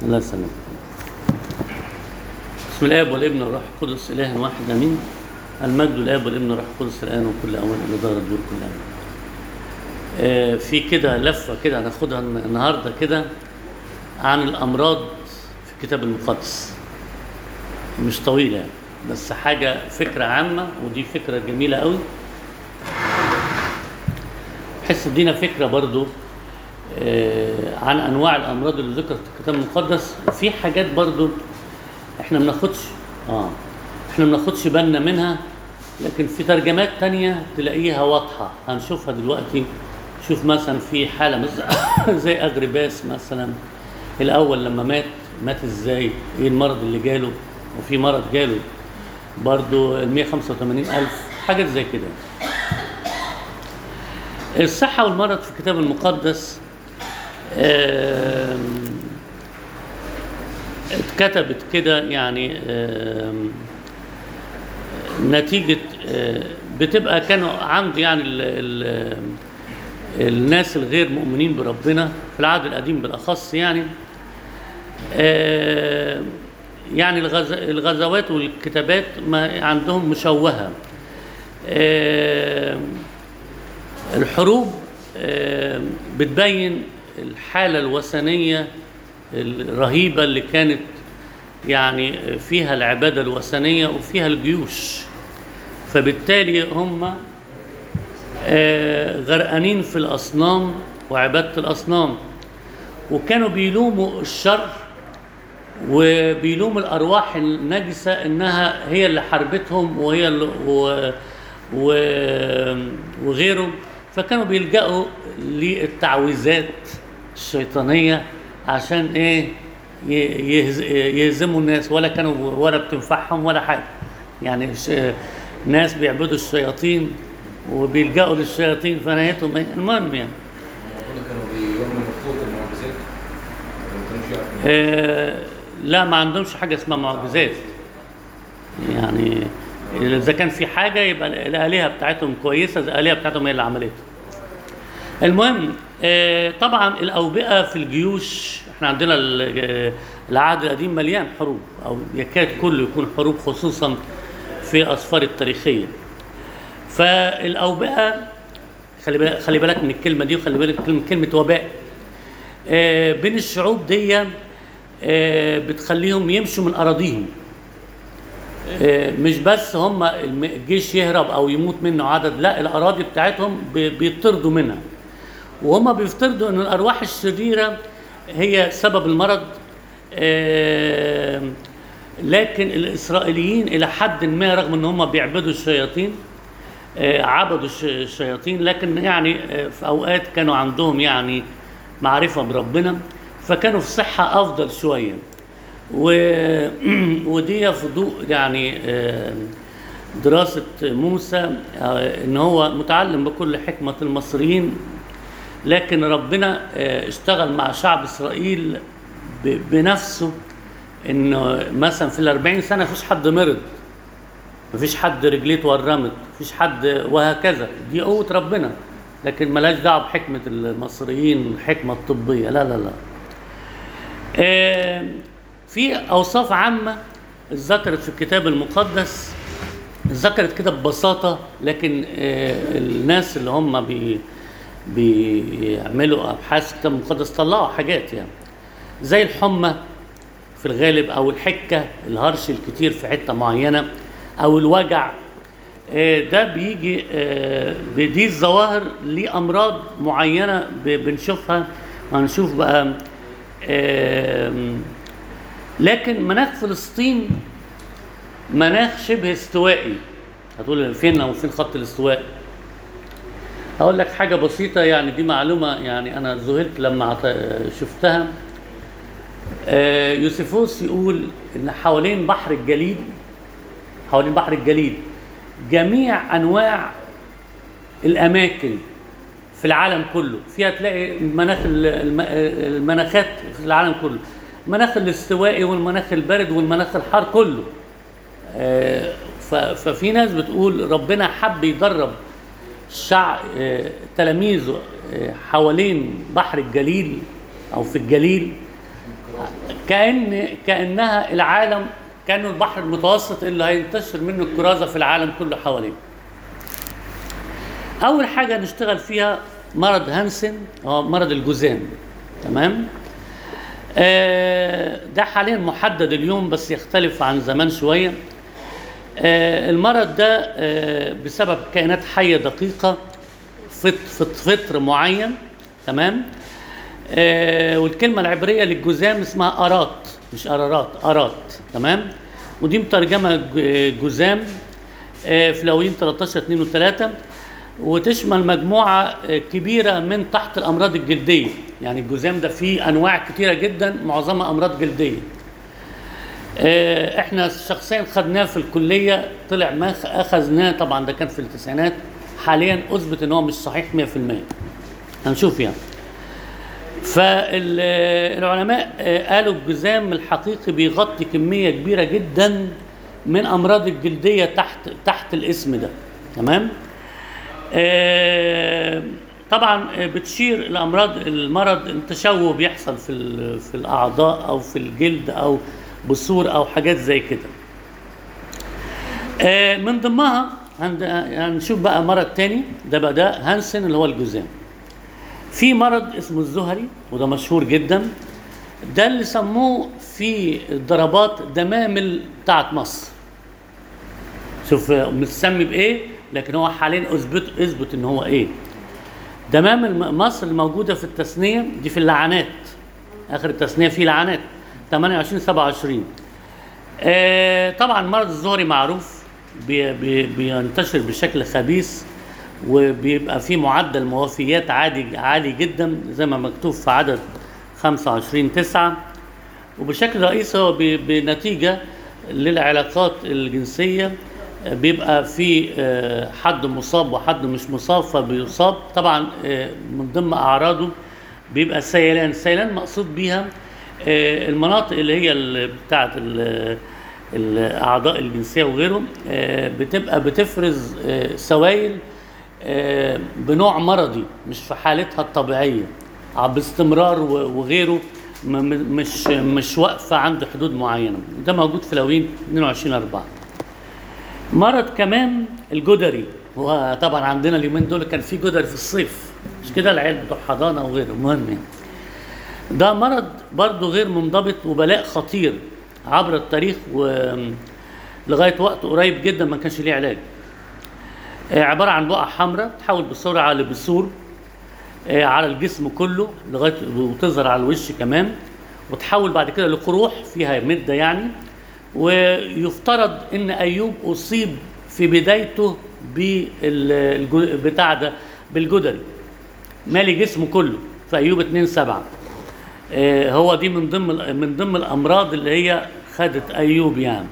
الله يسلمك بسم الاب والابن والروح القدس اله واحد امين المجد الاب والابن والروح القدس الان وكل اوان الى دار الدور كل اوان آه في كده لفه كده هناخدها النهارده كده عن الامراض في الكتاب المقدس مش طويله يعني بس حاجه فكره عامه ودي فكره جميله قوي بحيث تدينا فكره برضو آه، عن انواع الامراض اللي ذكرت في الكتاب المقدس وفي حاجات برضو احنا ما بناخدش اه احنا ما بناخدش بالنا منها لكن في ترجمات تانية تلاقيها واضحة هنشوفها دلوقتي شوف مثلا في حالة مثلا زي أغرباس مثلا الأول لما مات مات ازاي ايه المرض اللي جاله وفي مرض جاله برضو ال 185 ألف حاجات زي كده الصحة والمرض في الكتاب المقدس آم، اتكتبت كده يعني آم، نتيجة آه، بتبقى كانوا عند يعني ال ال الناس الغير مؤمنين بربنا في العهد القديم بالأخص يعني آه، يعني الغز- الغزوات والكتابات ما عندهم مشوهة آه، الحروب آه، بتبين الحالة الوثنية الرهيبة اللي كانت يعني فيها العبادة الوثنية وفيها الجيوش فبالتالي هم آه، غرقانين في الأصنام وعبادة الأصنام وكانوا بيلوموا الشر وبيلوموا الأرواح النجسة إنها هي اللي حاربتهم وهي اللي و و وغيره فكانوا بيلجأوا للتعويذات الشيطانية عشان إيه ي- يهز- يهزموا الناس ولا كانوا ولا بتنفعهم ولا حاجة يعني ش- ناس بيعبدوا الشياطين وبيلجأوا للشياطين فنهايتهم إيه؟ المهم يعني المفروض كانوا بيؤمنوا بقوة المعجزات ما كانوش يعرفوا آه، لا ما عندهمش حاجه اسمها معجزات يعني اذا كان في حاجه يبقى الالهه بتاعتهم كويسه الالهه بتاعتهم هي اللي عملتها المهم آه، طبعا الاوبئه في الجيوش احنا عندنا ال- آه، العهد القديم مليان حروب او يكاد كله يكون حروب خصوصا في الاسفار التاريخيه فالاوبئه خلي بالك خلي بالك من الكلمه دي وخلي بالك من كلمه وباء آه، بين الشعوب دي آه، بتخليهم يمشوا من اراضيهم آه، مش بس هم الم- الجيش يهرب او يموت منه عدد لا الاراضي بتاعتهم بي- بيطردوا منها وهم بيفترضوا ان الارواح الشريره هي سبب المرض آه، لكن الاسرائيليين الى حد ما رغم ان هم بيعبدوا الشياطين آه، عبدوا الش- الشياطين لكن يعني آه، في اوقات كانوا عندهم يعني معرفه بربنا فكانوا في صحه افضل شويه و... ودي في ضوء يعني آه، دراسه موسى آه، ان هو متعلم بكل حكمه المصريين لكن ربنا آه، اشتغل مع شعب اسرائيل ب... بنفسه انه مثلا في الأربعين سنه مفيش حد مرض مفيش حد رجليه اتورمت مفيش حد وهكذا دي قوة ربنا لكن ملاش دعوة بحكمة المصريين الحكمة الطبية لا لا لا آه، في أوصاف عامة ذكرت في الكتاب المقدس ذكرت كده ببساطة لكن آه، الناس اللي هم بي بيعملوا أبحاث في الكتاب المقدس طلعوا حاجات يعني زي الحمى في الغالب او الحكه الهرش الكتير في حته معينه او الوجع آه، ده بيجي آه، دي الظواهر لامراض معينه ب- بنشوفها وهنشوف بقى آم، لكن مناخ فلسطين مناخ شبه استوائي هتقول فين لو فين خط الاستواء هقول لك حاجه بسيطه يعني دي معلومه يعني انا ذهلت لما عط- شفتها آه، يوسفوس يقول ان حوالين بحر الجليد حوالين بحر الجليد جميع انواع الاماكن في العالم كله فيها تلاقي المناخ الم- المناخات في العالم كله المناخ الاستوائي والمناخ البارد والمناخ الحار كله آه، ف- ففي ناس بتقول ربنا حب يدرب شع آه، تلاميذه آه، حوالين بحر الجليل او في الجليل كأن كأنها العالم كأنه البحر المتوسط اللي هينتشر منه الكرازة في العالم كله حواليه أول حاجة نشتغل فيها مرض هانسن هو مرض الجذام تمام آه، ده حاليا محدد اليوم بس يختلف عن زمان شوية آه، المرض ده آه، بسبب كائنات حية دقيقة فط- فط- فطر معين تمام آه، والكلمة العبرية للجذام اسمها أرات مش أرارات أرات تمام ودي مترجمة ج- جذام آه، في لاويين 13 2 و3 وتشمل مجموعة آه، كبيرة من تحت الأمراض الجلدية يعني الجذام ده فيه أنواع كتيرة جدا معظمها أمراض جلدية آه، احنا شخصيا خدناه في الكلية طلع ما خ- أخذناه طبعا ده كان في التسعينات حاليا أثبت إن هو مش صحيح 100% هنشوف يعني فالعلماء قالوا الجذام الحقيقي بيغطي كمية كبيرة جدا من أمراض الجلدية تحت تحت الاسم ده تمام آه، طبعا آه، بتشير الأمراض المرض التشوه بيحصل في ال- في الأعضاء أو في الجلد أو بثور أو حاجات زي كده آه، من ضمنها هند- هنشوف بقى مرض تاني ده بقى ده هانسن اللي هو الجذام في مرض اسمه الزهري وده مشهور جدا ده اللي سموه في الضربات دمامل بتاعت مصر شوف متسمي بايه لكن هو حاليا اثبت اثبت ان هو ايه دمامل م- مصر الموجوده في التثنيه دي في اللعنات اخر التثنيه في لعنات 28 27 آه طبعا مرض الزهري معروف بي بي بينتشر بشكل خبيث وبيبقى فيه معدل موافيات عالي عالي جدا زي ما مكتوب في عدد 25 9 وبشكل رئيسي هو بي- بنتيجة للعلاقات الجنسية آه، بيبقى في آه، حد مصاب وحد مش مصاب فبيصاب طبعا آه، من ضمن أعراضه بيبقى سيلان سيلان مقصود بيها آه، المناطق اللي هي ال- بتاعت ال- الأعضاء الجنسية وغيره آه، بتبقى بتفرز آه، سوائل آه، بنوع مرضي مش في حالتها الطبيعية ع- باستمرار و- وغيره م- م- مش مش واقفة عند حدود معينة ده موجود في لاوين 22 4 مرض كمان الجدري هو طبعا عندنا اليومين دول كان في جدري في الصيف مش كده العيال بتوع حضانة وغيره المهم يعني ده مرض برضه غير منضبط وبلاء خطير عبر التاريخ ولغاية وقت قريب جدا ما كانش ليه علاج آه، عبارة عن بقع حمراء تحول بسرعة لبثور آه، على الجسم كله لغاية وتظهر على الوش كمان وتحول بعد كده لقروح فيها مدة يعني ويفترض ان ايوب اصيب في بدايته بالجو- بتاع ده بالجدري مالي جسمه كله في ايوب 2 7 آه، هو دي من ضمن من ضمن الامراض اللي هي خدت ايوب يعني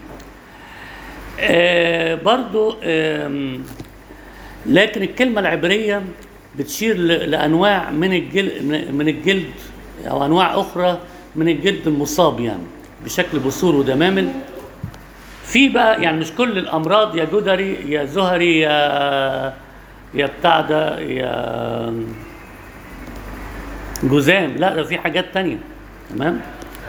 آه، برضو آم، لكن الكلمة العبرية بتشير ل- لأنواع من الجلد من الجلد أو أنواع أخرى من الجلد المصاب يعني بشكل بثور ودمامل في بقى يعني مش كل الأمراض يا جدري يا زهري يا يا بتاع ده يا جذام لا ده في حاجات تانية تمام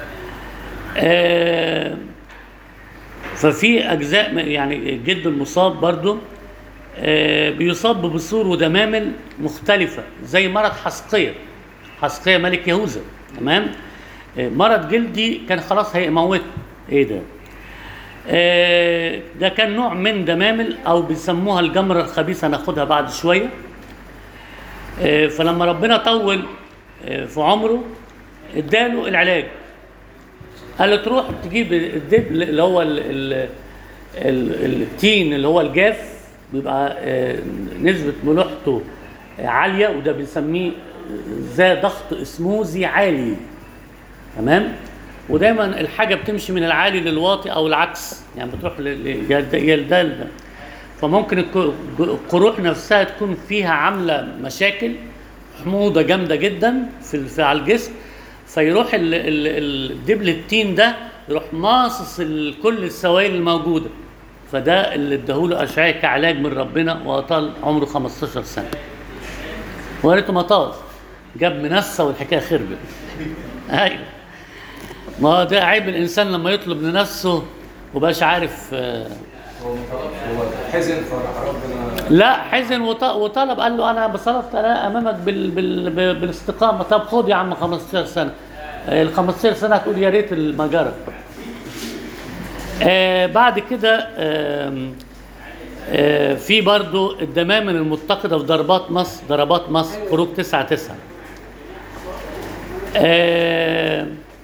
آه ففي اجزاء م- يعني الجلد المصاب برضو آه، بيصاب ببثور ودمامل مختلفة زي مرض حسقية حسقية ملك يهوذا تمام آه، مرض جلدي كان خلاص هيموت ايه ده آه، ده كان نوع من دمامل او بيسموها الجمرة الخبيثة هناخدها بعد شوية آه، فلما ربنا طول آه، في عمره اداله العلاج قال له تروح تجيب الدبل اللي هو ال ال ال التين اللي هو الجاف بيبقى آه، نسبة ملوحته عالية وده بنسميه ذا ضغط اسموزي عالي تمام ودايما الحاجة بتمشي من العالي للواطي أو العكس يعني بتروح ل- ل- يا ده يا ده لده. فممكن الك- القروح نفسها تكون فيها عاملة مشاكل حموضة جامدة جدا في ال- في على الجسم فيروح ال- ال- الدبل التين ده يروح ماصص ال- كل السوائل الموجودة فده اللي اداهوله أشعية كعلاج من ربنا وأطال عمره 15 سنة ويا ريته ما طال جاب منسة والحكاية خربت أيوه ما هو ده عيب الانسان لما يطلب لنفسه وبقاش عارف آه، هو ما طلبش هو حزن فراح ربنا لا حزن وط- وطلب قال له انا بصرفت انا امامك بال بال بال بالاستقامه طب خد يا عم 15 سنه آه، ال 15 سنه هتقول يا ريت المجره آه بعد كده آم، آه في برضو الدمامل المتقده في ضربات مصر ضربات مصر خروج 9 9 آه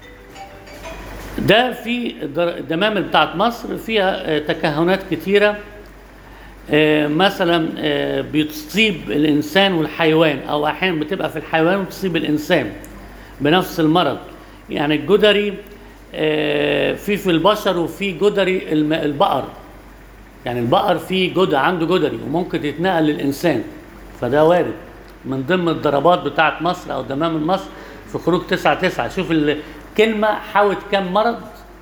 ده في الدر- الدمامل بتاعت مصر فيها آه، تكهنات كتيره آه، مثلا آه، بتصيب الانسان والحيوان او احيانا بتبقى في الحيوان وتصيب الانسان بنفس المرض يعني الجدري آه، في في البشر وفي جدري الم- البقر يعني البقر فيه جدع عنده جدري وممكن يتنقل للانسان فده وارد من ضمن الضربات بتاعت مصر او دمام مصر في خروج 9 9 شوف الكلمه حاوت كم مرض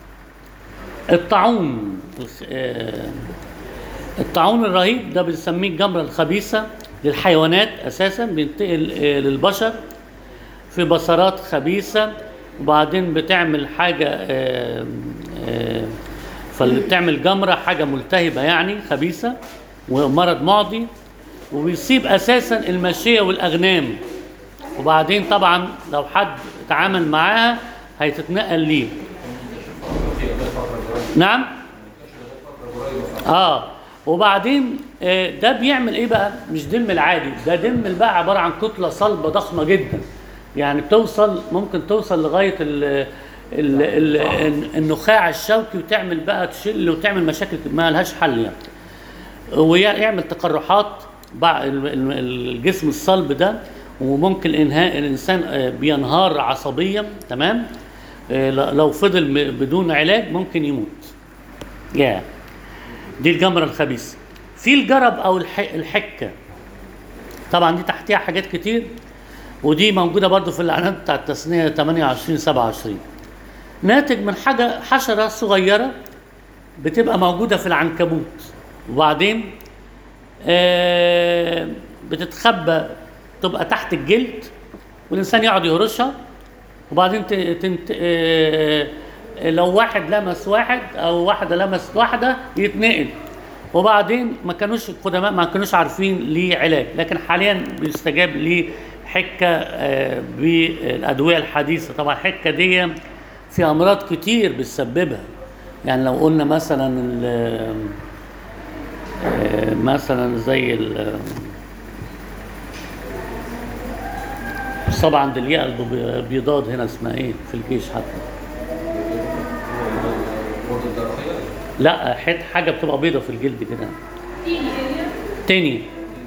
الطاعون آه، الطاعون الرهيب ده بنسميه الجمرة الخبيثة للحيوانات أساسا بينتقل آه، للبشر في بصرات خبيثة وبعدين بتعمل حاجة آه، آه، فاللي بتعمل جمرة حاجة ملتهبة يعني خبيثة ومرض معدي وبيصيب أساسا الماشية والأغنام وبعدين طبعا لو حد اتعامل معاها هيتتنقل ليه في ده فتره قريبه نعم فتره قريبه اه وبعدين آه، ده بيعمل ايه بقى مش دم العادي ده دم بقى عباره عن كتله صلبه ضخمه جدا يعني بتوصل ممكن توصل لغايه ال ال ال النخاع الشوكي وتعمل بقى تشل وتعمل مشاكل ما لهاش حل يعني ويعمل تقرحات بعد ال- ال- الجسم الصلب ده وممكن انهاء الانسان آه، بينهار عصبيا تمام آه، ل- لو فضل م- بدون علاج ممكن يموت يا دي الجمرة الخبيثة في الجرب او الح- الحكة طبعا دي تحتها حاجات كتير ودي موجودة برضو في الاعلانات بتاع التثنية 28 27 ناتج من حاجة حشرة صغيرة بتبقى موجودة في العنكبوت وبعدين آه، بتتخبى تبقى تحت الجلد والإنسان يقعد يهرشها وبعدين ت- تنت... آه، لو واحد لمس واحد أو واحدة لمست واحدة يتنقل وبعدين ما كانوش القدماء ما كانوش عارفين ليه علاج لكن حاليا بيستجاب ليه حكة آه، بالأدوية الحديثة طبعا الحكة دي في أمراض كتير بتسببها يعني لو قلنا مثلا ال- آه، مثلا زي ال- الصبع عند الياء البيضاد هنا اسمها ايه في الجيش حتى برضه الجراحيه لا حت حاجه بتبقى بيضه في الجلد كده تاني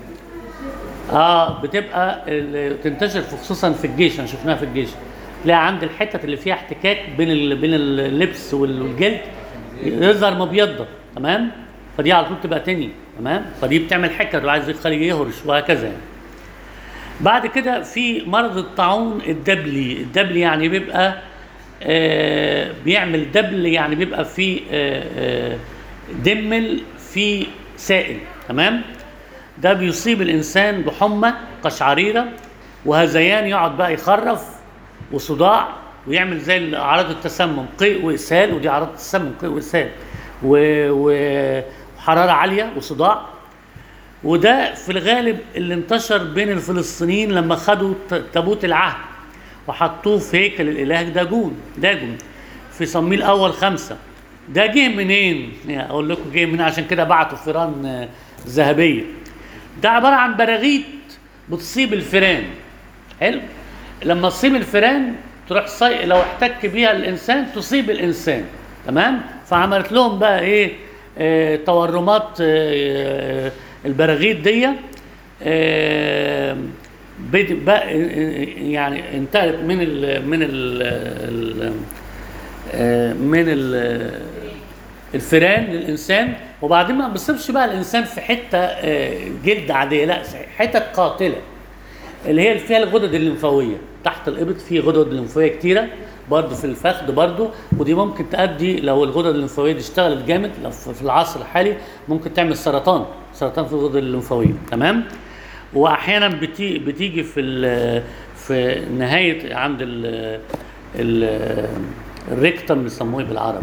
اه بتبقى ال- تنتشر في خصوصا في الجيش انا شفناها في الجيش تلاقي عند الحتت اللي فيها احتكاك بين ال... بين اللبس وال- والجلد يظهر مبيضه تمام فدي على طول تبقى تاني تمام فدي بتعمل حكه لو عايز يخليه يهرش وهكذا يعني. بعد كده في مرض الطاعون الدبلي الدبلي يعني بيبقى آه بيعمل دبل يعني بيبقى فيه آه آه دمل في سائل تمام ده بيصيب الانسان بحمى قشعريره وهذيان يقعد بقى يخرف وصداع ويعمل زي اعراض التسمم قيء واسهال ودي اعراض التسمم قيء واسهال و- و- وحراره عاليه وصداع وده في الغالب اللي انتشر بين الفلسطينيين لما خدوا ت- تابوت العهد وحطوه في هيكل الاله داجون داجون في صمويل الاول خمسة ده جه منين يعني اقول لكم جه منين عشان كده بعتوا فيران آه، ذهبيه ده عباره عن براغيث بتصيب الفيران حلو لما تصيب الفيران تروح صي... لو احتك بيها الانسان تصيب الانسان تمام فعملت لهم بقى ايه آه تورمات آه البراغيث دي آه بد- بقى يعني انتقلت من ال من ال ال آه، من ال الفيران للانسان وبعدين ما بيصيبش بقى الانسان في حته آه، جلد عاديه لا حتت قاتله اللي هي اللي فيها الغدد الليمفاويه تحت الابط في غدد ليمفاويه كتيره برضه في الفخذ برضه ودي ممكن تؤدي لو الغدد الليمفاويه دي اشتغلت جامد لو في في العصر الحالي ممكن تعمل سرطان سرطان في الغدد الليمفاويه تمام واحيانا بتي بتيجي في ال- في نهايه عند ال ال الريكتم بيسموه بالعربي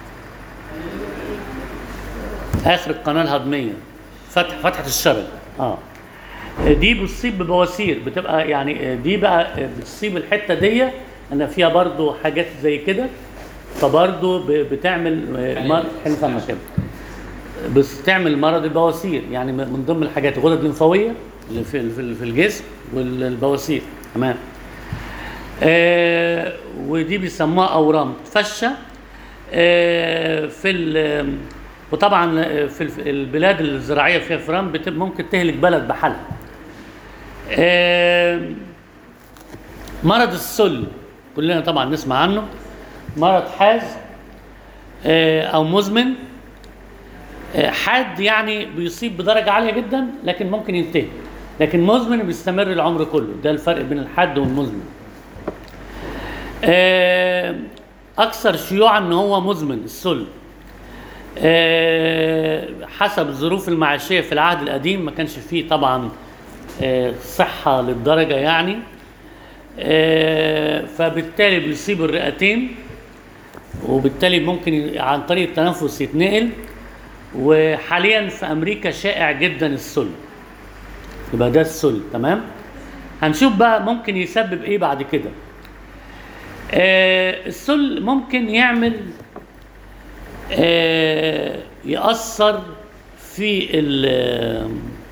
اخر القناه الهضميه فتح فتحه الشرج اه دي بتصيب ببواسير بتبقى يعني دي بقى بتصيب الحته دي انا فيها برضو حاجات زي كده فبرضو ب- بتعمل مرض حلو فما كده بس تعمل مرض البواسير يعني من من ضمن الحاجات الغدد الليمفاويه اللي في في في الجسم والبواسير تمام آه ودي بيسموها اورام فشه آه في ال- وطبعا في الف- البلاد الزراعيه فيها فران بتبقى ممكن تهلك بلد بحالها آه مرض السل كلنا طبعا نسمع عنه مرض حاد آه او مزمن آه، حاد يعني بيصيب بدرجة عالية جدا لكن ممكن ينتهي لكن مزمن بيستمر العمر كله ده الفرق بين الحاد والمزمن آه، أكثر شيوعا إن هو مزمن السل آه، حسب الظروف المعيشية في العهد القديم ما كانش فيه طبعا آه، صحة للدرجة يعني آه، فبالتالي بيصيب الرئتين وبالتالي ممكن ي- عن طريق التنفس يتنقل وحاليا في امريكا شائع جدا السل يبقى ده السل تمام هنشوف بقى ممكن يسبب ايه بعد كده آه السل ممكن يعمل آه يأثر في ال-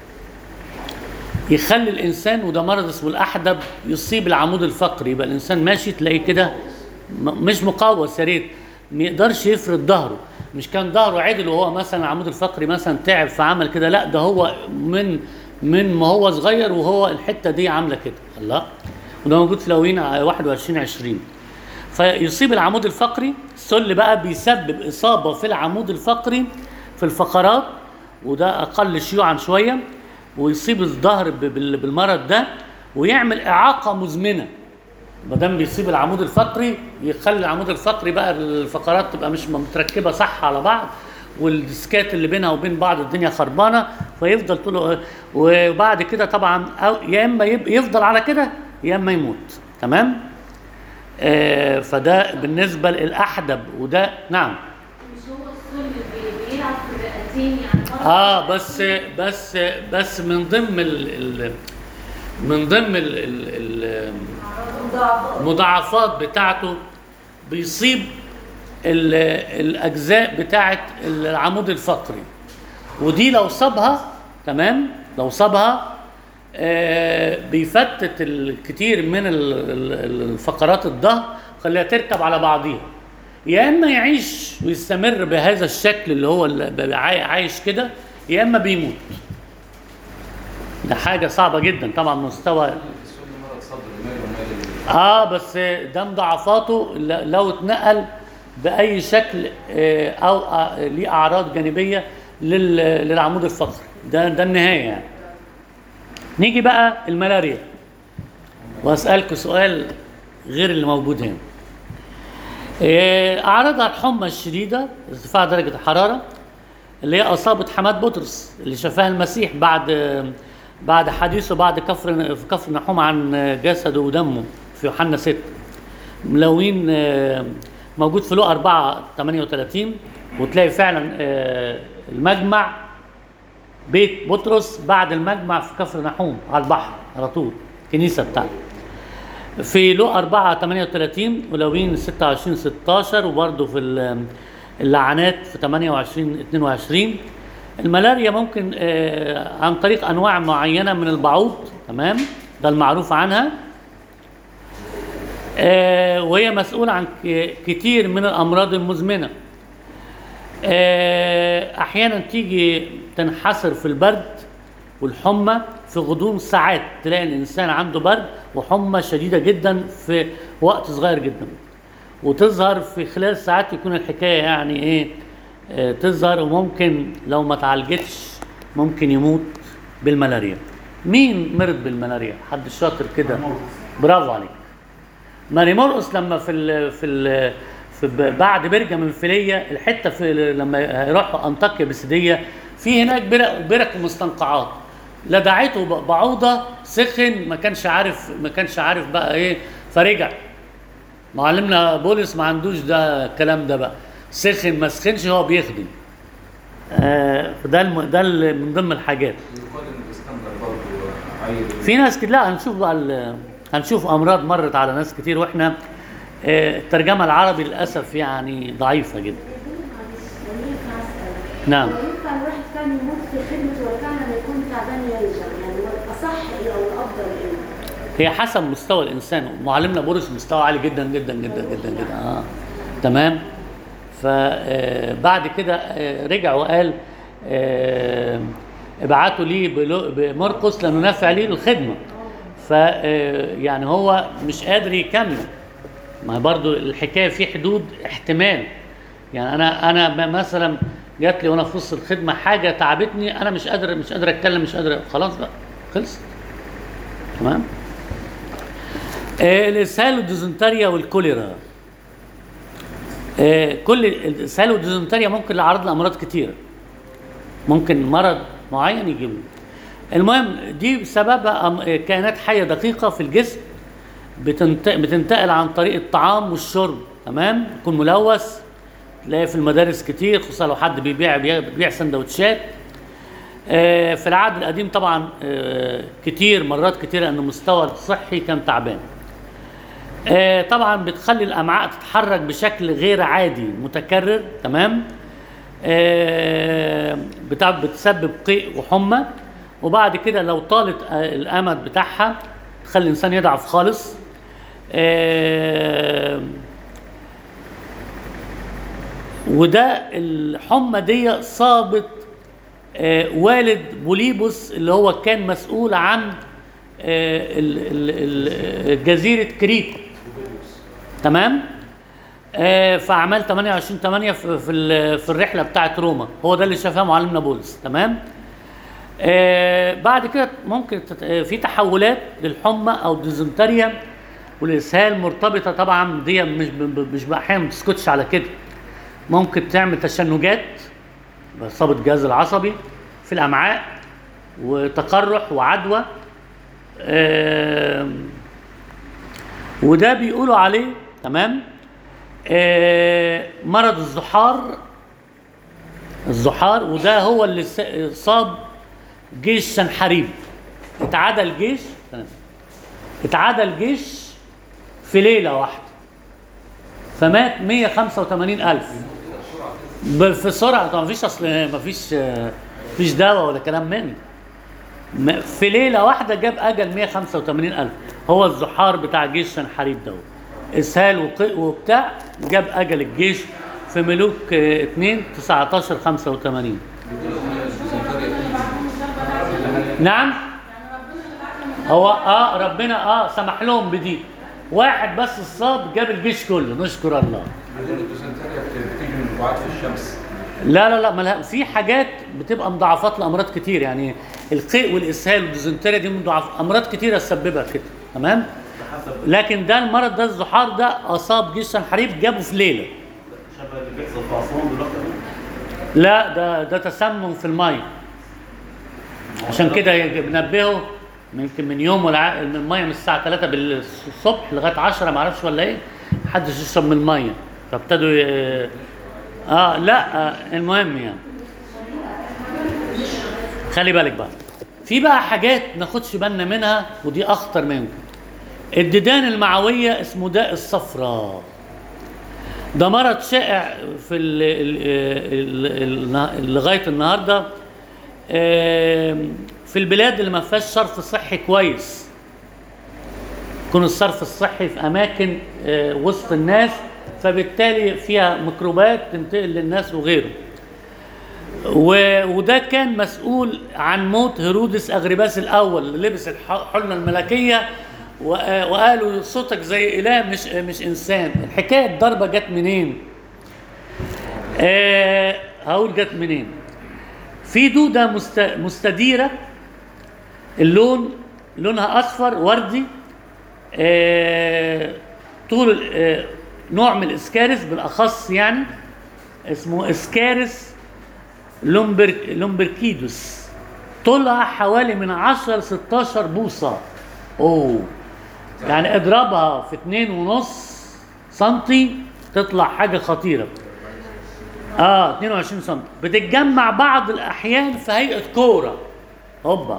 يخلي الانسان وده مرض اسمه الاحدب يصيب العمود الفقري يبقى الانسان ماشي تلاقيه كده م- مش مقوس يا ريت ما يقدرش يفرد ظهره مش كان ظهره عدل وهو مثلا العمود الفقري مثلا تعب فعمل كده لا ده هو من من ما هو صغير وهو الحته دي عامله كده الله وده موجود في لوين 21 20 فيصيب العمود الفقري السل بقى بيسبب اصابه في العمود الفقري في الفقرات وده اقل شيوعا شويه ويصيب الظهر ب- بال- بالمرض ده ويعمل اعاقه مزمنه ما دام بيصيب العمود الفقري يخلي العمود الفقري بقى الفقرات تبقى مش متركبه صح على بعض والديسكات اللي بينها وبين بعض الدنيا خربانه فيفضل طول وبعد كده طبعا أو يا اما يب- يفضل على كده يا اما يموت تمام آه فده بالنسبه للاحدب وده نعم مش هو السل بي- بيلعب في الرئتين يعني مرة اه بس بس بس من ضمن ال ال من ضمن ال ال المضاعفات بتاعته بيصيب ال الاجزاء بتاعه العمود الفقري ودي لو صابها تمام لو صابها آه بيفتت الكثير من ال- ال- الفقرات الظهر خليها تركب على بعضيها يا اما يعيش ويستمر بهذا الشكل اللي هو اللي بقى عاي- عايش كده يا اما بيموت ده حاجه صعبه جدا طبعا مستوى السل مرض صدر ومال ومال اه بس ده مضاعفاته ل- لو اتنقل باي شكل آه، او آه، ليه اعراض جانبيه لل- للعمود الفقري ده ده النهايه يعني نيجي بقى الملاريا واسالكم سؤال غير اللي موجود هنا آه، اعراضها الحمى الشديده ارتفاع درجه الحراره اللي هي اصابه حماد بطرس اللي شافها المسيح بعد بعد حديثه بعد كفر في كفر نحوم عن جسده ودمه في يوحنا 6 ملوين آه، موجود في لقا 4 38 وتلاقي فعلا آه، المجمع بيت بطرس بعد المجمع في كفر نحوم على البحر على طول الكنيسه بتاعته في لقا 4 38 ولوين 26 16 وبرضه في ال- اللعنات في 28 22 الملاريا ممكن آه، عن طريق انواع معينه من البعوض تمام ده المعروف عنها آه، وهي مسؤوله عن ك- كتير من الامراض المزمنه آه، احيانا تيجي تنحصر في البرد والحمى في غضون ساعات تلاقي الانسان عنده برد وحمى شديده جدا في وقت صغير جدا وتظهر في خلال ساعات يكون الحكايه يعني ايه آه، تظهر وممكن لو ما اتعالجتش ممكن يموت بالملاريا مين مرض بالملاريا حد شاطر كده برافو عليك ماري مرقس لما في ال في ال في ب- بعد برجه منفليه الحته في لما يروحوا انطاكيا بسيديه في هناك برك برك ومستنقعات لدعته ب- بعوضه سخن ما كانش عارف ما كانش عارف بقى ايه فرجع معلمنا بولس ما عندوش ده الكلام ده بقى سخن ما سخنش هو بيخدم آه ده الم... ده ال- من ضمن الحاجات يقال ان الاسكندر برضه عيل في ناس كده لا هنشوف بقى ال- هنشوف امراض مرت على ناس كتير واحنا آه، الترجمه العربي للاسف يعني ضعيفه جدا نعم. لو ينفع الواحد كان يموت في خدمته وكان لما يكون تعبان يرجع يعني هو الأصح إيه أو الأفضل إيه؟ هي حسب مستوى الانسان معلمنا بولس مستوى عالي جدا جدا جدا جدا جدا اه تمام فبعد كده آه، رجع وقال آه، ابعتوا لي بلو- بمرقس لانه نافع لي للخدمه ف آه، يعني هو مش قادر يكمل ما برضو الحكايه في حدود احتمال يعني انا انا ب- مثلا جات لي وانا في وسط الخدمه حاجه تعبتني انا مش قادر مش قادر اتكلم مش قادر خلاص بقى خلص تمام آه، الاسهال والديزنتريا والكوليرا آه، كل الاسهال والديزنتريا ممكن لعرض لامراض كتيره ممكن مرض معين يجيب المهم دي بسببها أم- آه، كائنات حيه دقيقه في الجسم بتنت... بتنتقل عن طريق الطعام والشرب تمام يكون ملوث تلاقي في المدارس كتير خصوصا لو حد بيبيع بيبيع سندوتشات آه، في العهد القديم طبعا آه، كتير مرات كتير ان المستوى الصحي كان تعبان آه، طبعا بتخلي الامعاء تتحرك بشكل غير عادي متكرر تمام آه، بتاع- بتسبب قيء وحمى وبعد كده لو طالت آه، الامد بتاعها تخلي الانسان يضعف خالص آه، وده الحمى دي صابت آه، والد بوليبوس اللي هو كان مسؤول عن آه، ال- ال- ال- جزيرة كريت تمام آه، في أعمال 28 8 في في ال- في الرحلة بتاعت روما هو ده اللي شافها معلمنا بولس تمام آه، بعد كده ممكن تت- آه، في تحولات للحمى او الديزنتريا والاسهال مرتبطه طبعا دي مش ب- ب- مش احيانا ما بتسكتش على كده ممكن تعمل تشنجات بإصابة الجهاز العصبي في الأمعاء وتقرح وعدوى آم، وده بيقولوا عليه تمام آه، مرض الزحار الزحار وده هو اللي س- صاب جيش سنحريب اتعدى الجيش تمام. اتعدى الجيش في ليلة واحدة فمات 185 ألف ب- في سرعة طبعا مفيش أصل مفيش آه، مفيش دواء ولا كلام من م- في ليلة واحدة جاب أجل 185 ألف هو الزحار بتاع جيش سنحريب ده إسهال وقيء وبتاع جاب أجل الجيش في ملوك 2 19 85 نعم هو اه ربنا اه سمح لهم بدي واحد بس الصاب جاب الجيش كله نشكر الله بيقول الدوسنتريا بت- بتيجي من بعد في الشمس لا لا لا ملها في حاجات بتبقى مضاعفات لامراض كتير يعني القيء والاسهال والديزنتريا دي مضاعف امراض كتيره تسببها كده تمام لكن ده المرض ده الزحار ده اصاب جيش سنحريب جابه في ليله شبه اللي بيحصل في اسوان دلوقتي لا ده ده تسمم في الميه عشان كده بنبهه يمكن من يوم ولا من الميه من الساعه 3 بالصبح لغايه 10 ما اعرفش ولا ايه محدش يشرب من الميه فابتدوا ي... اه لا آه المهم يعني خلي بالك بقى في بقى حاجات ناخدش بالنا منها ودي اخطر ما يمكن الديدان المعويه اسمه داء الصفراء ده مرض شائع في ال ال ال ال لغايه النهارده آم، في البلاد اللي ما فيهاش صرف صحي كويس يكون الصرف الصحي في اماكن آه، وسط الناس فبالتالي فيها ميكروبات تنتقل للناس وغيره و- وده كان مسؤول عن موت هيرودس اغرباس الاول اللي لبس الحله الملكيه وق- وقالوا صوتك زي اله مش مش انسان الحكايه الضربه جت منين آه هقول جت منين في دوده مست مستديره اللون لونها اصفر وردي آه طول ال- آه نوع من الاسكارس بالاخص يعني اسمه اسكارس لومبر لومبركيدوس طولها حوالي من 10 ل 16 بوصه اوه يعني اضربها في اتنين ونص سنتي تطلع حاجه خطيره اه 22 سم بتتجمع بعض الاحيان في هيئه كوره هوبا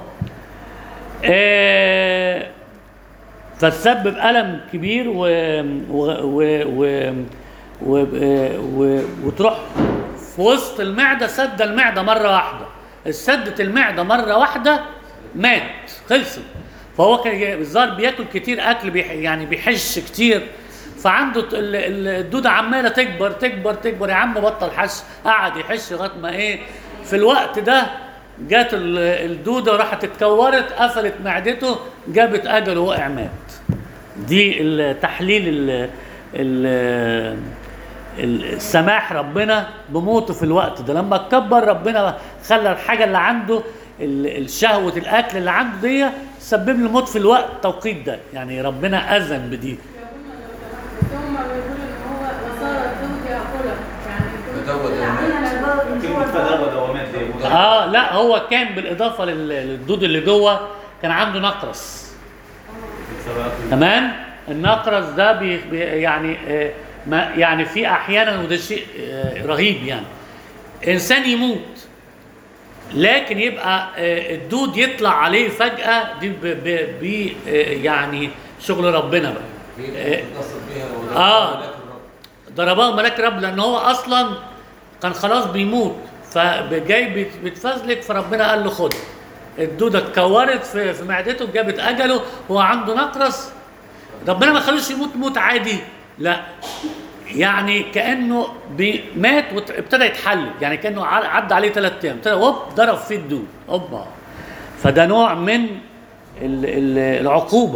آه فتسبب الم كبير و... و... و... و... و... و... وتروح في وسط المعده سد المعده مره واحده سدت المعده مره واحده مات خلصت فهو كان الظاهر بياكل كتير اكل بيح... يعني بيحش كتير فعنده ال- ال- الدوده عماله تكبر تكبر تكبر يا عم بطل حش قعد يحش لغايه ما ايه في الوقت ده جات ال- الدوده راحت اتكورت قفلت معدته جابت اجله وقع مات دي التحليل ال ال السماح ربنا بموته في الوقت ده لما اتكبر ربنا خلى الحاجه اللي عنده ال- الشهوه الاكل اللي عنده دي سبب له الموت في الوقت التوقيت ده يعني ربنا اذن بدي ثم بيقول ان هو وصار الدود ياكلها يعني فتوت كلمة فداء ودوامات دي اه لا هو كان بالاضافه لل- للدود اللي جوه كان عنده نقرس تمام النقرس ده بي بي- يعني آه ما يعني في احيانا وده شيء آه رهيب يعني انسان يموت لكن يبقى آه الدود يطلع عليه فجاه دي ب ب ب آه يعني شغل ربنا بقى هي بتتصل بيها وده آه. ملاك الرب. ضرباه ملاك رب لان هو اصلا كان خلاص بيموت فجاي بيت- بيتفزلك فربنا قال له خد الدوده اتكورت في في معدته جابت اجله هو عنده نقرس ربنا ما خلوش يموت موت عادي لا يعني كانه بي- مات وابتدى يتحلل يعني كانه ع- عدى عليه ثلاث ايام ابتدى هوب ضرب فيه الدود اوبا فده نوع من ال- ال- العقوبه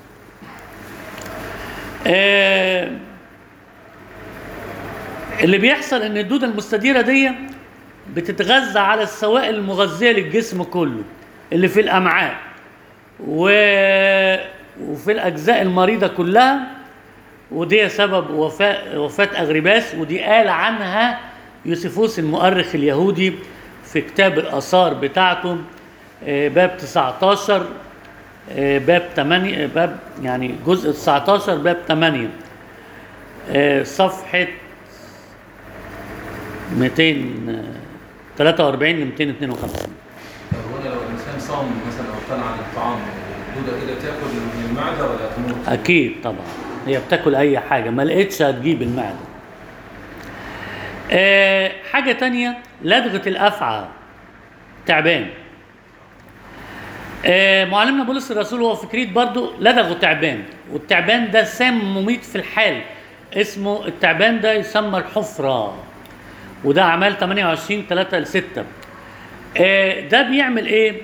آه اللي بيحصل ان الدوده المستديره دي بتتغذى على السوائل المغذيه للجسم كله اللي في الامعاء و... وفي الاجزاء المريضه كلها ودي سبب وفاة وفاة أغرباس ودي قال عنها يوسفوس المؤرخ اليهودي في كتاب الآثار بتاعته آه، باب 19 آه، باب 8 باب يعني جزء 19 باب 8 آه، صفحة 243 ل 252 طب هنا لو الانسان صام مثلا او امتنع عن الطعام الدوده كده تاكل من المعده ولا تموت؟ اكيد طبعا هي بتاكل اي حاجه ما لقيتش هتجيب المعده آه حاجه تانية لدغه الافعى تعبان آه معلمنا بولس الرسول هو في كريت برضو لدغه تعبان والتعبان ده سام مميت في الحال اسمه التعبان ده يسمى الحفره وده اعمال 28 3 ل 6 آه ده بيعمل ايه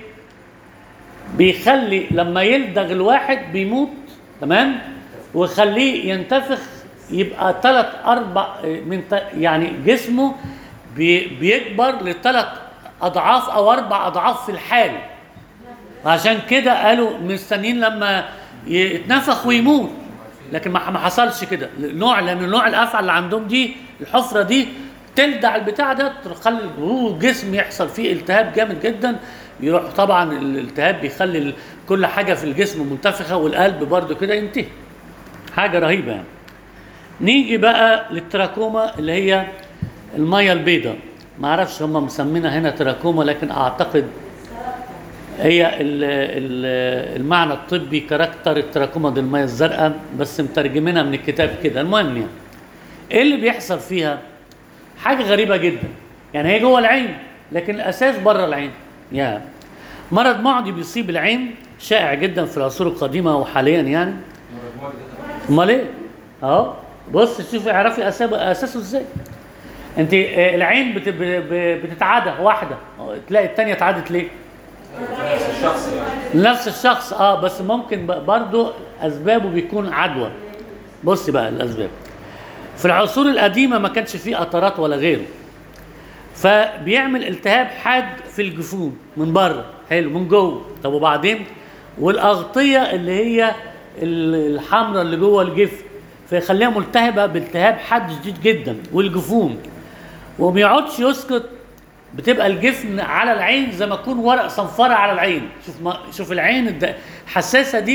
بيخلي لما يلدغ الواحد بيموت تمام ويخليه ينتفخ يبقى ثلاث اربع من ت- يعني جسمه بي بيكبر لثلاث اضعاف او اربع اضعاف في الحال عشان كده قالوا مستنيين لما يتنفخ ويموت لكن ما ما حصلش كده نوع لان نوع الافعى اللي عندهم دي الحفره دي تلدع البتاع ده تخلي الجسم يحصل فيه التهاب جامد جدا يروح طبعا الالتهاب بيخلي ال- كل حاجه في الجسم منتفخه والقلب برضو كده ينتهي حاجه رهيبه يعني نيجي بقى للتراكوما اللي هي الميه البيضاء ما اعرفش هم مسمينها هنا تراكوما لكن اعتقد هي ال- ال- المعنى الطبي كاركتر التراكوما دي الميه الزرقاء بس مترجمينها من الكتاب كده المهم يعني ايه اللي بيحصل فيها حاجه غريبه جدا يعني هي جوه العين لكن الاساس بره العين يا مرض معدي بيصيب العين شائع جدا في العصور القديمه وحاليا يعني المجموعة دي امال ايه اهو بص شوف اعرفي أساب- اساسه ازاي انت آه، العين بت- ب- ب- بتتعادى واحده تلاقي الثانيه اتعادت ليه نفس الشخص يعني نفس الشخص اه بس ممكن ب- برضو اسبابه بيكون عدوى بص بقى الاسباب في العصور القديمه ما كانش فيه قطرات ولا غيره فبيعمل التهاب حاد في الجفون من بره حلو من جوه طب وبعدين والاغطيه اللي هي ال- الحمراء اللي جوه الجفن فيخليها ملتهبه بالتهاب حاد شديد جدا والجفون وما بيقعدش يسكت بتبقى الجفن على العين زي ما يكون ورق صنفره على العين شوف ما شوف العين الد- الحساسه دي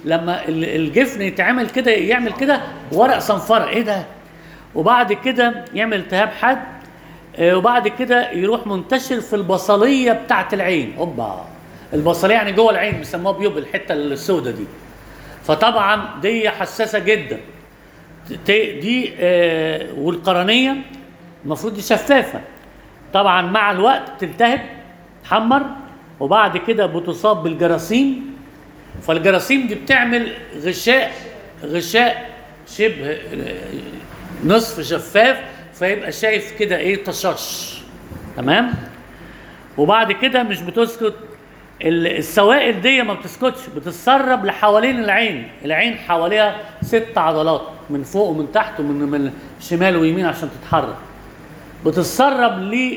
لما ال- الجفن يتعمل كده يعمل كده ورق صنفره ايه ده وبعد كده يعمل التهاب حاد آه، وبعد كده يروح منتشر في البصليه بتاعه العين اوبا البصليه يعني جوه العين بيسموها بيوب الحته السوداء دي فطبعا دي حساسه جدا ت- دي آه، والقرنيه المفروض دي شفافه طبعا مع الوقت تلتهب تحمر وبعد كده بتصاب بالجراثيم فالجراثيم دي بتعمل غشاء غشاء شبه آه، نصف شفاف فيبقى شايف كده ايه طشاش تمام وبعد كده مش بتسكت ال- السوائل دي ما بتسكتش بتتسرب لحوالين العين العين حواليها ست عضلات من فوق ومن تحت ومن من شمال ويمين عشان تتحرك بتتسرب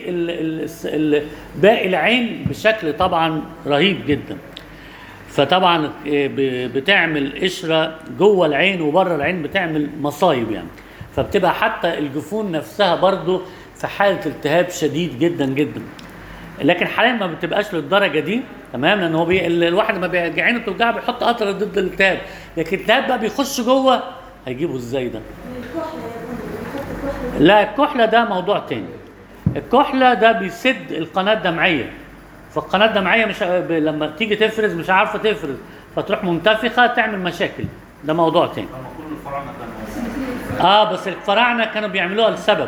لباقي العين بشكل طبعا رهيب جدا فطبعا إيه، ب- بتعمل قشره جوه العين وبره العين بتعمل مصايب يعني فبتبقى حتى الجفون نفسها برضو في حاله التهاب شديد جدا جدا لكن حاليا ما بتبقاش للدرجه دي تمام لان هو بي... ال- الواحد ما بي- عينه بتوجعه بيحط قطره ضد الالتهاب لكن الالتهاب بقى بيخش جوه هيجيبه ازاي ده؟ الكحلة يا ابني بيحط الكحلة لا الكحلة ده موضوع تاني الكحلة ده بيسد القناة الدمعية فالقناة الدمعية مش ب- لما تيجي تفرز مش عارفة تفرز فتروح منتفخة تعمل مشاكل ده موضوع تاني لما كل الفراعنه كانوا اه بس الفراعنة كانوا بيعملوها لسبب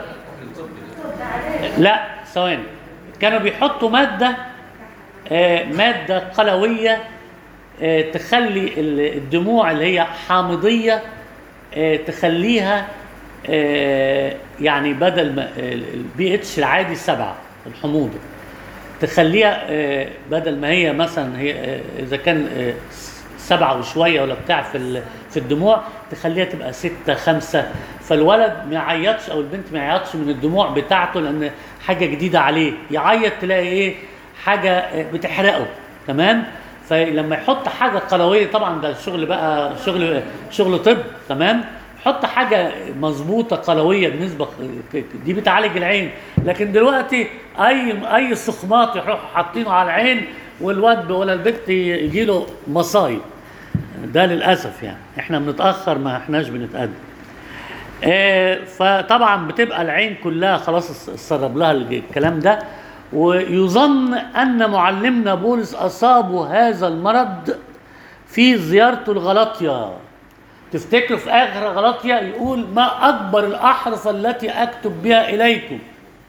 لا ثواني كانوا بيحطوا مادة آه مادة قلوية آه تخلي ال- الدموع اللي هي حامضية آه تخليها آه يعني بدل ما البي اتش العادي سبعة الحموضة تخليها آه بدل ما هي مثلا هي آه اذا كان آه سبعة وشوية ولا بتاع في ال- في الدموع تخليها تبقى ستة خمسة فالولد ما يعيطش او البنت ما يعيطش من الدموع بتاعته لان حاجة جديدة عليه يعيط تلاقي ايه حاجة آه، بتحرقه تمام فلما يحط حاجة قلوية طبعا ده شغل بقى شغل شغل طب تمام حط حاجة مظبوطة قلوية بنسبة ك- دي بتعالج العين لكن دلوقتي أي أي سخمات يروحوا حاطينه على العين والواد ولا البنت يجي له مصايب ده للأسف يعني احنا بنتأخر ما احناش بنتقدم آه، فطبعا بتبقى العين كلها خلاص اتسرب لها الكلام ده ويظن ان معلمنا بولس اصابه هذا المرض في زيارته لغلاطيا تفتكروا في اخر غلاطيا يقول ما اكبر الاحرف التي اكتب بها اليكم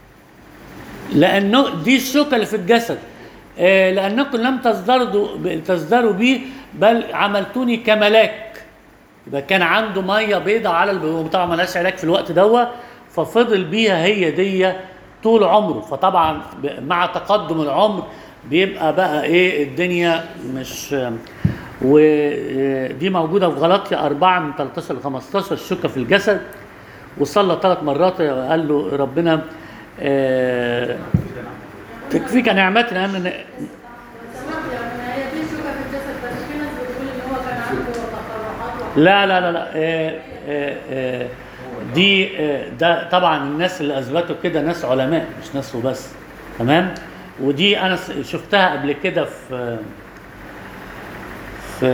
لانه دي الشوكه اللي في الجسد آه، لانكم لم تزدروا تزدروا بي بل عملتوني كملاك يبقى كان عنده ميه بيضاء على الب... طبعا ملهاش علاج في الوقت دوت ففضل بيها هي دي طول عمره فطبعا ب- مع تقدم العمر بيبقى بقى ايه الدنيا مش ودي موجوده في غلطية أربعة من 13 ل 15 شوكة في الجسد وصلى ثلاث مرات قال له ربنا آه، تكفيك نعمتي لأن سمعت يعني هي دي شوكة في الجسد بس في ناس بتقول ان هو كان عنده تقرحات لا لا لا لا آه، آه، آه، دي آه، ده طبعا الناس اللي اثبتوا كده ناس علماء مش ناس وبس تمام ودي انا س- شفتها قبل كده في في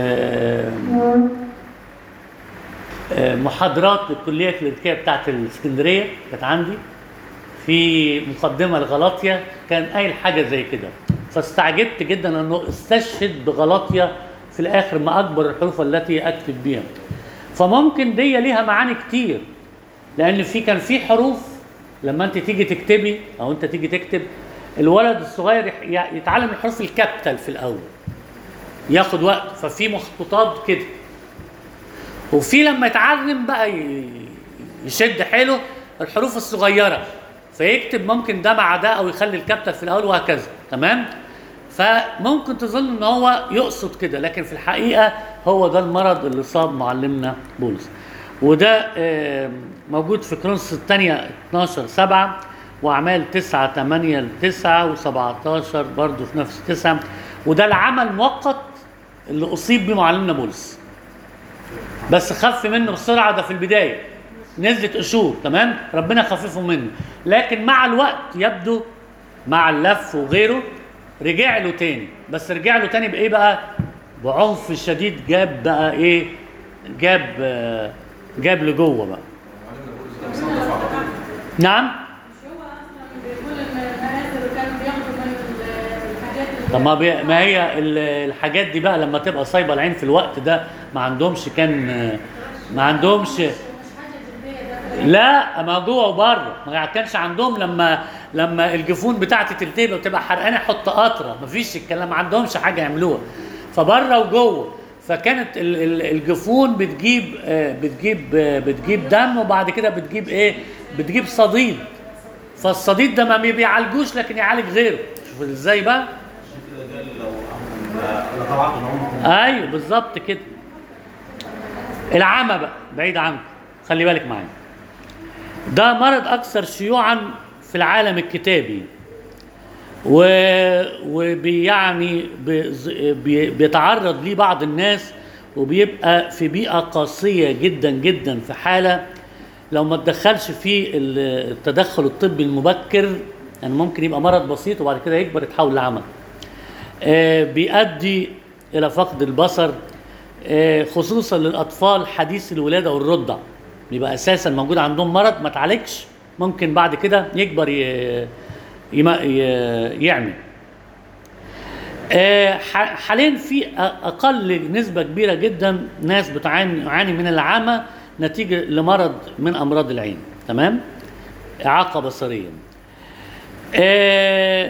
آه، محاضرات للكليه الكلينيكيه بتاعت الاسكندريه كانت عندي في مقدمه لغلاطيا كان قايل حاجه زي كده فاستعجبت جدا انه استشهد بغلاطيا في الاخر ما اكبر الحروف التي اكتب بها فممكن دي ليها معاني كتير لان في كان في حروف لما انت تيجي تكتبي او انت تيجي تكتب الولد الصغير يح- يتعلم الحروف الكابيتال في الاول ياخد وقت ففي مخطوطات كده وفي لما يتعلم بقى ي- يشد حيله الحروف الصغيره فيكتب ممكن ده مع ده او يخلي الكابيتال في الاول وهكذا تمام فممكن تظن ان هو يقصد كده لكن في الحقيقه هو ده المرض اللي صاب معلمنا بولس وده آه، موجود في كرونس الثانيه 12 7 واعمال 9 8 ل 9 و17 برضه في نفس 9 وده العمل مؤقت اللي اصيب بيه معلمنا بولس بس خف منه بسرعه ده في البدايه نزلت قشور تمام ربنا خففه منه لكن مع الوقت يبدو مع اللف وغيره رجع له تاني بس رجع له تاني بايه بقى بعنف شديد جاب بقى ايه جاب آه، جاب لجوه بقى معلمنا بولس ده مصنف على طول نعم مش هو اصلا بيقول ان المآثر كانوا بياخدوا من ال- الحاجات اللي طب ما, بي... ما هي ال- الحاجات دي بقى لما تبقى صايبه العين في الوقت ده ما عندهمش كان آه، ما عندهمش مش حاجه جديه داخله لا ما جوه وبره ما كانش عندهم لما لما الجفون بتاعتي تلتهب وتبقى حرقانه يحط قطره ما فيش الكلام ما عندهمش حاجه يعملوها فبره وجوه فكانت ال- ال- الجفون بتجيب آه، بتجيب آه، بتجيب دم وبعد كده بتجيب ايه بتجيب صديد فالصديد ده ما بيعالجوش لكن يعالج غيره شوف ازاي بقى عشان كده قال لو عملوا لو طلعت عمركم ايوه بالظبط كده العمى بقى بعيد عنكم خلي بالك معايا ده مرض اكثر شيوعا في العالم الكتابي و وبيعني بز- بي- بيتعرض ليه بعض الناس وبيبقى في بيئة قاسية جدا جدا في حالة لو ما تدخلش فيه ال- التدخل الطبي المبكر يعني ممكن يبقى مرض بسيط وبعد كده يكبر يتحول لعمى آه، بيؤدي الى فقد البصر آه، خصوصا للاطفال حديث الولاده والرضع بيبقى اساسا موجود عندهم مرض ما اتعالجش ممكن بعد كده يكبر ي- يما- ي- يعمي آه، ح- حاليا في أ- اقل نسبه كبيره جدا ناس بتعاني تعاني من العمى نتيجه لمرض من امراض العين تمام اعاقه بصريه آه،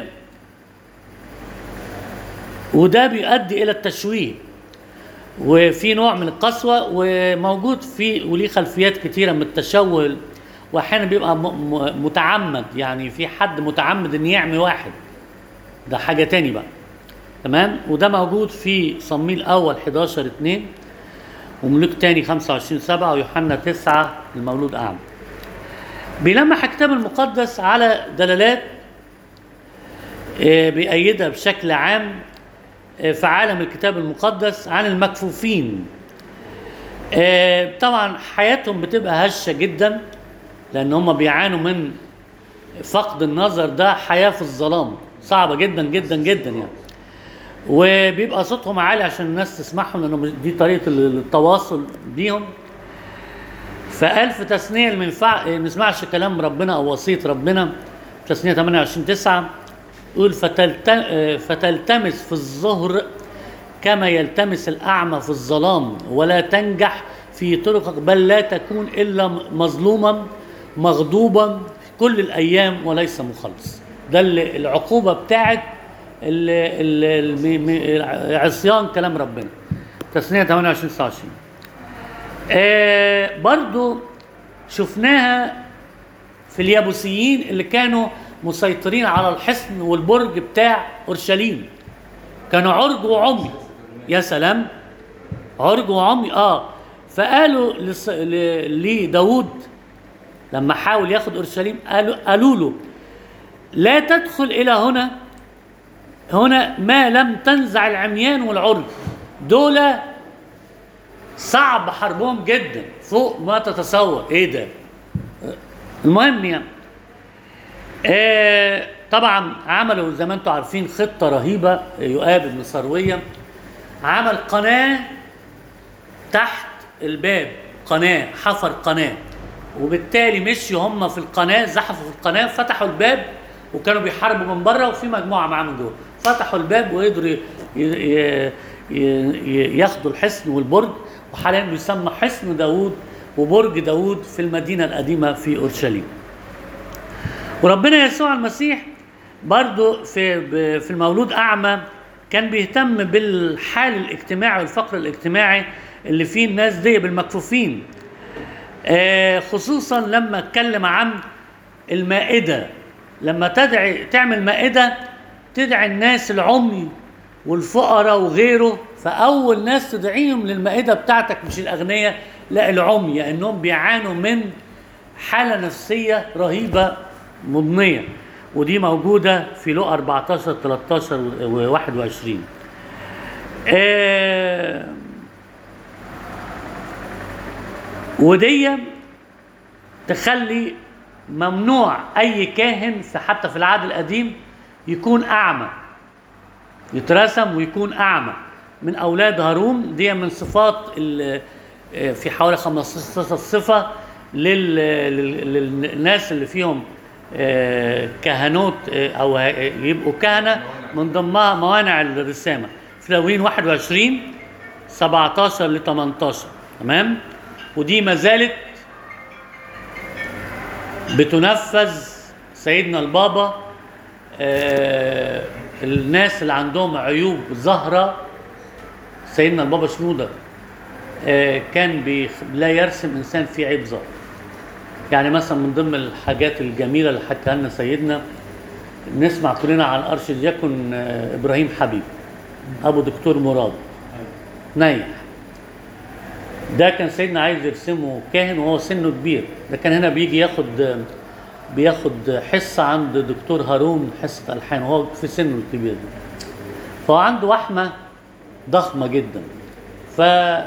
وده بيؤدي الى التشويه وفي نوع من القسوه وموجود في وليه خلفيات كتيره من التشوه واحيانا بيبقى م- م- متعمد يعني في حد متعمد ان يعمي واحد ده حاجه تاني بقى تمام وده موجود في صمويل اول 11 2 وملوك تاني 25 7 ويوحنا 9 المولود اعمى بيلمح الكتاب المقدس على دلالات آه، بيأيدها بشكل عام آه، في عالم الكتاب المقدس عن المكفوفين آه، طبعا حياتهم بتبقى هشة جدا لأن هم بيعانوا من فقد النظر ده حياة في الظلام صعبة جدا جدا جدا يعني وبيبقى صوتهم عالي عشان الناس تسمعهم لأنه دي طريقة التواصل بيهم فقال في تثنية اللي ما ينفع ما نسمعش كلام ربنا أو وصية ربنا في تثنية 28 9 يقول فتلت... فتلتمس في الظهر كما يلتمس الأعمى في الظلام ولا تنجح في طرقك بل لا تكون إلا مظلوما مغضوبا كل الأيام وليس مخلص ده اللي- العقوبة بتاعت ال- ال- الم- م- عصيان كلام ربنا تثنية 28 29 آه برضو شفناها في اليابوسيين اللي كانوا مسيطرين على الحصن والبرج بتاع اورشليم كانوا عرج وعمي يا سلام عرج وعمي اه فقالوا لص- ل- لداود لما حاول ياخد اورشليم قالوا قالوا له لا تدخل الى هنا هنا ما لم تنزع العميان والعرج دول صعب حربهم جدا فوق ما تتصور ايه ده المهم يعني آه طبعا عملوا زي ما انتم عارفين خطه رهيبه يؤاب بن سرويه عمل قناه تحت الباب قناه حفر قناه وبالتالي مشوا هم في القناه زحفوا في القناه فتحوا الباب وكانوا بيحاربوا من بره وفي مجموعه معاه من جوه فتحوا الباب وقدروا ي- ي- ي- ياخدوا الحصن والبرج وحاليا بيسمى حصن داوود وبرج داوود في المدينه القديمه في اورشليم وربنا يسوع المسيح برضو في ب- في المولود اعمى كان بيهتم بالحال الاجتماعي والفقر الاجتماعي اللي فيه الناس دي بالمكفوفين آه، خصوصا لما اتكلم عن المائده لما تدعي تعمل مائده تدعي الناس العمي والفقراء وغيره فاول ناس تدعيهم للمائده بتاعتك مش الاغنياء لا العمي لانهم بيعانوا من حاله نفسيه رهيبه مضنيه ودي موجوده في لو 14 13 و 21 آه ودي تخلي ممنوع اي كاهن في حتى في العهد القديم يكون اعمى يترسم ويكون اعمى من اولاد هارون دي من صفات ال- آه، في حوالي 15 صفه لل- لل- للناس اللي فيهم آه، كهنوت آه، او ه- يبقوا كهنه من ضمنها موانع الرسامه في لاويين 21 17 ل 18 تمام ودي ما زالت بتنفذ سيدنا البابا آه الناس اللي عندهم عيوب ظاهره سيدنا البابا شنودة آه كان بيخ... لا يرسم انسان فيه عيب ظاهر يعني مثلا من ضمن الحاجات الجميله اللي حكاها لنا سيدنا نسمع كلنا عن ارشدياكون آه ابراهيم حبيب ابو دكتور مراد نايح ده كان سيدنا عايز يرسمه كاهن وهو سنه كبير ده كان هنا بيجي ياخد بياخد حصة عند دكتور هارون حصة ألحان وهو في سنه الكبير ده فهو عنده وحمة ضخمة جدا ف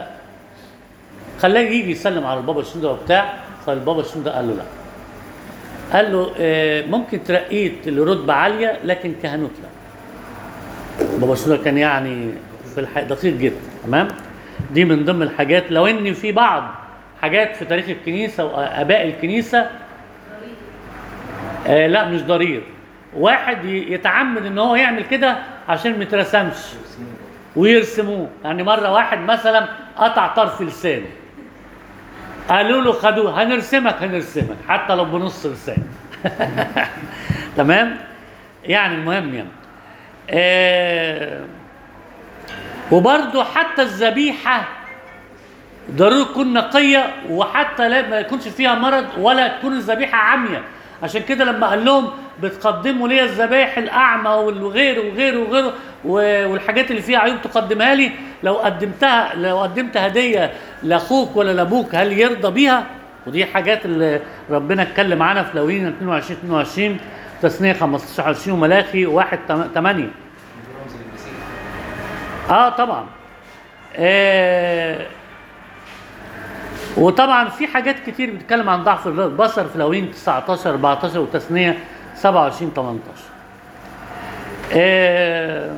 خلاه يجي يسلم على البابا شنودة وبتاع فالبابا شنودة قال له لا قال له آه، ممكن ترقيه لرتبة عالية لكن كهنوت لا بابا شنودة كان يعني في الحقيقة دقيق جدا تمام دي من ضمن الحاجات لو ان في بعض حاجات في تاريخ الكنيسة وآباء الكنيسة آه لا مش ضرير واحد ي- يتعمد ان هو يعمل كده عشان ما يترسمش ويرسموه يعني مره واحد مثلا قطع طرف لسانه قالوا له خدوه هنرسمك هنرسمك حتى لو بنص لسان تمام يعني المهم يعني آه وبرضه حتى الذبيحه ضروري تكون نقيه وحتى لا ما يكونش فيها مرض ولا تكون الذبيحه عاميه عشان كده لما قال لهم بتقدموا لي الذبائح الاعمى وغيره وغيره وغيره و- والحاجات اللي فيها عيوب تقدمها لي لو قدمتها لو قدمت هديه لاخوك ولا لابوك هل يرضى بيها؟ ودي حاجات اللي ربنا اتكلم عنها في لوين 22 22 تثنيه 15 20 وملاخي 1 8 رمز المسيح اه طبعا آه وطبعا في حاجات كتير بتتكلم عن ضعف البصر في لوين 19 14 وتثنيه 27 18 آه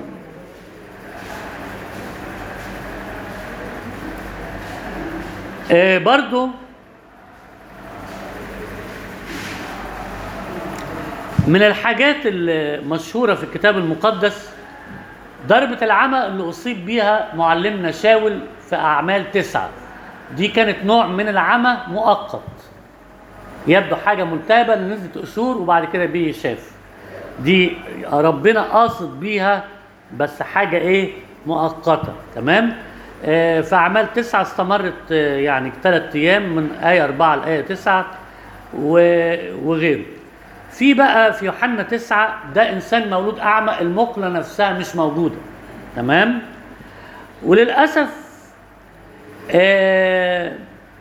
آه برضو من الحاجات المشهورة في الكتاب المقدس ضربة العمى اللي أصيب بيها معلمنا شاول في أعمال تسعة دي كانت نوع من العمى مؤقت يبدو حاجة ملتهبة اللي نزلت قشور وبعد كده بيه شاف دي ربنا قاصد بيها بس حاجة إيه مؤقتة تمام آه في أعمال تسعة استمرت آه يعني ثلاث أيام من آية أربعة لآية تسعة و- وغيره في بقى في يوحنا تسعة ده إنسان مولود أعمى المقلة نفسها مش موجودة تمام وللأسف آه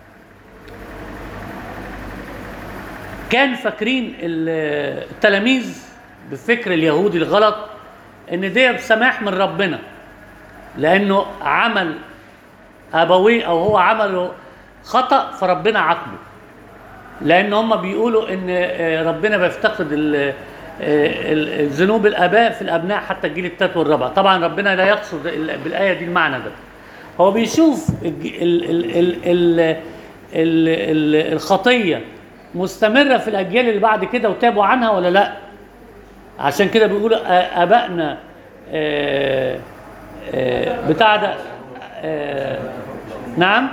كان فاكرين ال- التلاميذ بالفكر اليهودي الغلط ان ده بسماح من ربنا لانه عمل ابويه او هو عمله خطا فربنا عاقبه لان هم بيقولوا ان آه، ربنا بيفتقد ال- آه، ال- الذنوب الاباء في الابناء حتى الجيل الثالث والرابع طبعا ربنا لا يقصد ال- بالايه دي المعنى ده هو بيشوف الج- ال- ال- ال- ال- ال- ال- الخطيه مستمره في الاجيال اللي بعد كده وتابوا عنها ولا لا عشان كده بيقولوا آ- ابائنا آه، آه، بتاع ده آه، نعم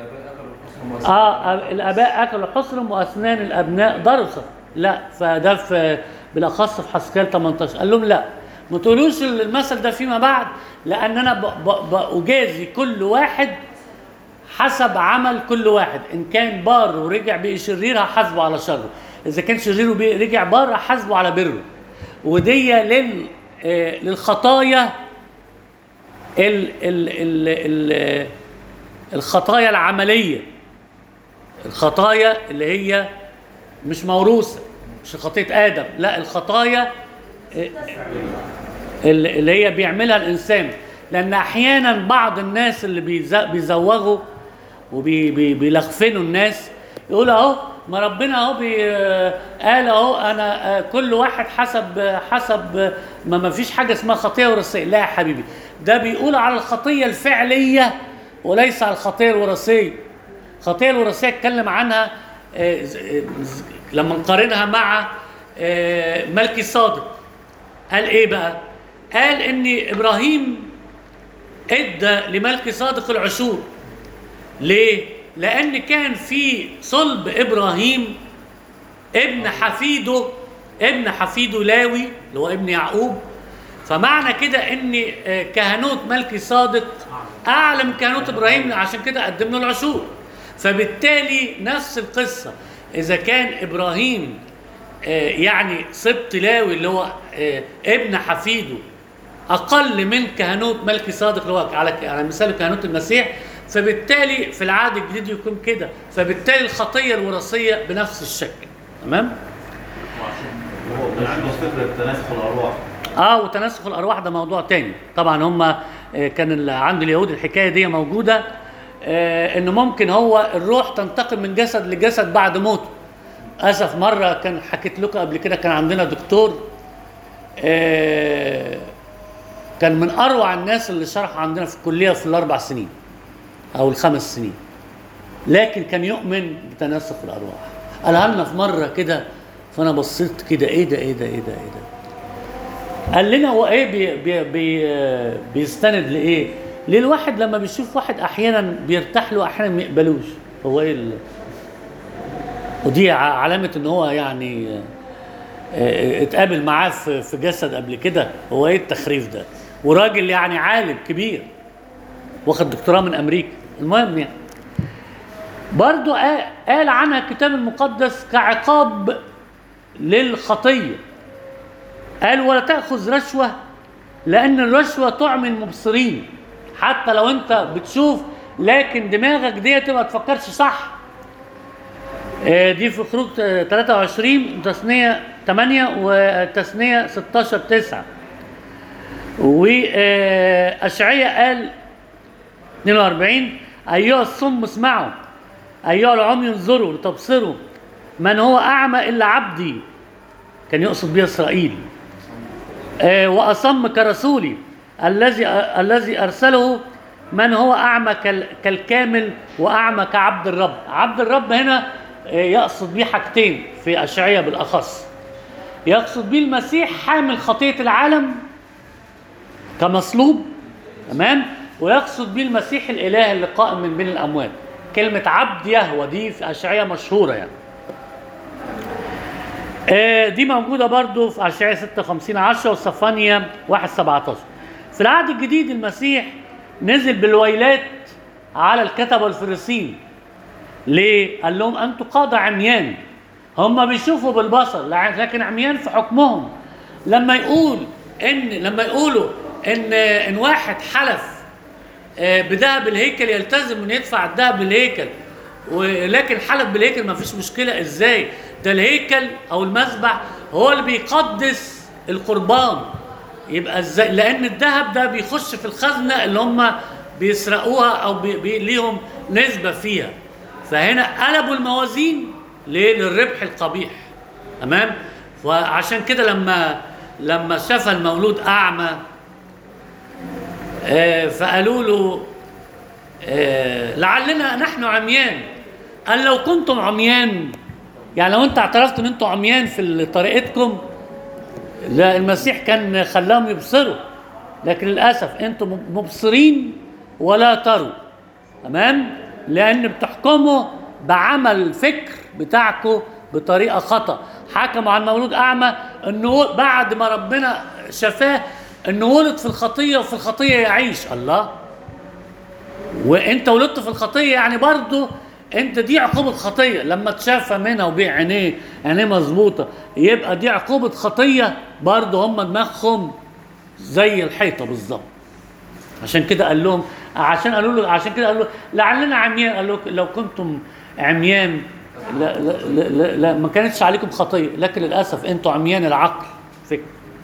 اه الاباء اكلوا حصرهم واسنان الابناء ضرسه لا فده في بالاخص في حسكال 18 قال لهم لا ما تقولوش المثل ده فيما بعد لان انا ب- ب- باجازي كل واحد حسب عمل كل واحد ان كان بار ورجع بقي شرير هحاسبه على شره اذا كان شرير ورجع بار هحاسبه على بره ودي لل آه، للخطايا ال ال ال ال الخطايا العمليه الخطايا اللي هي مش موروثه مش خطيه ادم لا الخطايا آه، اللي اللي هي بيعملها الانسان لان احيانا بعض الناس اللي بيز- بيزوغوا وبيلخفنوا الناس يقول اهو ما ربنا اهو بي قال اهو انا آه، كل واحد حسب حسب ما ما فيش حاجه اسمها خطيه وراثيه لا يا حبيبي ده بيقول على الخطيه الفعليه وليس على الخطيه الوراثيه الخطيه الوراثيه اتكلم عنها آه، ز- آه، ز- لما نقارنها مع آه، ملكي صادق قال ايه بقى قال ان ابراهيم ادى لملكي صادق العشور ليه لان كان في صلب ابراهيم ابن حفيده ابن حفيده لاوي اللي هو ابن يعقوب فمعنى كده ان آه، كهنوت ملكي صادق اعلى من كهنوت ابراهيم عشان كده قدم له العشور فبالتالي نفس القصه اذا كان ابراهيم آه، يعني سبط لاوي اللي هو آه، ابن حفيده اقل من كهنوت ملكي صادق اللي هو على على مثال كهنوت المسيح فبالتالي في العهد الجديد يكون كده فبالتالي الخطيه الوراثيه بنفس الشكل تمام هو كان عنده فكره تناسخ الارواح اه وتناسخ الارواح ده موضوع تاني طبعا هم آه، كان ال- عند اليهود الحكايه دي موجوده آه، ان ممكن هو الروح تنتقل من جسد لجسد بعد موته اسف مره كان حكيت لكم قبل كده كان عندنا دكتور آه، كان من اروع الناس اللي شرح عندنا في الكليه في الاربع سنين او الخمس سنين لكن كان يؤمن بتناسخ الارواح قالها لنا في مره كده فانا بصيت كده ايه ده ايه ده ايه ده ايه ده قال لنا هو ايه بي بي بي بيستند لايه؟ ليه الواحد لما بيشوف واحد احيانا بيرتاح له احيانا ما يقبلوش هو ايه ال... ودي ع- علامه ان هو يعني آه، آه، اتقابل معاه في في جسد قبل كده هو ايه التخريف ده؟ وراجل يعني عالم كبير واخد دكتوراه من امريكا المهم يعني برضو قال قال عنها الكتاب المقدس كعقاب للخطيه قال ولا تأخذ رشوة لأن الرشوة تعمي المبصرين حتى لو أنت بتشوف لكن دماغك دي ما تفكرش صح آه، دي في خروج آه، 23 تثنية 8 وتثنية 16 9 وأشعية قال 42 أيها الصم اسمعوا أيها العمي انظروا لتبصروا من هو أعمى إلا عبدي كان يقصد بها إسرائيل آه، وأصم كرسولي الذي الذي أرسله من هو أعمى كال- كالكامل وأعمى كعبد الرب عبد الرب هنا آه، يقصد بيه حاجتين في أشعية بالأخص يقصد بيه المسيح حامل خطية العالم كمصلوب تمام ويقصد بيه المسيح الإله اللي قائم من بين الأموات كلمة عبد يهوى دي في أشعية مشهورة يعني آه، دي موجودة برضو في أشعياء 56 10 وصفانيا 1 17 في العهد الجديد المسيح نزل بالويلات على الكتبة والفريسين ليه؟ قال لهم أنتم قادة عميان هم بيشوفوا بالبصر لع- لكن عميان في حكمهم لما يقول ان لما يقولوا ان ان واحد حلف آه، بذهب الهيكل يلتزم ان يدفع الذهب للهيكل ولكن حلف بالهيكل ما فيش مشكله ازاي ده الهيكل او المذبح هو اللي بيقدس القربان يبقى ازاي لان الذهب ده بيخش في الخزنه اللي هم بيسرقوها او بي بي ليهم نسبه فيها فهنا قلبوا الموازين ليه للربح القبيح تمام وعشان كده لما لما شاف المولود اعمى آه، فقالوا له آه، لعلنا نحن عميان قال لو كنتم عميان يعني لو انت اعترفت ان انتم عميان في طريقتكم لا المسيح كان خلاهم يبصروا لكن للاسف انتم مبصرين ولا تروا تمام لان بتحكموا بعمل الفكر بتاعكم بطريقه خطا حكموا على المولود اعمى انه بعد ما ربنا شفاه انه ولد في الخطيه وفي الخطيه يعيش الله وانت ولدت في الخطيه يعني برضه انت دي عقوبه خطيه لما تشافى منها وبيع عينيه عينيه مظبوطه يبقى دي عقوبه خطيه برضه هم دماغهم زي الحيطه بالظبط عشان كده قال لهم عشان قالوا له عشان كده قال له لعلنا عميان قال له لو كنتم عميان لا لا, لا, لا, لا ما كانتش عليكم خطيه لكن للاسف انتوا عميان العقل فكر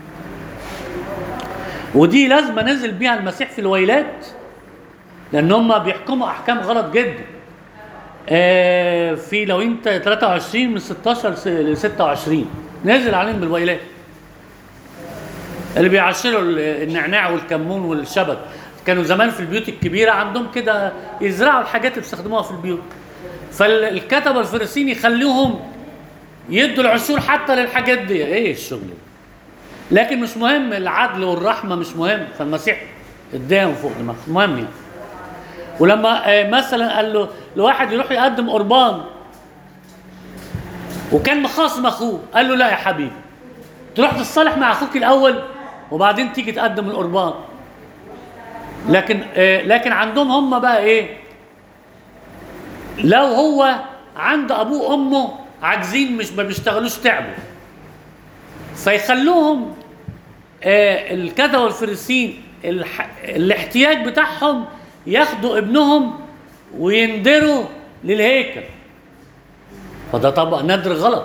ودي لازمه نزل بيها المسيح في الويلات لان هم بيحكموا احكام غلط جدا آه في لو انت 23 من 16 س- ل 26 نازل عليهم بالويلات اللي بيعشروا ال- النعناع والكمون والشبت كانوا زمان في البيوت الكبيره عندهم كده يزرعوا الحاجات اللي بيستخدموها في البيوت فالكتبه الفريسيين يخلوهم يدوا العشور حتى للحاجات دي ايه الشغل ده لكن مش مهم العدل والرحمه مش مهم فالمسيح اداهم فوق دماغه مهم يعني ولما آه، مثلا قال له لواحد يروح يقدم قربان وكان مخاصم اخوه قال له لا يا حبيبي تروح تتصالح مع اخوك الاول وبعدين تيجي تقدم القربان لكن آه، لكن عندهم هم بقى ايه لو هو عند ابوه وامه عاجزين مش ما بيشتغلوش تعبوا فيخلوهم آه، الكذا والفريسين الح... الاحتياج بتاعهم ياخدوا ابنهم ويندروا للهيكل فده طبعا ندر غلط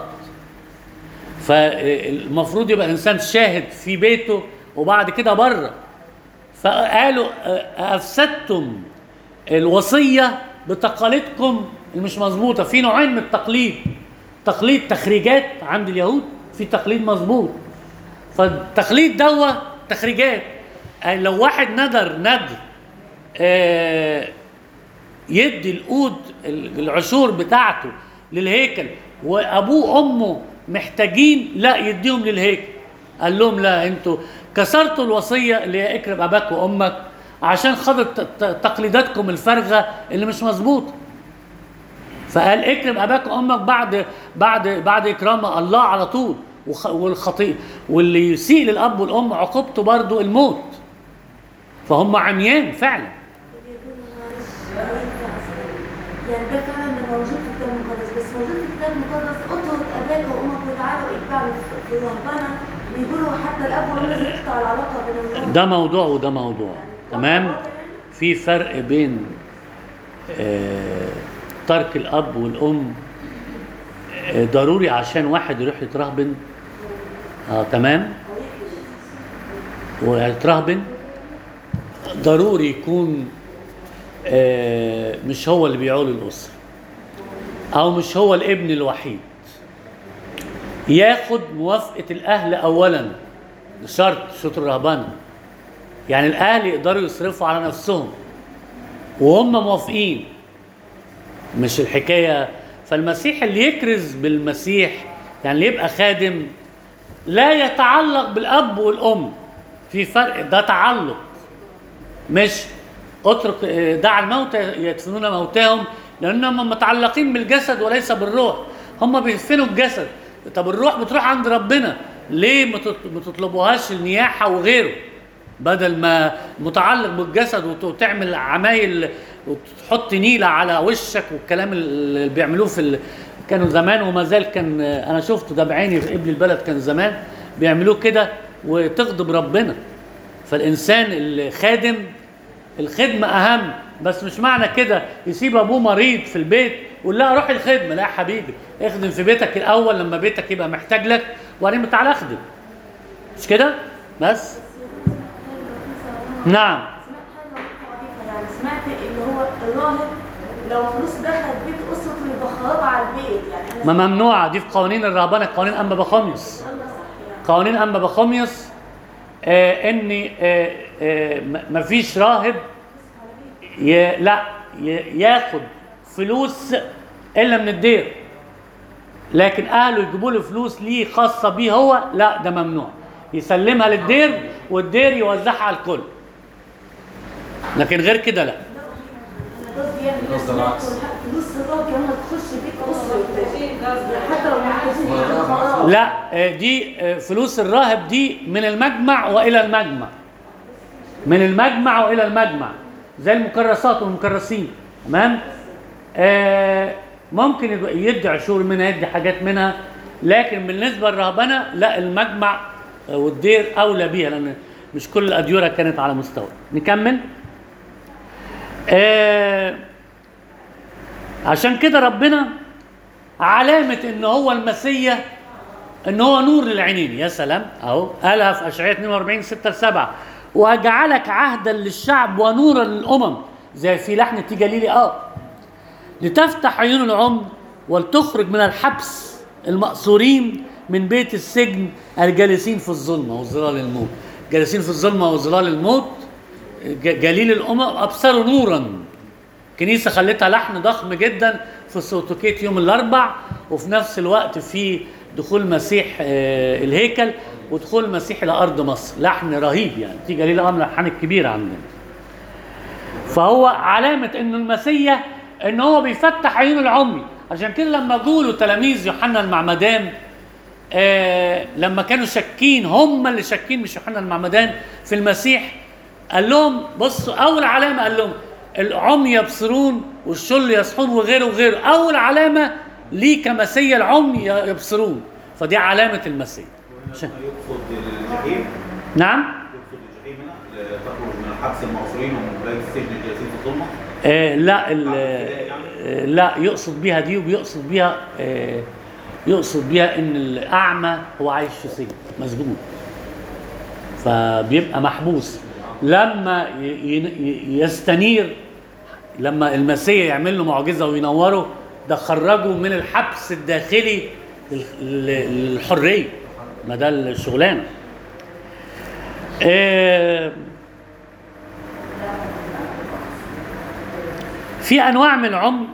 فالمفروض يبقى الانسان شاهد في بيته وبعد كده بره فقالوا آه، افسدتم الوصيه بتقاليدكم اللي مش مظبوطه في نوعين من التقليد تقليد تخريجات عند اليهود في تقليد مظبوط فالتقليد دوا تخريجات يعني لو واحد ندر ندر آه، يدي القود العشور بتاعته للهيكل وابوه وامه محتاجين لا يديهم للهيكل قال لهم لا انتوا كسرتوا الوصيه اللي هي اكرم اباك وامك عشان خاطر ت- ت- تقليداتكم الفارغه اللي مش مظبوطه فقال اكرم اباك وامك بعد بعد بعد اكرام الله على طول وخ- والخطيئ واللي يسيء للاب والام عقوبته برضه الموت فهم عميان فعلا يعني ده فعلا اللي موجود في الكتاب المقدس بس موجود في الكتاب المقدس اطلب اباك وامك وتعالوا اتبعوا في- في رهبنه بيقولوا حتى الاب والام لازم يقطع العلاقه بينهم ده موضوع وده موضوع تمام في فرق بين آه، ترك الاب والام آه، ضروري عشان واحد يروح يترهبن اه تمام ويترهبن ضروري يكون آه، مش هو اللي بيعول الاسره او مش هو الابن الوحيد ياخد موافقه الاهل اولا بشرط شرط الرهبنه يعني الاهل يقدروا يصرفوا على نفسهم وهم موافقين مش الحكايه فالمسيح اللي يكرز بالمسيح يعني اللي يبقى خادم لا يتعلق بالاب والام في فرق ده تعلق مش اترك آه، دع الموتى يدفنون موتاهم لانهم متعلقين بالجسد وليس بالروح هم بيدفنوا الجسد طب الروح بتروح عند ربنا ليه ما تط- ما تطلبوهاش النياحه وغيره بدل ما متعلق بالجسد وت- وتعمل عمايل وتحط نيله على وشك والكلام اللي بيعملوه في ال... كانوا زمان وما زال كان انا شفته ده بعيني في ابن البلد كان زمان بيعملوه كده وتغضب ربنا فالانسان الخادم الخدمه اهم بس مش معنى كده يسيب ابوه مريض في البيت ويقول لا روح الخدمه لا يا حبيبي اخدم في بيتك الاول لما بيتك يبقى محتاج لك وبعدين تعالى اخدم مش كده بس نعم سمعت حاجه لطيفه يعني سمعت اللي هو الراهب لو فلوس دخلت بيت اسرته يبقى خراب على البيت يعني انا ما ممنوعه دي في قوانين الرهبنه قوانين انبا بخميس الله صح يعني قوانين انبا بخميس آه ان آه آه م- مفيش راهب ي... لا ي... ياخد فلوس الا من الدير لكن اهله يجيبوا له فلوس ليه خاصه بيه هو لا ده ممنوع يسلمها للدير والدير يوزعها على الكل لكن غير كده لا انا قصدي يعني قصدي الناس العكس. تاكل حق- فلوس الراجل كمان تخش بيت اسرته حتى لو محتاجين يعملوا خراب لا آه، دي آه، فلوس الراهب دي من المجمع والى المجمع من المجمع والى المجمع زي المكرسات والمكرسين تمام آه ممكن يبقى يدي عشور منها يدي حاجات منها لكن بالنسبه للرهبنه لا المجمع آه، والدير اولى بيها لان مش كل الاديره كانت على مستوى نكمل آه عشان كده ربنا علامة ان هو المسيح ان هو نور للعينين يا سلام اهو قالها في اشعياء 42 6 ل 7 وجعلك عهدا للشعب ونورا للامم زي في لحن تيجاليلي اه لتفتح عيون العمي ولتخرج من الحبس المأسورين من بيت السجن الجالسين في الظلمة وظلال الموت جالسين في الظلمة وظلال الموت ج- جليل الأمم أبصروا نورا كنيسة خلتها لحن ضخم جدا في السوتوكيت يوم الأربع وفي نفس الوقت في دخول مسيح آه، الهيكل ودخول المسيح إلى أرض مصر لحن رهيب يعني في جليل الأمم الألحان الكبيرة عندنا فهو علامة إنه المسيح إن هو بيفتح عيون العمي عشان كده لما جولوا تلاميذ يوحنا المعمدان آه لما كانوا شاكين هم اللي شاكين مش يوحنا المعمدان في المسيح قال لهم بصوا اول علامه قال لهم العمي يبصرون والشل يصحون وغيره وغيره اول علامه ليه كمسيا العمي يبصرون فدي علامه المسيح عشان- يقصد الجحيم نعم يقصد الجحيم هنا تخرج من الحبس المأسورين ومن ولاية السجن الجالسين في الظلمة آه لا ال- آه لا يقصد بيها دي وبيقصد بيها آه يقصد بيها ان الاعمى هو عايش في سجن مسجون فبيبقى محبوس لما ي- ي- يستنير لما المسيح يعمل له معجزه وينوره ده خرجه من الحبس الداخلي لل- لل- للحريه ما ده الشغلانه آه في انواع من العمي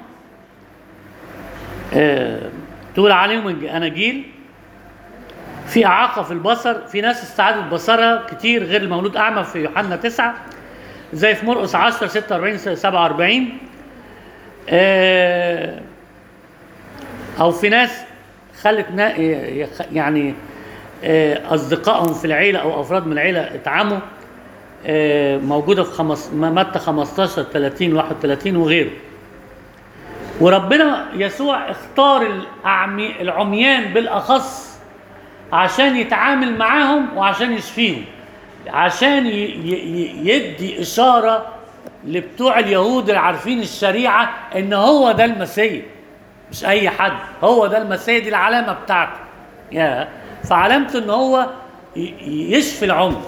آه، تقول عليهم الاناجيل في اعاقه في البصر في ناس استعادت بصرها كتير غير المولود اعمى في يوحنا تسعة زي في مرقس 10 46 47 آه، او في ناس خلت نا- يخ- يعني آه، اصدقائهم في العيله او افراد من العيله اتعموا آه، موجوده في خمس م- متى 15 30 31 وغيره وربنا يسوع اختار الأعمي العميان بالاخص عشان يتعامل معاهم وعشان يشفيهم عشان ي- ي- يدي اشاره لبتوع اليهود اللي عارفين الشريعه ان هو ده المسيح مش اي حد هو ده المسيح دي العلامه بتاعته يا فعلامته ان هو ي- يشفي العمي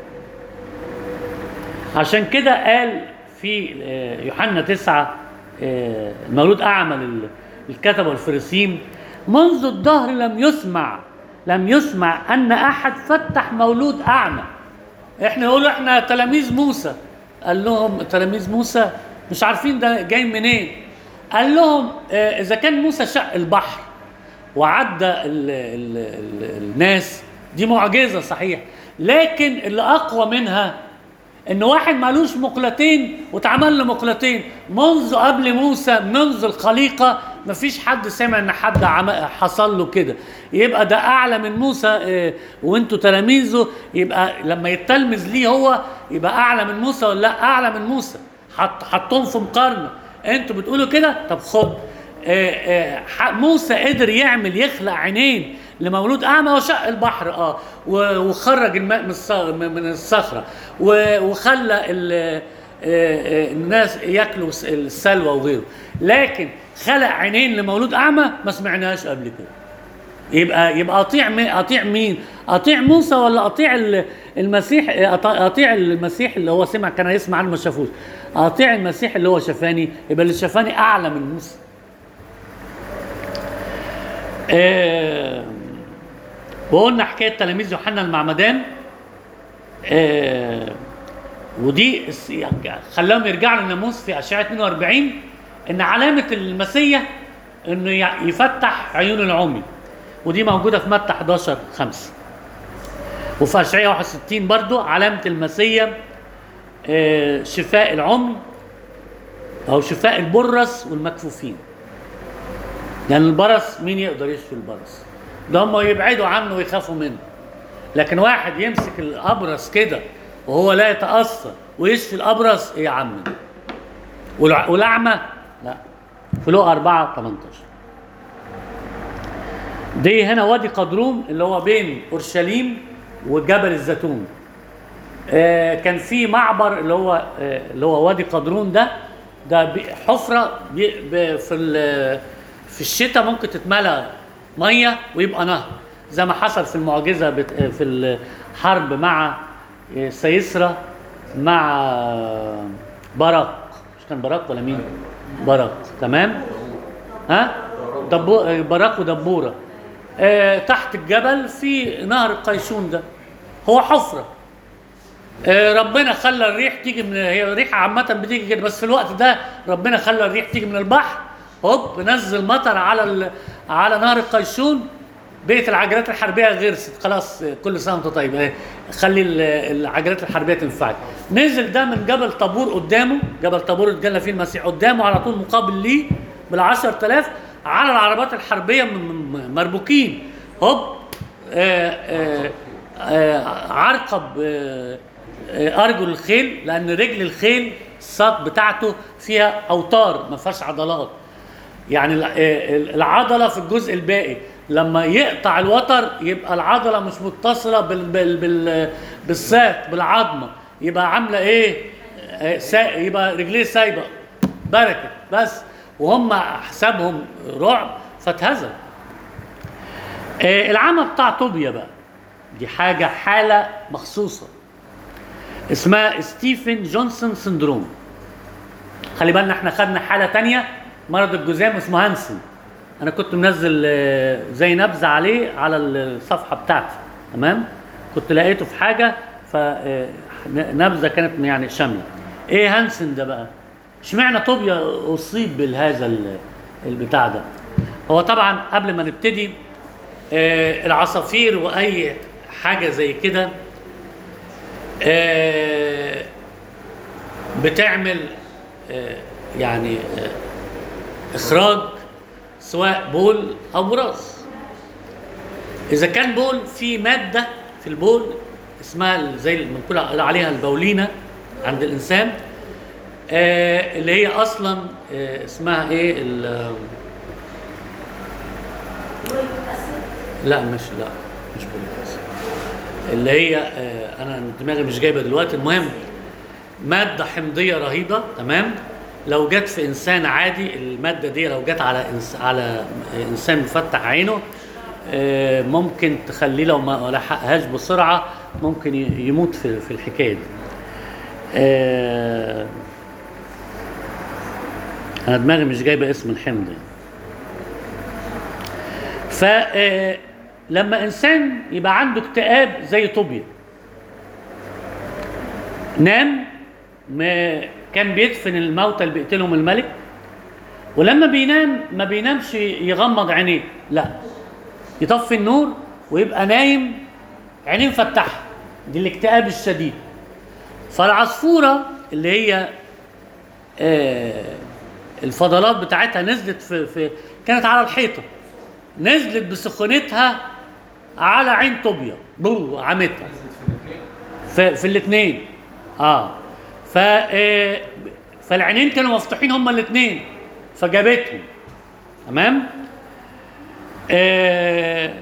عشان كده قال في آه، يوحنا تسعة آه، المولود أعمى لل- للكتبة والفريسيين منذ الدهر لم يسمع لم يسمع أن أحد فتح مولود أعمى احنا نقول احنا تلاميذ موسى قال لهم تلاميذ موسى مش عارفين ده جاي منين قال لهم آه، اذا كان موسى شق البحر وعدى ال ال ال الناس دي معجزه صحيح لكن اللي اقوى منها ان واحد مالوش مقلتين واتعمل له مقلتين منذ قبل موسى منذ الخليقه مفيش حد سمع ان حد عم- حصل له كده يبقى ده اعلى من موسى آه، وانتوا تلاميذه يبقى لما يتلمذ ليه هو يبقى اعلى من موسى ولا لا اعلى من موسى حط حطهم في مقارنه انتوا بتقولوا كده طب خد آه، آه، ح- موسى قدر يعمل يخلق عينين لمولود اعمى وشق البحر اه و- وخرج الماء من الص- من الصخره و- وخلى ال- آه، آه، الناس ياكلوا س- السلوى وغيره لكن خلق عينين لمولود اعمى ما سمعناهاش قبل كده يبقى يبقى اطيع مين اطيع مين اطيع موسى ولا اطيع ال- المسيح أط- اطيع المسيح اللي هو سمع كان يسمع عنه ما شافوش اطيع المسيح اللي هو شفاني يبقى اللي شفاني اعلى من موسى آه، وقلنا حكايه تلاميذ يوحنا المعمدان آه، ودي الس- خلاهم يرجعوا للناموس في اشعه 42 ان علامه المسيح انه يع- يفتح عيون العمي ودي موجوده في متى 11 5 وفي اشعياء 61 برضو علامه المسيح آه، شفاء العمي او شفاء البرص والمكفوفين لان البرص مين يقدر يشفي البرص ده هم يبعدوا عنه ويخافوا منه لكن واحد يمسك الابرص كده وهو لا يتاثر ويشفي الابرص ايه يا عم ده والع- والاعمى لا في لقا 4 18 دي هنا وادي قدروم اللي هو بين اورشليم وجبل الزيتون آه، كان في معبر اللي هو آه، اللي هو وادي قدرون ده ده بي- حفره بي- ب- في ال- في الشتاء ممكن تتملى ميه ويبقى نهر زي ما حصل في المعجزه بت- آه، في الحرب مع آه، سيسرا مع آه، باراك مش كان باراك ولا مين؟ براق تمام ها دبو براق ودبوره آه تحت الجبل في نهر القيشون ده هو حفره آه ربنا خلى الريح تيجي من هي الريح عامه بتيجي كده بس في الوقت ده ربنا خلى الريح تيجي من البحر هوب نزل مطر على ال... على نهر القيشون بقت العجلات الحربيه غرست خلاص آه، كل سنه وانت طيب آه، خلي ال- العجلات الحربيه تنفعك نزل ده من جبل طابور قدامه جبل طابور اللي اتجلى فيه المسيح قدامه على طول مقابل ليه بال 10000 على العربات الحربيه م- م- مربوكين هوب آه آه آه عرقب آه آه ارجل الخيل لان رجل الخيل الساق بتاعته فيها اوتار ما فيهاش عضلات يعني الع- آه، العضله في الجزء الباقي لما يقطع الوتر يبقى العضله مش متصله بال بال بال بالساق بالعظمه يبقى عامله ايه آه، سا- يبقى رجليه سايبه بركه بس وهم حسابهم رعب فاتهزم آه، العمى بتاع طوبيا بقى دي حاجه حاله مخصوصه اسمها ستيفن جونسون سندروم خلي بالنا احنا خدنا حاله تانية مرض الجذام اسمه هانسن انا كنت منزل آه، زي نبذه عليه على الصفحه بتاعتي تمام كنت لقيته في حاجه ف آه، نبذه كانت يعني شامله ايه هانسن ده بقى اشمعنى طوبيا اصيب بهذا ال- البتاع ده هو طبعا قبل ما نبتدي آه، العصافير واي حاجه زي كده آه، بتعمل آه، يعني آه، اخراج سواء بول او براز اذا كان بول في ماده في البول اسمها زي ما بنقول عليها البولينه عند الانسان آه، اللي هي اصلا آه، اسمها ايه ال- لا مش لا مش بوليك أسيد. اللي هي آه، انا دماغي مش جايبه دلوقتي المهم ماده حمضيه رهيبه تمام لو جت في انسان عادي الماده دي لو جت على إنس على انسان مفتح عينه آه، ممكن تخليه لو ما لحقهاش بسرعه ممكن ي- يموت في في الحكايه دي. آه، انا دماغي مش جايبه اسم الحمض يعني. فلما انسان يبقى عنده اكتئاب زي طوبيا نام ما كان بيدفن الموتى اللي بيقتلهم الملك ولما بينام ما بينامش يغمض عينيه لا يطفي النور ويبقى نايم عينيه مفتحه دي الاكتئاب الشديد فالعصفوره اللي هي آه الفضلات بتاعتها نزلت في, في كانت على الحيطه نزلت بسخونتها على عين طوبيا بو عمتها نزلت في الاثنين في, في الاثنين اه ف آه، فالعينين كانوا مفتوحين هما الاثنين فجابتهم تمام آه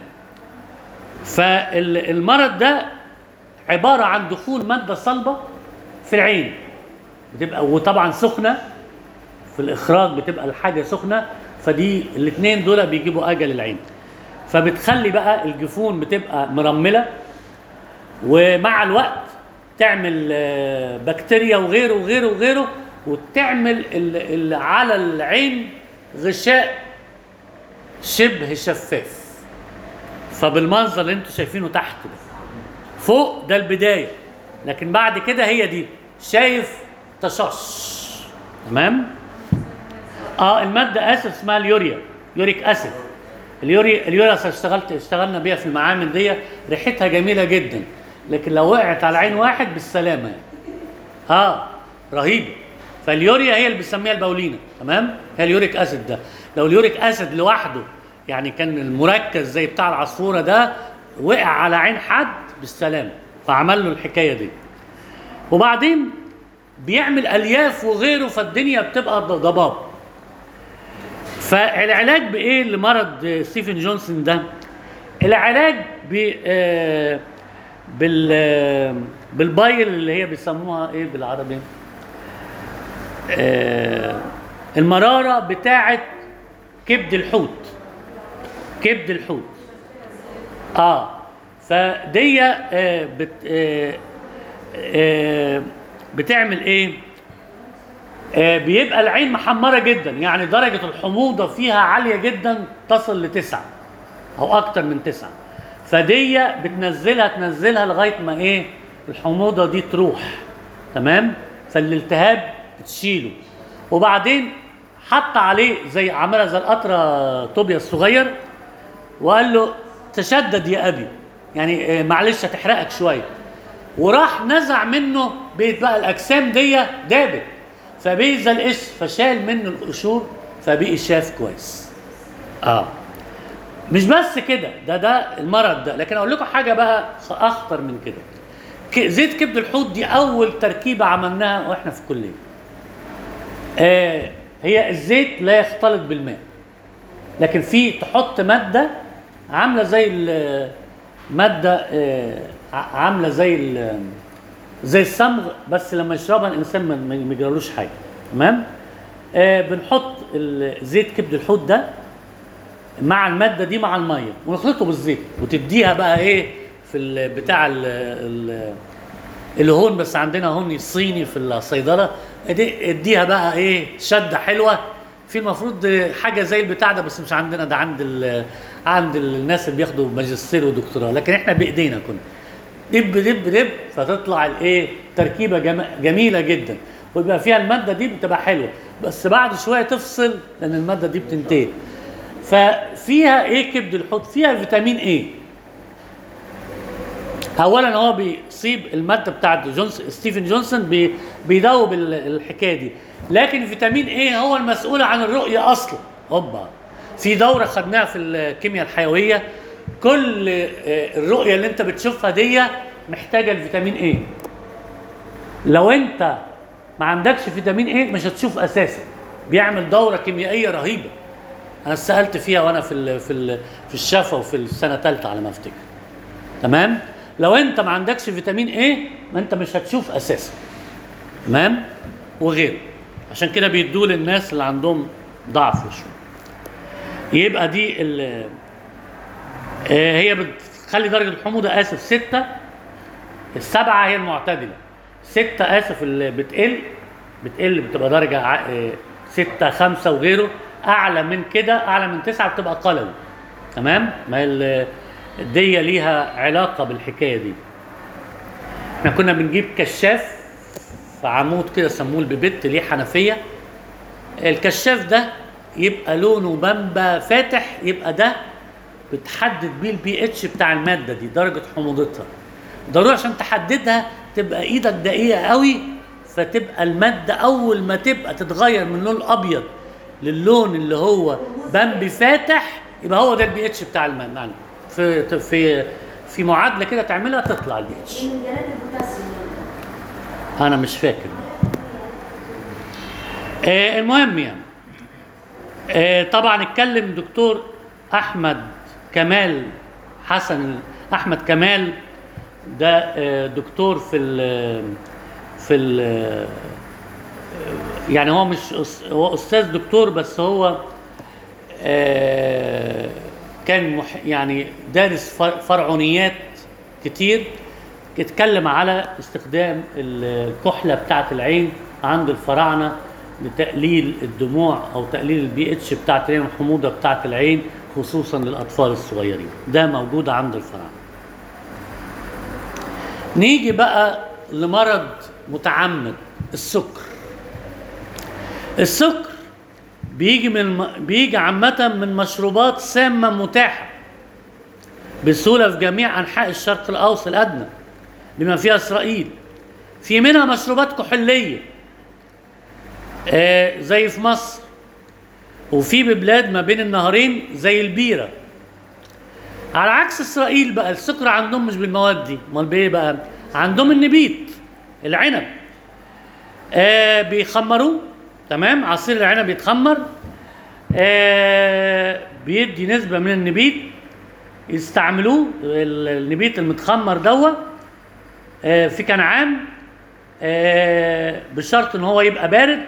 فالمرض ده عباره عن دخول ماده صلبه في العين بتبقى وطبعا سخنه في الاخراج بتبقى الحاجه سخنه فدي الاثنين دول بيجيبوا اجل العين فبتخلي بقى الجفون بتبقى مرمله ومع الوقت تعمل آه، بكتيريا وغيره وغيره وغيره وتعمل ال- ال- على العين غشاء شبه شفاف فبالمنظر اللي انتوا شايفينه تحت ده فوق ده البدايه لكن بعد كده هي دي شايف تشش تمام اه الماده اسف اسمها اليوريا يوريك اسيد اليوري اليوريا اشتغلت اشتغلنا بيها في المعامل دي ريحتها جميله جدا لكن لو وقعت على عين واحد بالسلامه يعني اه رهيبه فاليوريا هي اللي بنسميها البولينه تمام هي اليوريك اسيد ده لو اليوريك اسيد لوحده يعني كان المركز زي بتاع العصفوره ده وقع على عين حد بالسلامه فعمل له الحكايه دي وبعدين بيعمل الياف وغيره فالدنيا بتبقى ض- ضباب فالعلاج بايه لمرض ستيفن جونسون ده العلاج ب آه، بال آه، بالبايل اللي هي بيسموها ايه بالعربي آه، المراره بتاعه كبد الحوت كبد الحوت اه فدي آه بت آه آه بتعمل ايه آه، بيبقى العين محمرة جدا يعني درجة الحموضة فيها عالية جدا تصل لتسعة أو أكتر من تسعة فدي بتنزلها تنزلها لغاية ما إيه الحموضة دي تروح تمام فالالتهاب بتشيله وبعدين حط عليه زي عملها زي القطرة طوبيا الصغير وقال له تشدد يا أبي يعني آه، معلش هتحرقك شوية وراح نزع منه بقت بقى الاجسام دي دابت فبقي زي القش فشال منه القشور فبقي شاف كويس اه مش بس كده ده ده المرض ده لكن اقول لكم حاجه بقى خ- اخطر من كده ك- زيت كبد الحوت دي اول تركيبه عملناها واحنا في الكليه آه هي الزيت لا يختلط بالماء لكن في تحط ماده عامله زي ال- ماده آه، ع- عامله زي ال- زي الصمغ بس لما يشربها الانسان ما- ما ما يجرالوش حاجه تمام آه بنحط ال- زيت كبد الحوت ده مع الماده دي مع الميه ونخلطه بالزيت وتديها بقى ايه في ال- بتاع ال ال الهون بس عندنا هون صيني في الصيدله ادي- اديها بقى ايه شده حلوه في المفروض حاجه زي البتاع ده بس مش عندنا ده عند ال عند الناس اللي بياخدوا ماجستير ودكتوراه لكن احنا بايدينا كنا دب دب دب فتطلع الايه تركيبه جم- جميله جدا ويبقى فيها الماده دي بتبقى حلوه بس بعد شويه تفصل لان الماده دي بتنتهي ففيها ايه كبد الحوت فيها فيتامين ايه اولا هو بيصيب الماده بتاعت جونس ستيفن جونسون بي بيدوب ال- الحكايه دي لكن فيتامين ايه هو المسؤول عن الرؤيه اصلا هوبا في دوره خدناها في الكيمياء الحيويه كل آه، الرؤيه اللي انت بتشوفها دي محتاجه الفيتامين ايه لو انت ما عندكش فيتامين ايه مش هتشوف اساسا بيعمل دوره كيميائيه رهيبه انا سالت فيها وانا في ال في ال في الشفا وفي السنه الثالثه على ما افتكر تمام لو انت ما عندكش فيتامين ايه ما انت مش هتشوف اساسا تمام وغيره عشان كده بيدوه للناس اللي عندهم ضعف شويه يبقى دي ال آه، هي بتخلي درجه الحموضه اسف ستة السبعه هي المعتدله ستة اسف اللي بتقل بتقل بتبقى درجه ع- آه، ستة خمسة وغيره اعلى من كده اعلى من تسعة بتبقى قلل تمام ما ال- دي ليها علاقه بالحكايه دي احنا كنا بنجيب كشاف في عمود كده سموه البيبت ليه حنفيه الكشاف ده يبقى لونه بامبا فاتح يبقى ده بتحدد بيه البي اتش بتاع الماده دي درجه حموضتها ضروري عشان تحددها تبقى ايدك دقيقه قوي فتبقى الماده اول ما تبقى تتغير من اللون الابيض للون اللي هو بامبي فاتح يبقى هو ده البي اتش بتاع الماده في في في معادله كده تعملها تطلع البي اتش من جلاد البوتاسيوم انا مش فاكر آه المهم يعني آه طبعا اتكلم دكتور احمد كمال حسن احمد كمال ده آه دكتور في ال في ال يعني هو مش أس- هو استاذ دكتور بس هو آه كان مح يعني دارس فر- فرعونيات كتير اتكلم على استخدام ال- الكحله بتاعه العين عند الفراعنه لتقليل الدموع او تقليل البي اتش بتاعه العين الحموضه بتاعه العين خصوصا للاطفال الصغيرين ده موجود عند الفراعنه نيجي بقى لمرض متعمد السكر السكر بيجي من بيجي عامة من مشروبات سامة متاحة بسهولة في جميع أنحاء الشرق الأوسط الأدنى بما فيها إسرائيل في منها مشروبات كحولية آه زي في مصر وفي ببلاد ما بين النهرين زي البيرة على عكس إسرائيل بقى السكر عندهم مش بالمواد دي امال بايه بقى عندهم النبيت العنب آه بيخمروه تمام عصير العنب يتخمر آه بيدي نسبة من النبيت يستعملوه ال- النبيت المتخمر دوا آه في كنعان آه بشرط ان هو يبقى بارد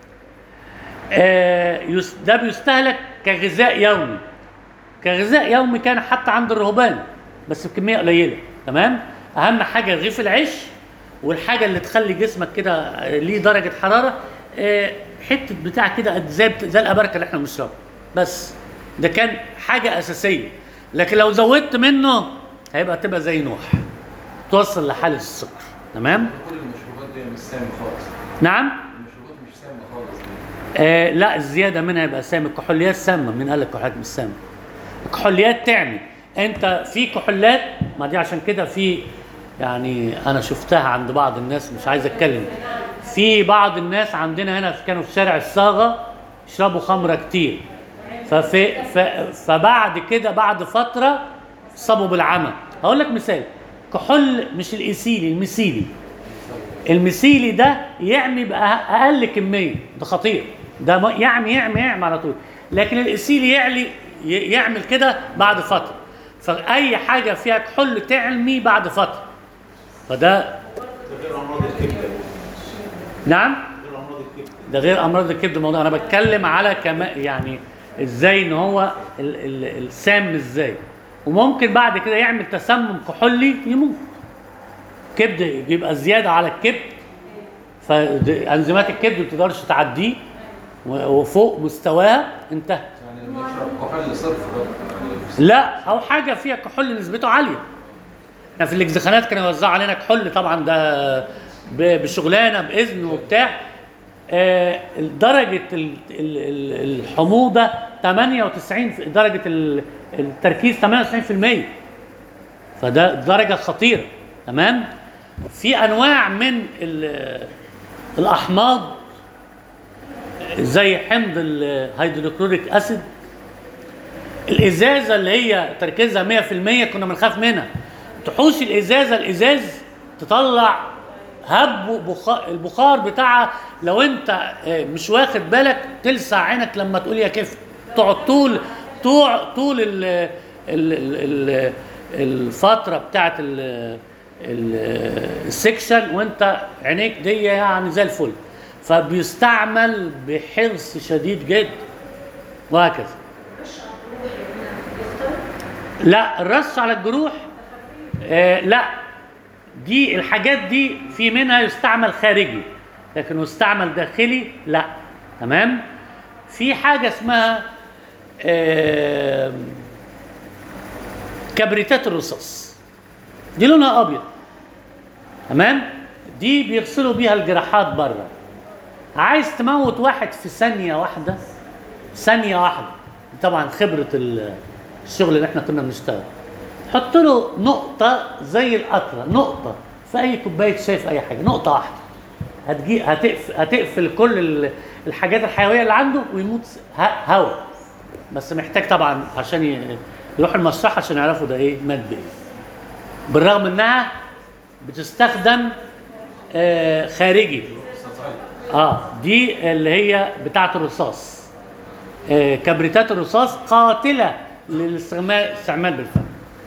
آه يس- ده بيستهلك كغذاء يومي كغذاء يومي كان حتى عند الرهبان بس بكميه قليله تمام اهم حاجه رغيف العيش والحاجه اللي تخلي جسمك كده ليه درجه حراره آه، حته بتاع كده قد زي زي الابركه اللي احنا بنشربها بس ده كان حاجه اساسيه لكن لو زودت منه هيبقى تبقى زي نوح توصل لحاله السكر تمام كل المشروبات دي مش سامة خالص نعم المشروبات مش سامة خالص دي. آه لا الزياده منها يبقى سام الكحوليات سامه مين قال لك الكحوليات مش سامه الكحوليات تعمي انت في كحولات ما دي عشان كده في يعني انا شفتها عند بعض الناس مش عايز اتكلم في بعض الناس عندنا هنا كانوا في شارع الصاغه يشربوا خمره كتير ففي ف فبعد كده بعد فتره صابوا بالعمى هقول لك مثال كحول مش الايثيلي الميثيلي الميثيلي ده يعمي بأقل كمية ده خطير ده م- يعمي يعمي يعمي على طول لكن الإيثيلي يعلي ي- يعمل كده بعد فترة فأي حاجة فيها كحول تعمي بعد فترة فده ده غير امراض الكبد نعم غير امراض الكبد ده غير امراض الكبد الموضوع انا بتكلم على كما يعني ازاي ان هو ال ال السام ازاي وممكن بعد كده يعمل تسمم كحولي يموت كبد يبقى زياده على الكبد فانزيمات الكبد ما بتقدرش تعديه و- وفوق مستواها انتهى يعني اللي بيشرب كحول صرف برضه يعني لا او حاجه فيها كحول نسبته عاليه احنا في الاكزخانات كانوا يوزعوا علينا كحول طبعا ده ب- بشغلانه باذن وبتاع آه، درجه ال- ال- ال- الحموضه 98 في- درجه ال- التركيز 98% فده درجه خطيره تمام في انواع من ال- الاحماض زي حمض الهيدروكلوريك اسيد الازازه اللي هي تركيزها 100% كنا بنخاف منها تحوش الازازه الازاز تطلع هب بخار البخار بتاعها لو انت آه، مش واخد بالك تلسع عينك لما تقول يا كيف تقعد طول طول طول ال ال ال ال الفتره بتاعت ال ال- السكشن وانت عينيك دي يعني زي الفل فبيستعمل بحرص شديد جدا وهكذا لا الرش على الجروح آه لا دي الحاجات دي في منها يستعمل خارجي لكن يستعمل داخلي لا تمام في حاجه اسمها آه كبريتات الرصاص دي لونها ابيض تمام دي بيغسلوا بيها الجراحات بره عايز تموت واحد في ثانيه واحده ثانيه واحده طبعا خبره ال- الشغل اللي احنا كنا بنشتغل حط له نقطه زي القطره نقطه في اي كوبايه شاي في اي حاجه نقطه واحده هتجي هتقفل, هتقفل كل ال- الحاجات الحيويه اللي عنده ويموت ه- هوا بس محتاج طبعا عشان ي- يروح المصحه عشان يعرفوا ده ايه مات بايه بالرغم انها بتستخدم آه خارجي اه دي اللي هي بتاعه الرصاص آه كبريتات الرصاص قاتله للاستعمال استعمال بالفم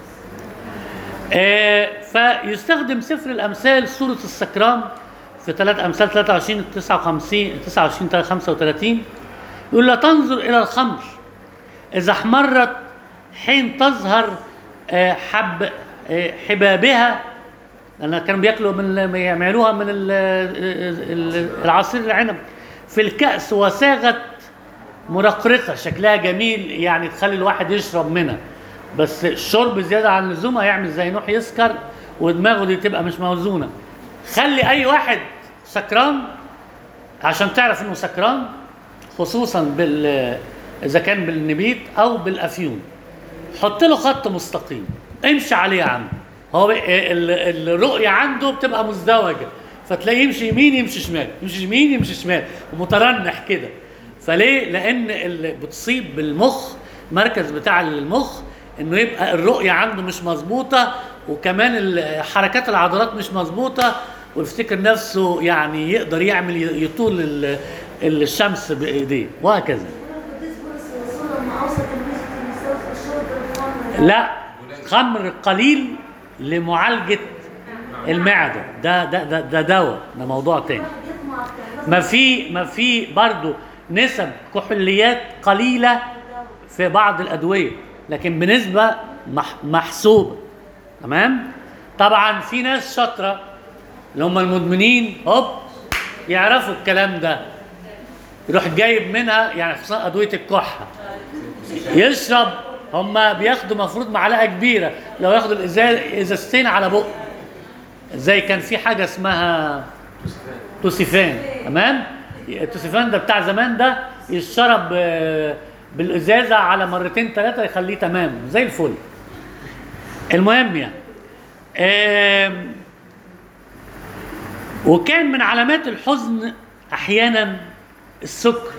آه فيستخدم سفر الامثال سوره السكران في ثلاث امثال 23 59 29 35 يقول لا تنظر الى الخمر اذا احمرت حين تظهر آه، حب آه، حبابها لان كانوا بياكلوا من يعملوها من ال- ال- العصير العنب في الكأس وساغت مرقرقة شكلها جميل يعني تخلي الواحد يشرب منها بس الشرب زيادة عن اللزوم هيعمل زي نوح يسكر ودماغه دي تبقى مش موزونة خلي أي واحد سكران عشان تعرف إنه سكران خصوصا بال إذا كان بالنبيت أو بالأفيون حط له خط مستقيم امشي عليه يا عم هو ب- ال- الرؤية عنده بتبقى مزدوجة فتلاقيه يمشي يمين يمشي شمال يمشي يمين يمشي شمال ومترنح كده فليه؟ لأن اللي بتصيب بالمخ مركز بتاع المخ انه يبقى الرؤية عنده مش مظبوطة وكمان ال- حركات العضلات مش مظبوطة ويفتكر نفسه يعني يقدر يعمل ي- يطول ال- الشمس بإيديه وهكذا القديس بولس الرسول لما اوصى تلميذه تيموثاوس بالشرب الخمر لا خمر قليل لمعالجة المعدة ده ده ده, ده دواء ده موضوع تاني الواحد يطمع في بس ما في ما في برضه نسب كحوليات قليلة في بعض الأدوية لكن بنسبة مح محسوبة تمام طبعا في ناس شاطرة اللي هم المدمنين هوب يعرفوا الكلام ده يروح جايب منها يعني خصوصا ادويه الكحه يشرب هما بياخدوا مفروض معلقه كبيره لو ياخدوا الازاز ازازتين على بق زي كان في حاجه اسمها توسيفان تمام التوسيفان ده بتاع زمان ده يشرب آه، بالازازه على مرتين ثلاثه يخليه تمام زي الفل المهم يعني آم، وكان من علامات الحزن احيانا السكر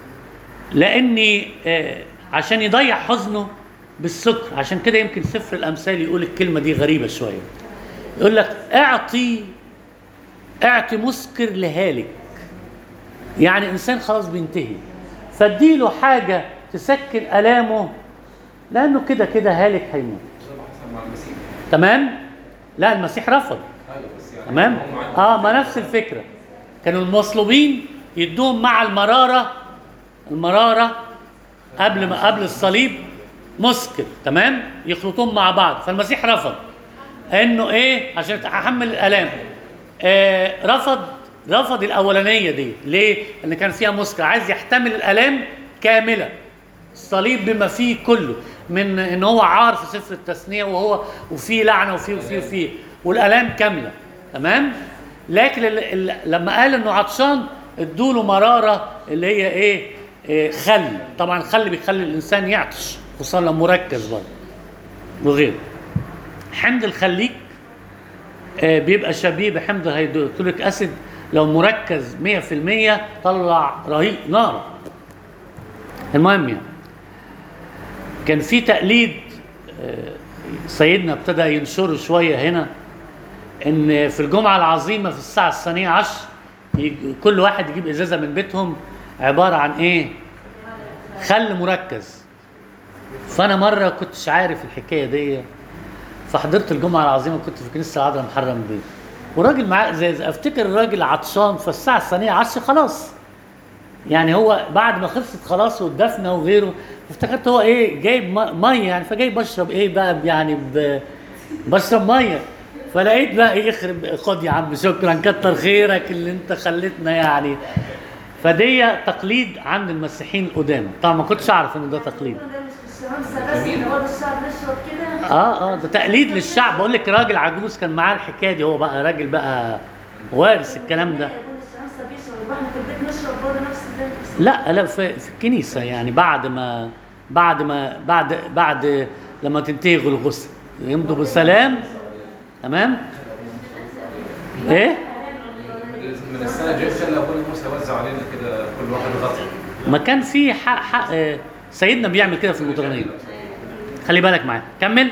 لاني آه، عشان يضيع حزنه بالسكر عشان كده يمكن سفر الامثال يقول الكلمه دي غريبه شويه يقول لك اعطي اعطي مسكر لهالك يعني انسان خلاص بينتهي فاديله حاجه تسكن الامه لانه كده كده هالك هيموت ده اللي حصل مع المسيح تمام لا المسيح رفض ايوه بس يعني تمام هم عندهم- اه ما نفس الفكره كانوا المصلوبين يدوهم مع المراره المراره قبل ما قبل الصليب مسكر تمام يخلطوهم مع بعض فالمسيح رفض انه ايه عشان احمل الالام آه رفض رفض الاولانيه دي ليه؟ لان كان فيها مسكر عايز يحتمل الالام كامله الصليب بما فيه كله من ان هو عار في سفر التثنيه وهو وفيه لعنه وفيه وفيه وفيه والالام كامله تمام لكن ال ال لما قال انه عطشان ادوا له مراره اللي هي ايه, إيه خل طبعا الخل بيخلي الانسان يعطش خصوصا لو مركز برضه وغيره حمض الخليك آه، بيبقى شبيه بحمض الهيدروكليك اسيد لو مركز 100% طلع رهيب نار المهم يعني كان في تقليد آه، سيدنا ابتدى ينشره شويه هنا ان في الجمعه العظيمه في الساعه الثانيه عشر يج- كل واحد يجيب ازازه من بيتهم عباره عن ايه خل مركز فانا مره كنتش عارف الحكايه دي فحضرت الجمعه العظيمه كنت في كنيسه العذراء محرم بيه وراجل معاه ازازه افتكر الراجل عطشان فالساعه الثانيه عشر خلاص يعني هو بعد ما خلصت خلاص والدفنه وغيره افتكرت هو ايه جايب م- ميه يعني فجاي بشرب ايه بقى يعني ب... بشرب ميه فلقيت بقى ايه يخرب خد يا عم شكرا كتر خيرك اللي انت خليتنا يعني فدي تقليد عند المسيحيين القدامى طبعا ما كنتش اعرف ان ده تقليد ده مش في الشمس بس ان هو الشعب نشرب كده اه اه ده تقليد للشعب بقول لك راجل عجوز كان معاه الحكايه دي هو بقى راجل بقى وارث الكلام ده يقول الشمس بيشرب واحنا في البيت نشرب برضه نفس اللي انت لا لا في, في الكنيسة يعني بعد ما بعد ما بعد بعد لما تنتهي الغسل يمضوا بسلام تمام ايه من السنه الجايه ان شاء الله ابونا موسى وزع علينا كده كل واحد غطا ما كان في حق حق آه، سيدنا بيعمل كده في المطرانية خلي بالك معايا كمل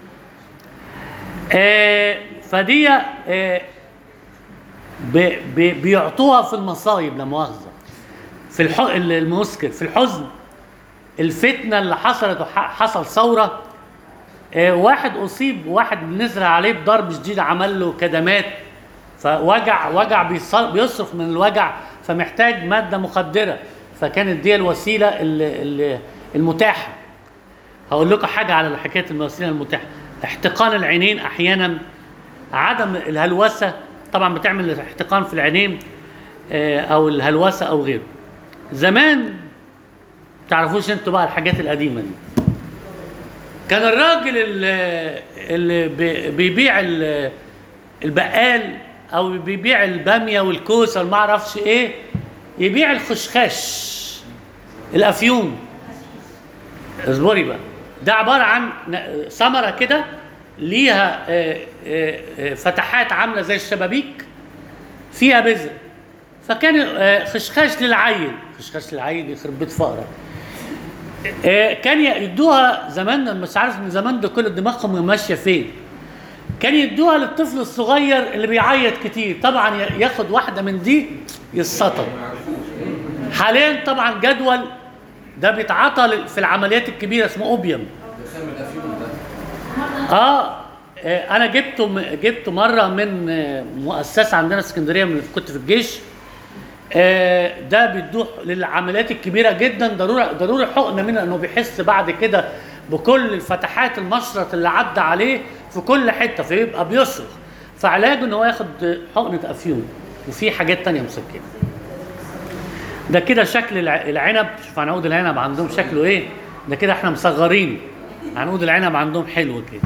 آه فدي آه ب- ب- بيعطوها في المصايب لا مؤاخذة في الح... المسكر في الحزن الفتنة اللي حصلت وحصل ثورة آه، واحد أصيب واحد نزل عليه بضرب شديد عمل له كدمات فوجع وجع بيص- بيصرخ من الوجع فمحتاج مادة مخدرة فكانت دي الوسيلة ال- ال- المتاحة هقول لكم حاجة على حكاية الوسيلة المتاحة احتقان العينين أحيانا عدم الهلوسة طبعا بتعمل احتقان في العينين آه، أو الهلوسة أو غيره زمان تعرفوش انتوا بقى الحاجات القديمة دي كان الراجل اللي, اللي بي- بيبيع ال- البقال او بيبيع الباميه والكوسه وما اعرفش ايه يبيع الخشخاش الافيون اصبري بقى ده عباره عن ن- ثمره كده ليها آه، آه، آه، فتحات عامله زي الشبابيك فيها بذر فكان آه، خشخاش للعيل خشخاش للعيل يخرب بيت فقرك آه، كان يدوها زمان مش عارف من زمان ده كل دماغهم ماشيه فين كان يدوها للطفل الصغير اللي بيعيط كتير طبعا ي- ياخد واحده من دي يتسطر حاليا طبعا جدول ده بيتعاطى لل- في العمليات الكبيره اسمه اوبيوم بخام الافيون ده اه آه، انا جبته م- جبته مره من آه، مؤسسه عندنا في اسكندريه من كنت في الجيش آه، ده بيدوه للعمليات الكبيره جدا ضروري ضروري حقنه منه انه بيحس بعد كده بكل الفتحات المشرط اللي عدى عليه في كل حته فيبقى بيصرخ فعلاجه ان هو ياخد حقنه افيون وفي حاجات تانية مسكنه ده كده شكل الع- العنب شوف عنقود العنب عندهم شكله ايه ده كده احنا مصغرين عنقود العنب عندهم حلو كده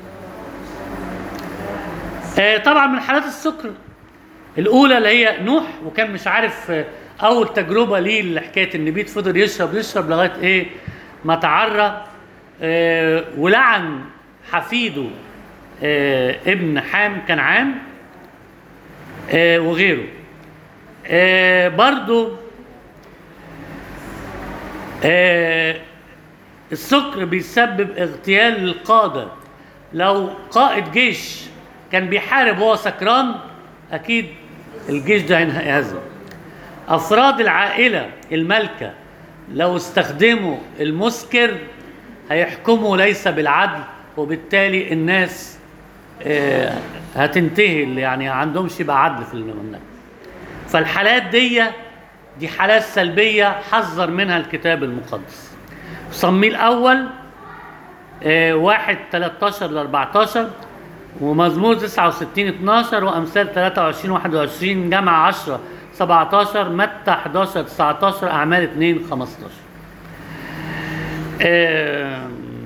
آه طبعا من حالات السكر الاولى اللي هي نوح وكان مش عارف آه، اول تجربه ليه لحكايه النبيت فضل يشرب يشرب لغايه ايه ما تعرى آه ولعن حفيده آه ابن حام كنعان آه وغيره آه برضو آه السكر بيسبب اغتيال للقادة لو قائد جيش كان بيحارب وهو سكران أكيد الجيش ده هينهزم أفراد العائلة المالكة لو استخدموا المسكر هيحكموا ليس بالعدل وبالتالي الناس آه، هتنتهي اللي يعني عندهمش يبقى عدل في المملكة فالحالات دي دي حالات سلبية حذر منها الكتاب المقدس صميل الأول آه، واحد 13 ل 14 ومزمور 69 12 وأمثال 23 21 جمع 10 17 متى 11 19 أعمال 2 15 آه،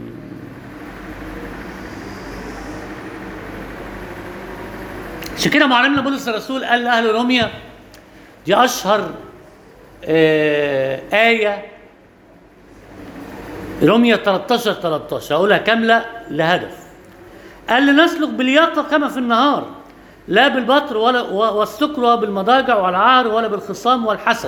عشان كده معلمنا بولس الرسول قال لأهل روميا دي أشهر آه، آية روميا 13 13 هقولها كاملة لهدف قال لنسلك باليقظة كما في النهار لا بالبطر ولا والسكر ولا بالمضاجع والعار ولا بالخصام والحسد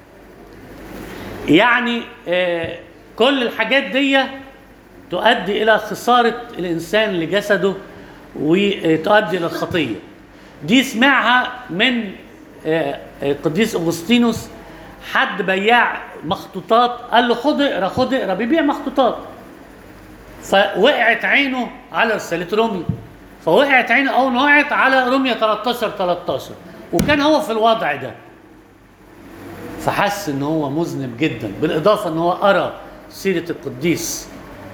يعني آه، كل الحاجات دي تؤدي إلى خسارة الإنسان لجسده وتؤدي إلى الخطية دي سمعها من آه، آه، قديس أغسطينوس حد بياع مخطوطات قال له خد اقرا خد اقرا بيبيع مخطوطات فوقعت عينه على رسالة روميا فوقعت عينه أول ما وقعت على روميا 13 13 وكان هو في الوضع ده فحس ان هو مذنب جدا بالاضافه ان هو قرا سيره القديس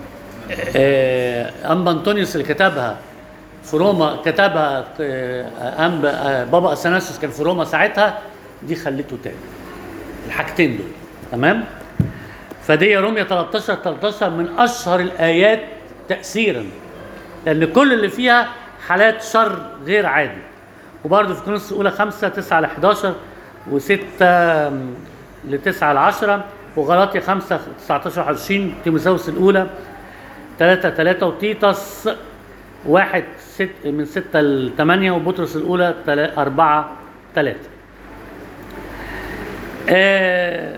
آه، انبا انطونيوس اللي كتبها في روما كتبها آه، أنبا آه، بابا اثناسيوس كان في روما ساعتها دي خلته تاني الحاجتين دول تمام فدي روميا 13 13 من اشهر الايات تاثيرا لان كل اللي فيها حالات شر غير عادي وبرضه في كورنثوس الاولى 5 9 ل 11 و6 ل 9 ل 10 وغلاطيا 5 19 20 تيموثاوس الاولى 3 3 وتيتس 1 6 من 6 ل 8 وبطرس الاولى 4 3 آه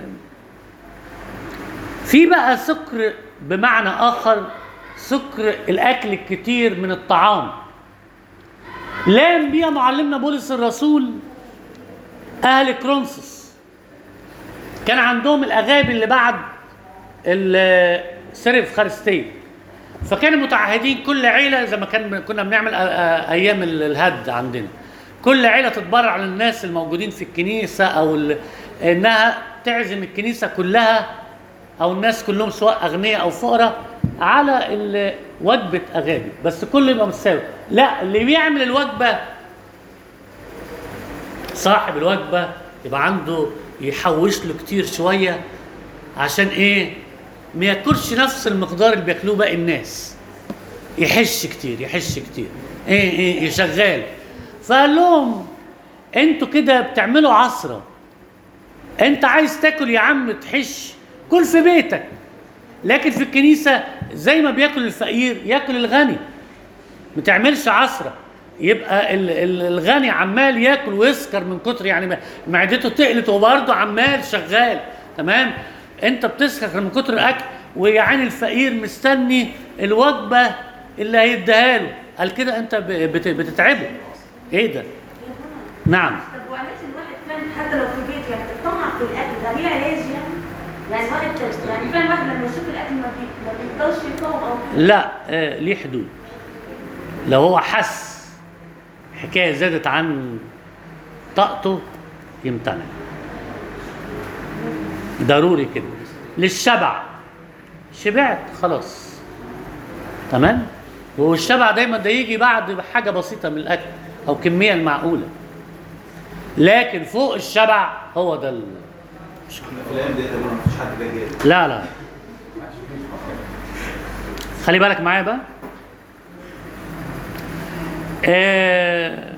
في بقى سكر بمعنى اخر سكر الاكل الكتير من الطعام لام بيها معلمنا بولس الرسول اهل كرونسوس كان عندهم الاغابي اللي بعد السرف خارستين فكانوا متعهدين كل عيله زي ما كان كنا بنعمل آ- آ- ايام ال- الهد عندنا كل عيله تتبرع للناس الموجودين في الكنيسه او ال- انها تعزم الكنيسه كلها او الناس كلهم سواء اغنياء او فقراء على ال- وجبه اغاني بس كله يبقى متساوي لا اللي بيعمل الوجبه صاحب الوجبه يبقى عنده يحوش له كتير شويه عشان ايه ما ياكلش نفس المقدار اللي بياكلوه باقي الناس يحش كتير يحش كتير ايه ايه شغال فقال لهم انتوا كده بتعملوا عصره انت عايز تاكل يا عم تحش كل في بيتك لكن في الكنيسه زي ما بياكل الفقير ياكل الغني ما تعملش عصره يبقى ال- ال- الغني عمال ياكل ويسكر من كتر يعني ما- معدته تقلت وبرضه عمال شغال تمام انت بتسكر من كتر الاكل ويا عين الفقير مستني الوجبه اللي هيديها له قال كده انت ب- بت- بتتعبه ايه ده نعم طب وعلاش الواحد فاهم حتى لو في البيت يعني تطمع في الاكل ده ليه علاج يعني؟ يعني واحد يعني فاهم واحد لما يشوف الاكل ما بي- ما بيقدرش يقاوم او كده. لا آه ليه حدود لو هو حس حكايه زادت عن طاقته يمتنع ضروري كده للشبع شبعت خلاص تمام والشبع دايما ده يجي بعد حاجه بسيطه من الاكل او كميه المعقوله لكن فوق الشبع هو ده في الايام دي تقريبا مفيش حد جاي جاي لا لا خلي بالك معايا بقى آه،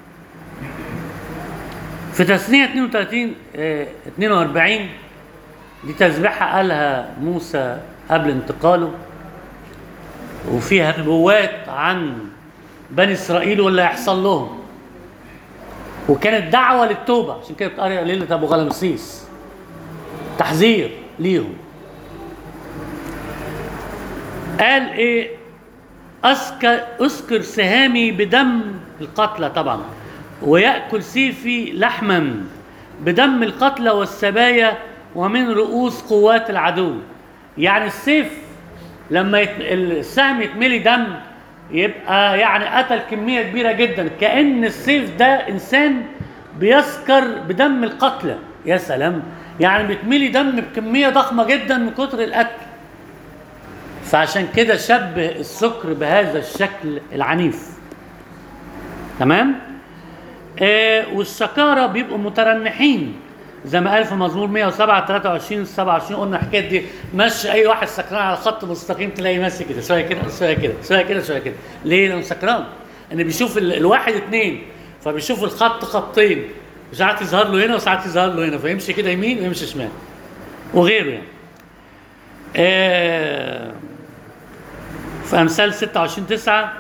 في تثنية 32 آه، 42 دي تسبيحة قالها موسى قبل انتقاله وفيها نبوات عن بني اسرائيل واللي هيحصل لهم وكانت دعوة للتوبة عشان كده بتقرا ليلة ابو غلمسيس تحذير ليهم قال ايه أذكر أذكر سهامي بدم القتلى طبعا ويأكل سيفي لحما بدم القتلى والسبايا ومن رؤوس قوات العدو يعني السيف لما يت... السهم يتملي دم يبقى يعني قتل كمية كبيرة جدا كأن السيف ده إنسان بيسكر بدم القتلى يا سلام يعني بيتملي دم بكمية ضخمة جدا من كتر القتل فعشان كده شبه السكر بهذا الشكل العنيف تمام آه والسكارى بيبقوا مترنحين زي ما قال في مزمور 107 23 27 قلنا الحكايه دي مشي اي واحد سكران على خط مستقيم تلاقي ماشي كده شويه كده شويه كده شويه كده شويه كده ليه؟ لانه سكران ان بيشوف ال- الواحد اتنين فبيشوف الخط خطين ساعات يظهر له هنا وساعات يظهر له هنا فيمشي كده يمين ويمشي شمال وغيره يعني آه في امثال 26 9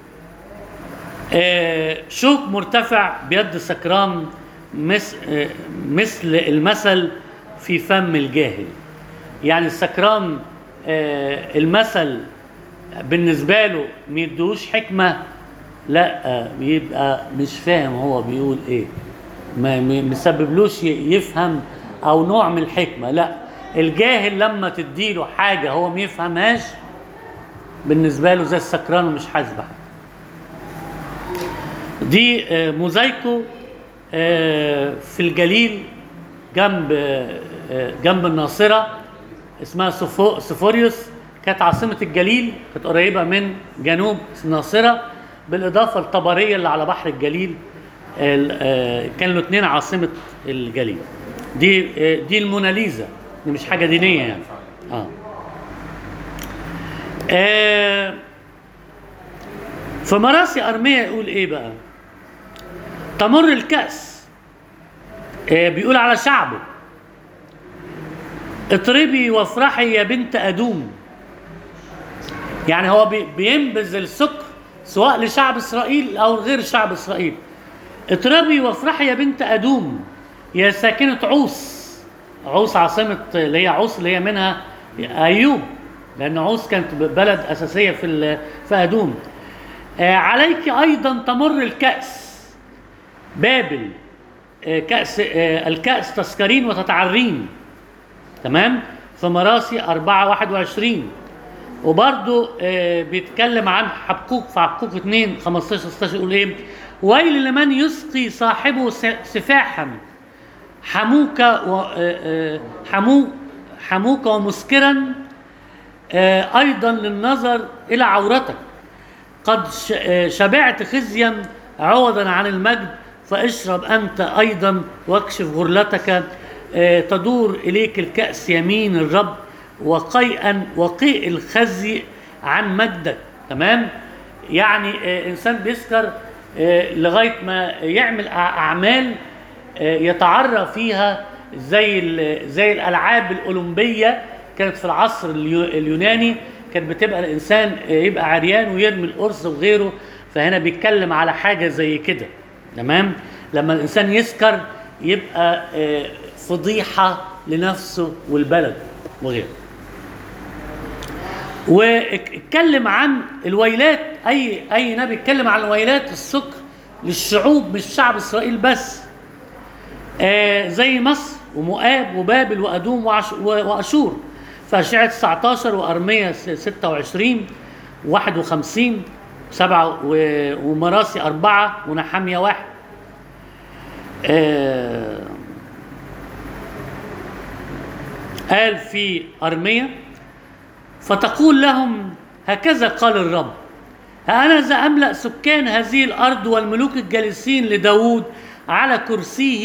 آه شوك مرتفع بيد سكران مثل آه مثل المثل في فم الجاهل يعني السكران آه المثل بالنسبه له ما يدوش حكمه لا آه بيبقى مش فاهم هو بيقول ايه ما ما- مسببلوش ي- يفهم او نوع من الحكمه لا الجاهل لما تديله حاجه هو ما يفهمهاش بالنسبه له زي السكران ومش حاسس بحاجه دي آه، موزايكو آه، في الجليل جنب آه، آه، جنب الناصره اسمها سفو- سفوريوس كانت عاصمه الجليل كانت قريبه من جنوب الناصره بالاضافه لطبريه اللي على بحر الجليل ال- آه، كان له اثنين عاصمه الجليل دي آه، دي الموناليزا دي مش حاجه دينيه يعني اه آه، في مراسي أرمية يقول إيه بقى؟ تمر الكأس آه، بيقول على شعبه اطربي وافرحي يا بنت أدوم يعني هو بي- بينبذ السكر سواء لشعب إسرائيل أو غير شعب إسرائيل اطربي وافرحي يا بنت أدوم يا ساكنة عوس عوس عاصمة اللي هي عوس اللي هي منها أيوب لأن عوس كانت بلد أساسية في ال- في أدوم آه، عليك أيضا تمر الكأس بابل آه، كأس آه، الكأس تسكرين وتتعرين تمام في مراسي 4 21 وبرضه آه، بيتكلم عن حبقوق في حبقوق 2 15 16 يقول ايه ويل لمن يسقي صاحبه س- سفاحا حموك و آه، آه، حمو حموك ومسكرا آه، ايضا للنظر الى عورتك قد ش- آه، شبعت خزيا عوضا عن المجد فاشرب انت ايضا واكشف غرلتك آه، تدور اليك الكاس يمين الرب وقيئا وقيء الخزي عن مجدك تمام يعني آه، انسان بيسكر آه، لغايه ما يعمل أع- اعمال آه، يتعرى فيها زي ال- زي الالعاب الاولمبيه كانت في العصر اليو- اليوناني كانت بتبقى الانسان آه، يبقى عريان ويرمي القرص وغيره فهنا بيتكلم على حاجه زي كده تمام لما الانسان يسكر يبقى آه، فضيحه لنفسه والبلد وغيره واتكلم عن الويلات اي اي نبي اتكلم عن الويلات السكر للشعوب مش شعب اسرائيل بس آه زي مصر ومؤاب وبابل وادوم وعش و- واشور فاشعه 19 وارميه س- 26 51 سبعة و- ومراسي أربعة ونحامية واحد آه قال في أرمية فتقول لهم هكذا قال الرب ها أنا ذا أملأ سكان هذه الأرض والملوك الجالسين لداود على كرسيه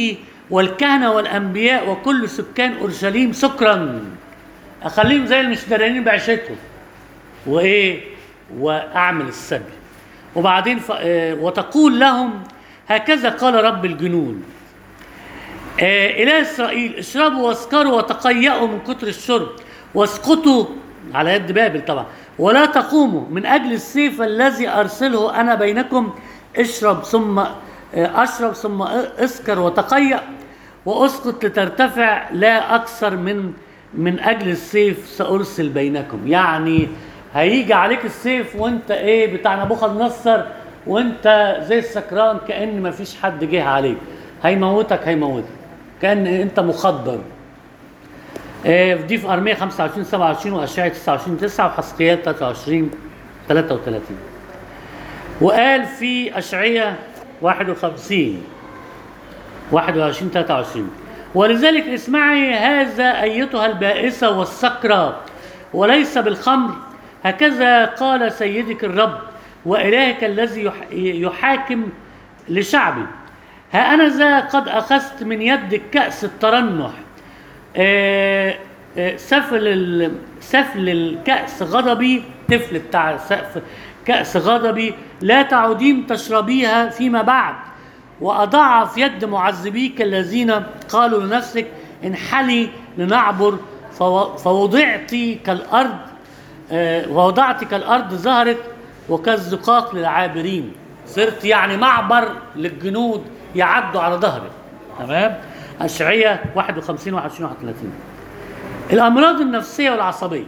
والكهنة والأنبياء وكل سكان أورشليم سكرا أخليهم زي اللي مش دارانين بعيشتهم وإيه وأعمل السبي وبعدين ف... آه، وتقول لهم هكذا قال رب الجنود آه، إله إسرائيل اشربوا واسكروا وتقيأوا من كتر الشرب واسقطوا على يد بابل طبعا ولا تقوموا من أجل السيف الذي أرسله أنا بينكم اشرب ثم آه، أشرب ثم اسكر وتقيأ واسقط لترتفع لا أكثر من من أجل السيف سأرسل بينكم يعني هيجي عليك السيف وانت ايه بتاع نبوخذ نصر وانت زي السكران كأن مفيش حد جه عليك هيموتك هيموتك كأن انت مخدر آه، دي في ارميه 25 27 واشعياء 29 9 وحسقيات 23 33 وقال في اشعياء 51 21 23 ولذلك اسمعي هذا ايتها البائسه والسكرى وليس بالخمر هكذا قال سيدك الرب والهك الذي يح- يحاكم لشعبي ها انا ذا قد اخذت من يدك كاس الترنح آه، آه، سفل ال- سفل الكأس غضبي طفل بتاع سقف كأس غضبي لا تعودين تشربيها فيما بعد وأضع في يد معذبيك الذين قالوا لنفسك انحلي لنعبر فو- فوضعت كالأرض آه، ووضعت كالأرض ظهرت وكالزقاق للعابرين صرت يعني معبر للجنود يعدوا على ظهرك تمام أشعية 51 21 31 الأمراض النفسية والعصبية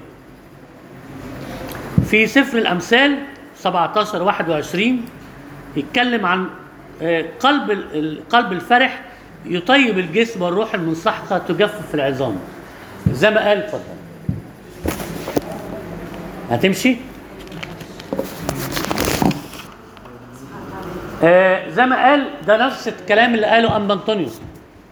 في سفر الأمثال 17 21 يتكلم عن آه، قلب ال- ال- قلب الفرح يطيب الجسم والروح المنسحقة تجفف العظام زي ما قال اتفضل هتمشي؟ آه زي ما قال ده نفس الكلام اللي قاله أنبا أنطونيوس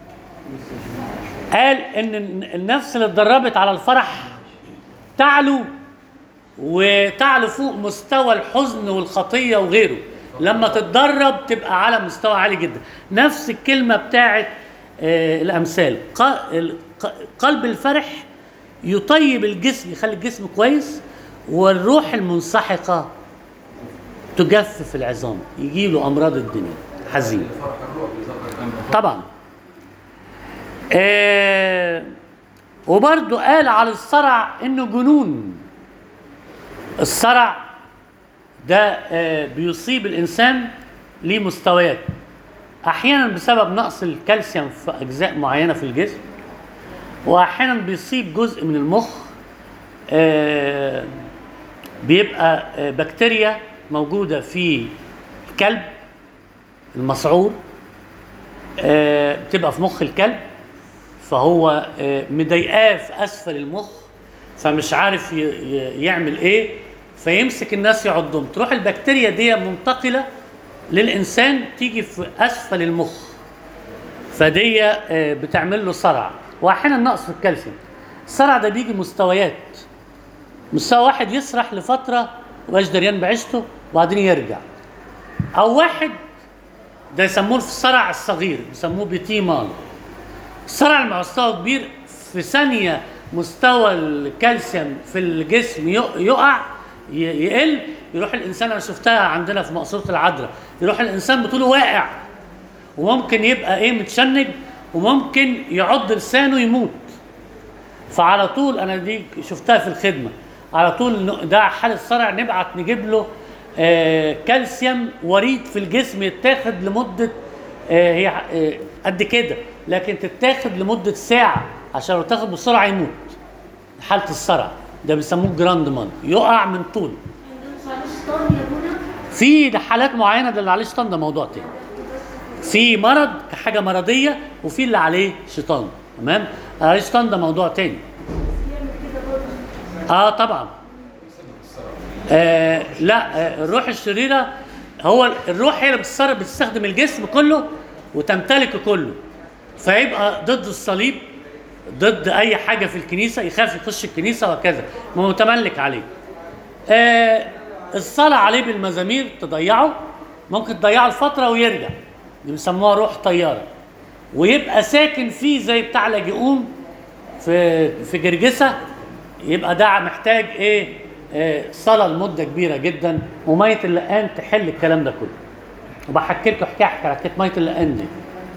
قال ان النفس اللي اتدربت على الفرح تعلو وتعلو فوق مستوى الحزن والخطيه وغيره لما تتدرب تبقى على مستوى عالي جدا نفس الكلمه بتاعت آه، الامثال ق- ال- ق- قلب الفرح يطيب الجسم يخلي الجسم كويس والروح المنسحقه تجفف العظام يجي له امراض الدنيا حزين فرح الروح بيذكر كان طبعا آه وبرضه قال على الصرع انه جنون الصرع ده آه بيصيب الانسان ليه مستويات احيانا بسبب نقص الكالسيوم في اجزاء معينه في الجسم واحيانا بيصيب جزء من المخ آه بيبقى آه بكتيريا موجوده في الكلب المسعور آه، بتبقى في مخ الكلب فهو آه، مضايقاه في اسفل المخ فمش عارف ي- ي- يعمل ايه فيمسك الناس يعضهم تروح البكتيريا دي منتقله للانسان تيجي في اسفل المخ فدي آه، بتعمل له صرع واحيانا نقص في الكالسيوم الصرع ده بيجي مستويات مستوى واحد يسرح لفتره ومبقاش دريان بعيشته وبعدين يرجع او واحد ده يسموه في الصرع الصغير بيسموه بيتيمان الصرع اللي مع مستوى كبير في ثانية مستوى الكالسيوم في الجسم يق- يقع ي- يقل يروح الإنسان أنا شفتها عندنا في مقصورة العذراء يروح الإنسان بطوله واقع وممكن يبقى إيه متشنج وممكن يعض لسانه يموت فعلى طول انا دي شفتها في الخدمه على طول ن- ده حاله صرع نبعت نجيب له آه كالسيوم وريد في الجسم يتاخد لمده آه هي آه قد كده لكن تتاخد لمده ساعه عشان لو تاخد بسرعه يموت حاله الصرع ده بيسموه جراند مان يقع من طول مش عليه شيطان يا ابونا في حالات معينه ده اللي عليه شيطان ده موضوع تاني في مرض كحاجه مرضيه وفي اللي عليه شيطان تمام اللي عليه شيطان ده موضوع تاني يعمل كده برضه اه طبعا آه لا آه الروح الشريره هو الروح هي اللي بتصرف بتستخدم الجسم كله وتمتلكه كله فيبقى ضد الصليب ضد اي حاجه في الكنيسه يخاف يخش الكنيسه وكذا ما متملك عليه آه الصلاه عليه بالمزامير تضيعه ممكن تضيعه لفتره ويرجع دي بيسموها روح طياره ويبقى ساكن فيه زي بتاع لاجئون في في جرجسه يبقى ده محتاج ايه آه، صلاه لمده كبيره جدا وميه اللقان تحل الكلام ده كله وبحكي لكم حكايه حكايه حكايه ميه اللقان دي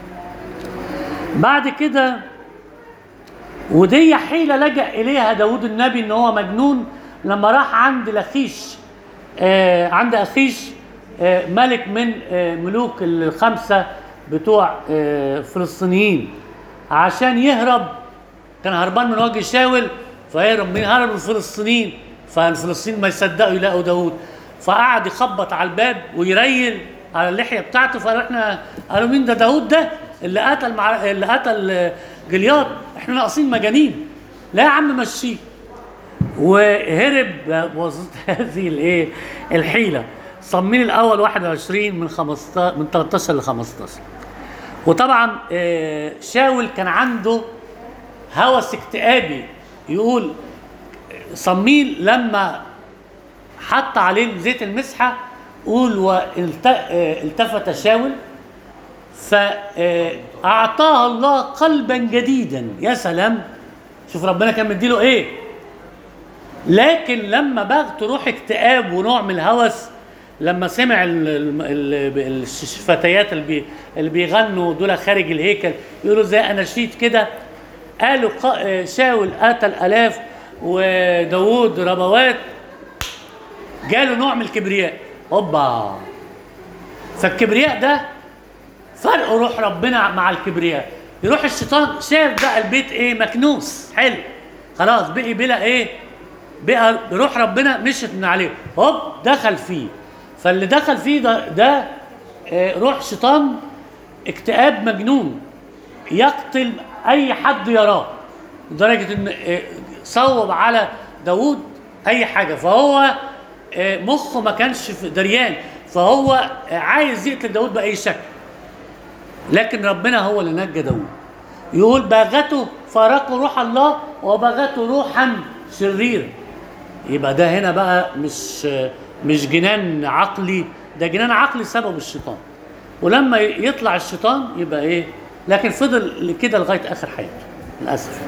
بعد كده ودي حيله لجأ اليها داود النبي ان هو مجنون لما راح عند لخيش آه عند اخيش آه ملك من آه ملوك الخمسه بتوع آه فلسطينيين عشان يهرب كان هربان من وجه شاول فهرب من هرب من الفلسطينيين فالفلسطينيين ما يصدقوا يلاقوا داود فقعد يخبط على الباب ويريل على اللحيه بتاعته فقالوا احنا قالوا مين ده داود ده اللي قتل مع اللي قتل جلياد احنا ناقصين مجانين لا يا عم مشيه وهرب بواسطه هذه الايه الحيله صمين الاول 21 من 15 من 13 ل 15 وطبعا آه، شاول كان عنده هوس اكتئابي يقول صميل لما حط عليه زيت المسحه قول والتفت شاول فأعطاها الله قلبا جديدا يا سلام شوف ربنا كان مديله ايه لكن لما بغت روح اكتئاب ونوع من الهوس لما سمع ال- ال- ال- الفتيات اللي, بي اللي بيغنوا دول خارج الهيكل يقولوا زي اناشيد كده قالوا قا- شاول قتل الاف وداوود ربوات جاله نوع من الكبرياء هوبا فالكبرياء ده فرق روح ربنا مع الكبرياء يروح الشيطان شاف بقى البيت ايه مكنوس حلو خلاص بقي بلا ايه بقى روح ربنا مشت من عليه هوب دخل فيه فاللي دخل فيه ده ده آه، روح شيطان اكتئاب مجنون يقتل اي حد يراه لدرجه ان آه، صوب على داوود اي حاجه فهو آه، مخه ما كانش في دريان فهو آه، عايز يقتل داوود باي شكل لكن ربنا هو اللي نجى داوود يقول باغته فارقوا روح الله وباغته روحا شريرا يبقى ده هنا بقى مش مش جنان عقلي ده جنان عقلي سبب الشيطان ولما يطلع الشيطان يبقى ايه لكن فضل كده لغايه اخر حياته للاسف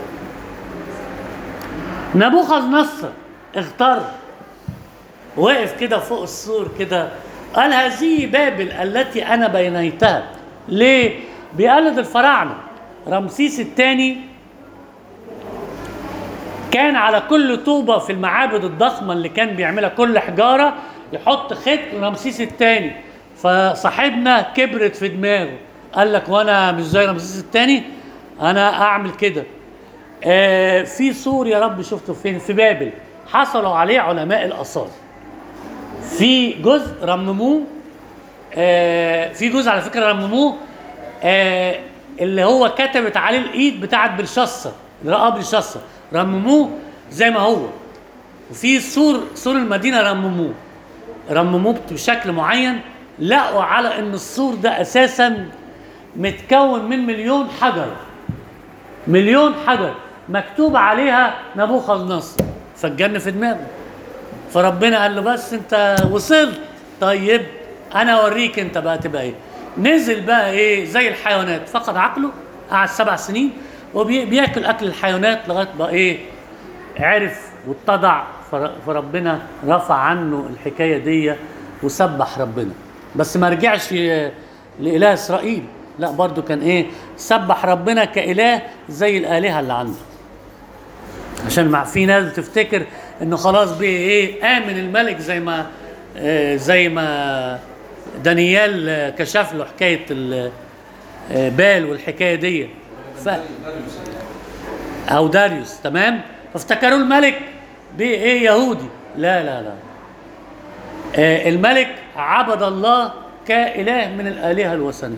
نبوخذ نصر اغتر وقف كده فوق السور كده قال هذه بابل التي انا بنيتها ليه بيقلد الفراعنه رمسيس الثاني كان على كل طوبة في المعابد الضخمة اللي كان بيعملها كل حجارة يحط خط رمسيس الثاني فصاحبنا كبرت في دماغه قال لك وانا مش زي رمسيس الثاني انا اعمل كده آه في سور يا رب شفته فين في بابل حصلوا عليه علماء الاثار في جزء رمموه آه في جزء على فكره رمموه آه اللي هو كتبت عليه الايد بتاعت بلشصر اللي رقاب بلشصر رمموه زي ما هو وفي سور سور المدينه رمموه رمموه بشكل معين لقوا على ان السور ده اساسا متكون من مليون حجر مليون حجر مكتوب عليها نبوخذ نصر فالجن في دماغه فربنا قال له بس انت وصلت طيب انا اوريك انت بقى تبقى ايه نزل بقى ايه زي الحيوانات فقد عقله قعد سبع سنين وبياكل اكل الحيوانات لغايه بقى ايه عرف واتضع فر- فربنا رفع عنه الحكايه دي وسبح ربنا بس ما رجعش ي- لاله اسرائيل لا برضو كان ايه سبح ربنا كاله زي الالهه اللي عنده عشان مع في ناس بتفتكر انه خلاص بقى ايه امن الملك زي ما آه زي ما دانيال آه، كشف له حكايه ال- آه، بال والحكايه دي ف او داريوس تمام فافتكروا الملك بايه يهودي لا لا لا آه الملك عبد الله كاله من الالهه الوثنيه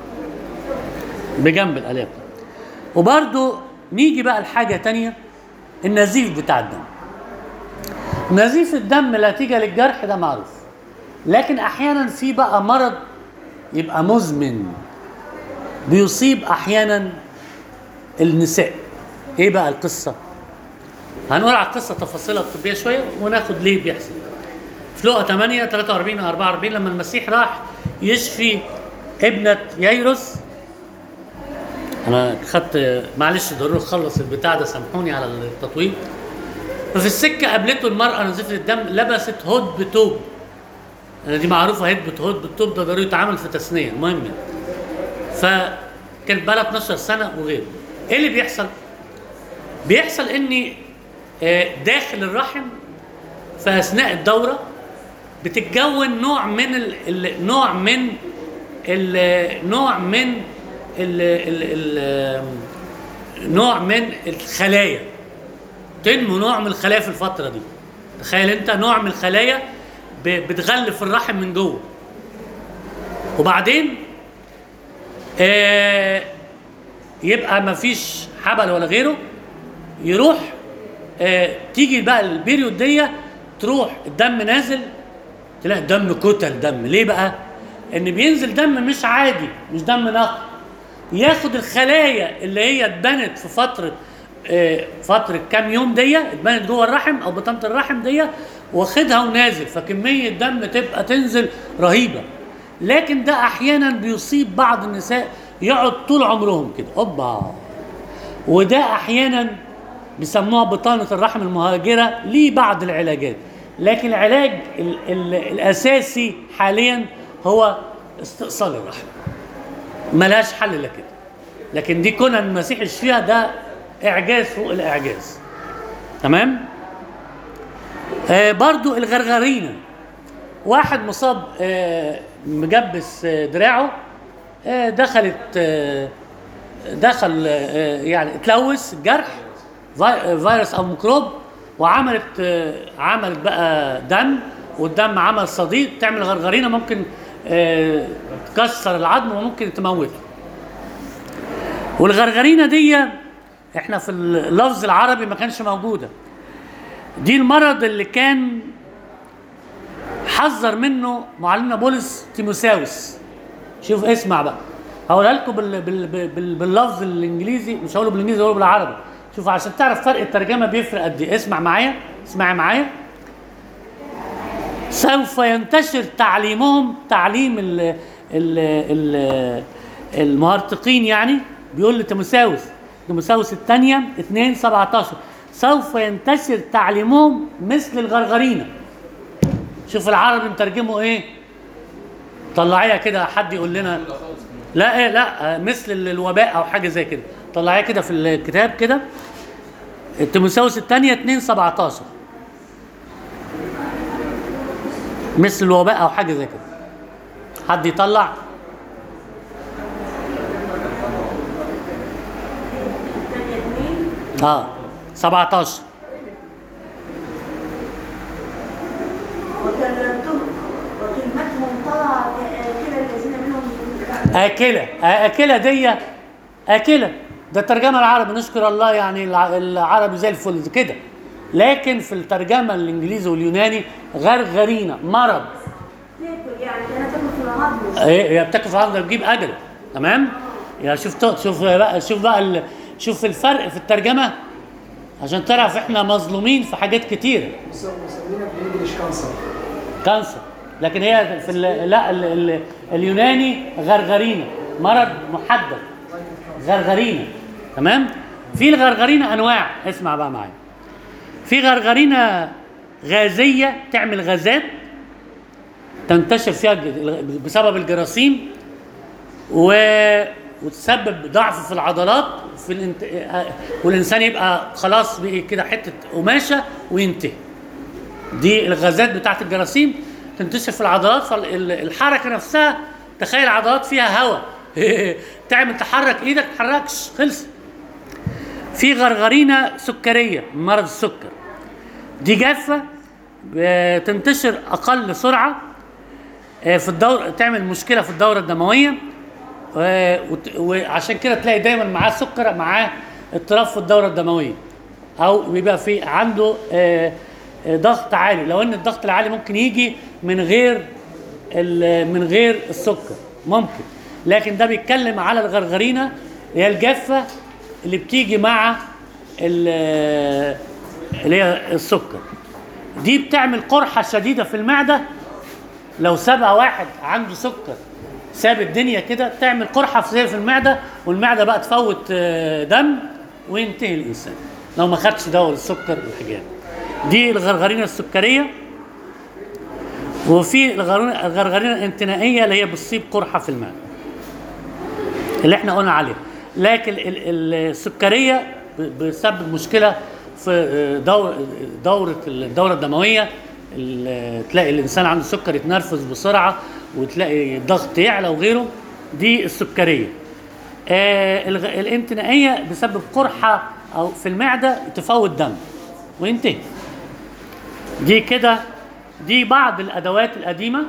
بجنب الالهه بتاعته. وبرضو نيجي بقى لحاجه تانية النزيف بتاع الدم نزيف الدم نتيجه للجرح ده معروف لكن احيانا في بقى مرض يبقى مزمن بيصيب احيانا النساء ايه بقى القصه هنقول على القصه تفاصيلها الطبيه شويه وناخد ليه بيحصل في لقا 8 43 و 44 لما المسيح راح يشفي ابنه ييروس انا خدت معلش ضروري اخلص البتاع ده سامحوني على التطويل ففي السكه قابلته المراه نزيفه الدم لبست هود بتوب انا دي معروفه هيد هود بالتوب ده ضروري يتعمل في تثنيه المهم يعني. فكان بقى لها 12 سنه وغيره ايه اللي بيحصل؟ بيحصل اني آه، داخل الرحم في اثناء الدوره بتتكون نوع من ال... ال... نوع من ال... نوع من ال... ال... ال... نوع من الخلايا تنمو نوع من الخلايا في الفتره دي تخيل انت نوع من الخلايا ب... بتغلف الرحم من جوه وبعدين آه يبقى مفيش حبل ولا غيره يروح آه تيجي بقى البيريود دي تروح الدم نازل تلاقي دم كتل دم ليه بقى ان بينزل دم مش عادي مش دم نقي ياخد الخلايا اللي هي اتبنت في فتره آه، فتره كام يوم دي اتبنت جوه الرحم او بطانه الرحم دي واخدها ونازل فكميه دم تبقى تنزل رهيبه لكن ده احيانا بيصيب بعض النساء يقعد طول عمرهم كده اوبا وده احيانا بيسموها بطانه الرحم المهاجره ليه بعض العلاجات لكن العلاج ال ال الاساسي حاليا هو استئصال الرحم ملهاش حل الا كده لكن دي كون المسيح يشفيها ده اعجاز فوق الاعجاز تمام آه برضو الغرغرينه واحد مصاب آه مجبس آه دراعه آه دخلت آه دخل آه يعني اتلوث الجرح في- فيروس او ميكروب وعملت آه عملت بقى دم والدم عمل صديد تعمل غرغرينه ممكن آه تكسر العظم وممكن تموته والغرغرينه دي احنا في اللفظ العربي ما كانش موجوده دي المرض اللي كان حذر منه معلمنا بولس تيموساوس شوف اسمع بقى هقولها لكم بال... بال... بال... باللفظ الانجليزي مش هقوله بالانجليزي هقوله بالعربي شوف عشان تعرف فرق الترجمه بيفرق قد ايه اسمع معايا اسمعي معايا سوف ينتشر تعليمهم تعليم ال ال ال المهرطقين يعني بيقول لتيموساوس تيموساوس الثانية 2 17 سوف ينتشر تعليمهم مثل الغرغرينة شوف العربي مترجمه ايه طلعيها كده حد يقول لنا لا ايه لا آه، مثل الوباء او حاجه زي كده طلعيها كده في الكتاب كده تيموساوس الثانية 2 17 مثل الوباء او حاجه زي كده حد يطلع الثانية اثنين اه 17 وكلمتهم وكلمتهم طلع كلا الذين منهم آكلة آه، آكلة دي آكلة ده الترجمة العربي نشكر الله يعني الع- العربي زي الفل كده لكن في الترجمة الإنجليزي واليوناني غرغرينة مرض تاكل يعني انا تاكل في العظم ايه هي بتاكل في العظم ده بتجيب أجل تمام يا شوف تو- شوف بقى شوف بقى ال- شوف الفرق في الترجمة عشان تعرف احنا مظلومين في حاجات كتيرة مسمينها بالانجلش كانسر كانسر لكن هي في ال لا ال ال اليوناني غرغرينة مرض محدد غرغرينة تمام في الغرغرينة انواع اسمع بقى معايا في غرغرينة غازية تعمل غازات تنتشر فيها ج- بسبب الجراثيم و... وتسبب ضعف في العضلات في الانت... والانسان يبقى خلاص بقي كده حته قماشه وينتهي دي الغازات بتاعت الجراثيم تنتشر في العضلات فالحركه نفسها تخيل عضلات فيها هواء تعمل تحرك ايدك تحركش خلص في غرغرينه سكريه مرض السكر دي جافه بتنتشر اقل سرعه آه، في الدور تعمل مشكله في الدوره الدمويه آه، وت- وعشان كده تلاقي دايما معاه سكر معاه اضطراب في الدوره الدمويه او بيبقى في عنده آه، آه، ضغط عالي لو ان الضغط العالي ممكن يجي من غير ال- من غير السكر ممكن لكن ده بيتكلم على الغرغرينه اللي هي الجافه اللي بتيجي مع ال- اللي هي السكر دي بتعمل قرحه شديده في المعده لو سبق واحد عنده سكر ساب الدنيا كده تعمل قرحه في زي في المعده والمعده بقى تفوت آه، دم وينتهي الانسان لو ما خدش دواء السكر والحاجات دي الغرغرينه السكريه وفي الغرغرينه الغرغرينه الانتنائيه اللي هي بتصيب قرحه في المعده اللي احنا قلنا عليها لكن ال- ال- السكريه ب- بتسبب مشكله في دور دوره الدوره الدمويه ال- تلاقي الانسان عنده سكر يتنرفز بسرعه وتلاقي الضغط يعلى وغيره دي السكريه آه الغ- الانتنائيه بسبب قرحه او في المعده تفوت دم وينتهي دي كده دي بعض الادوات القديمه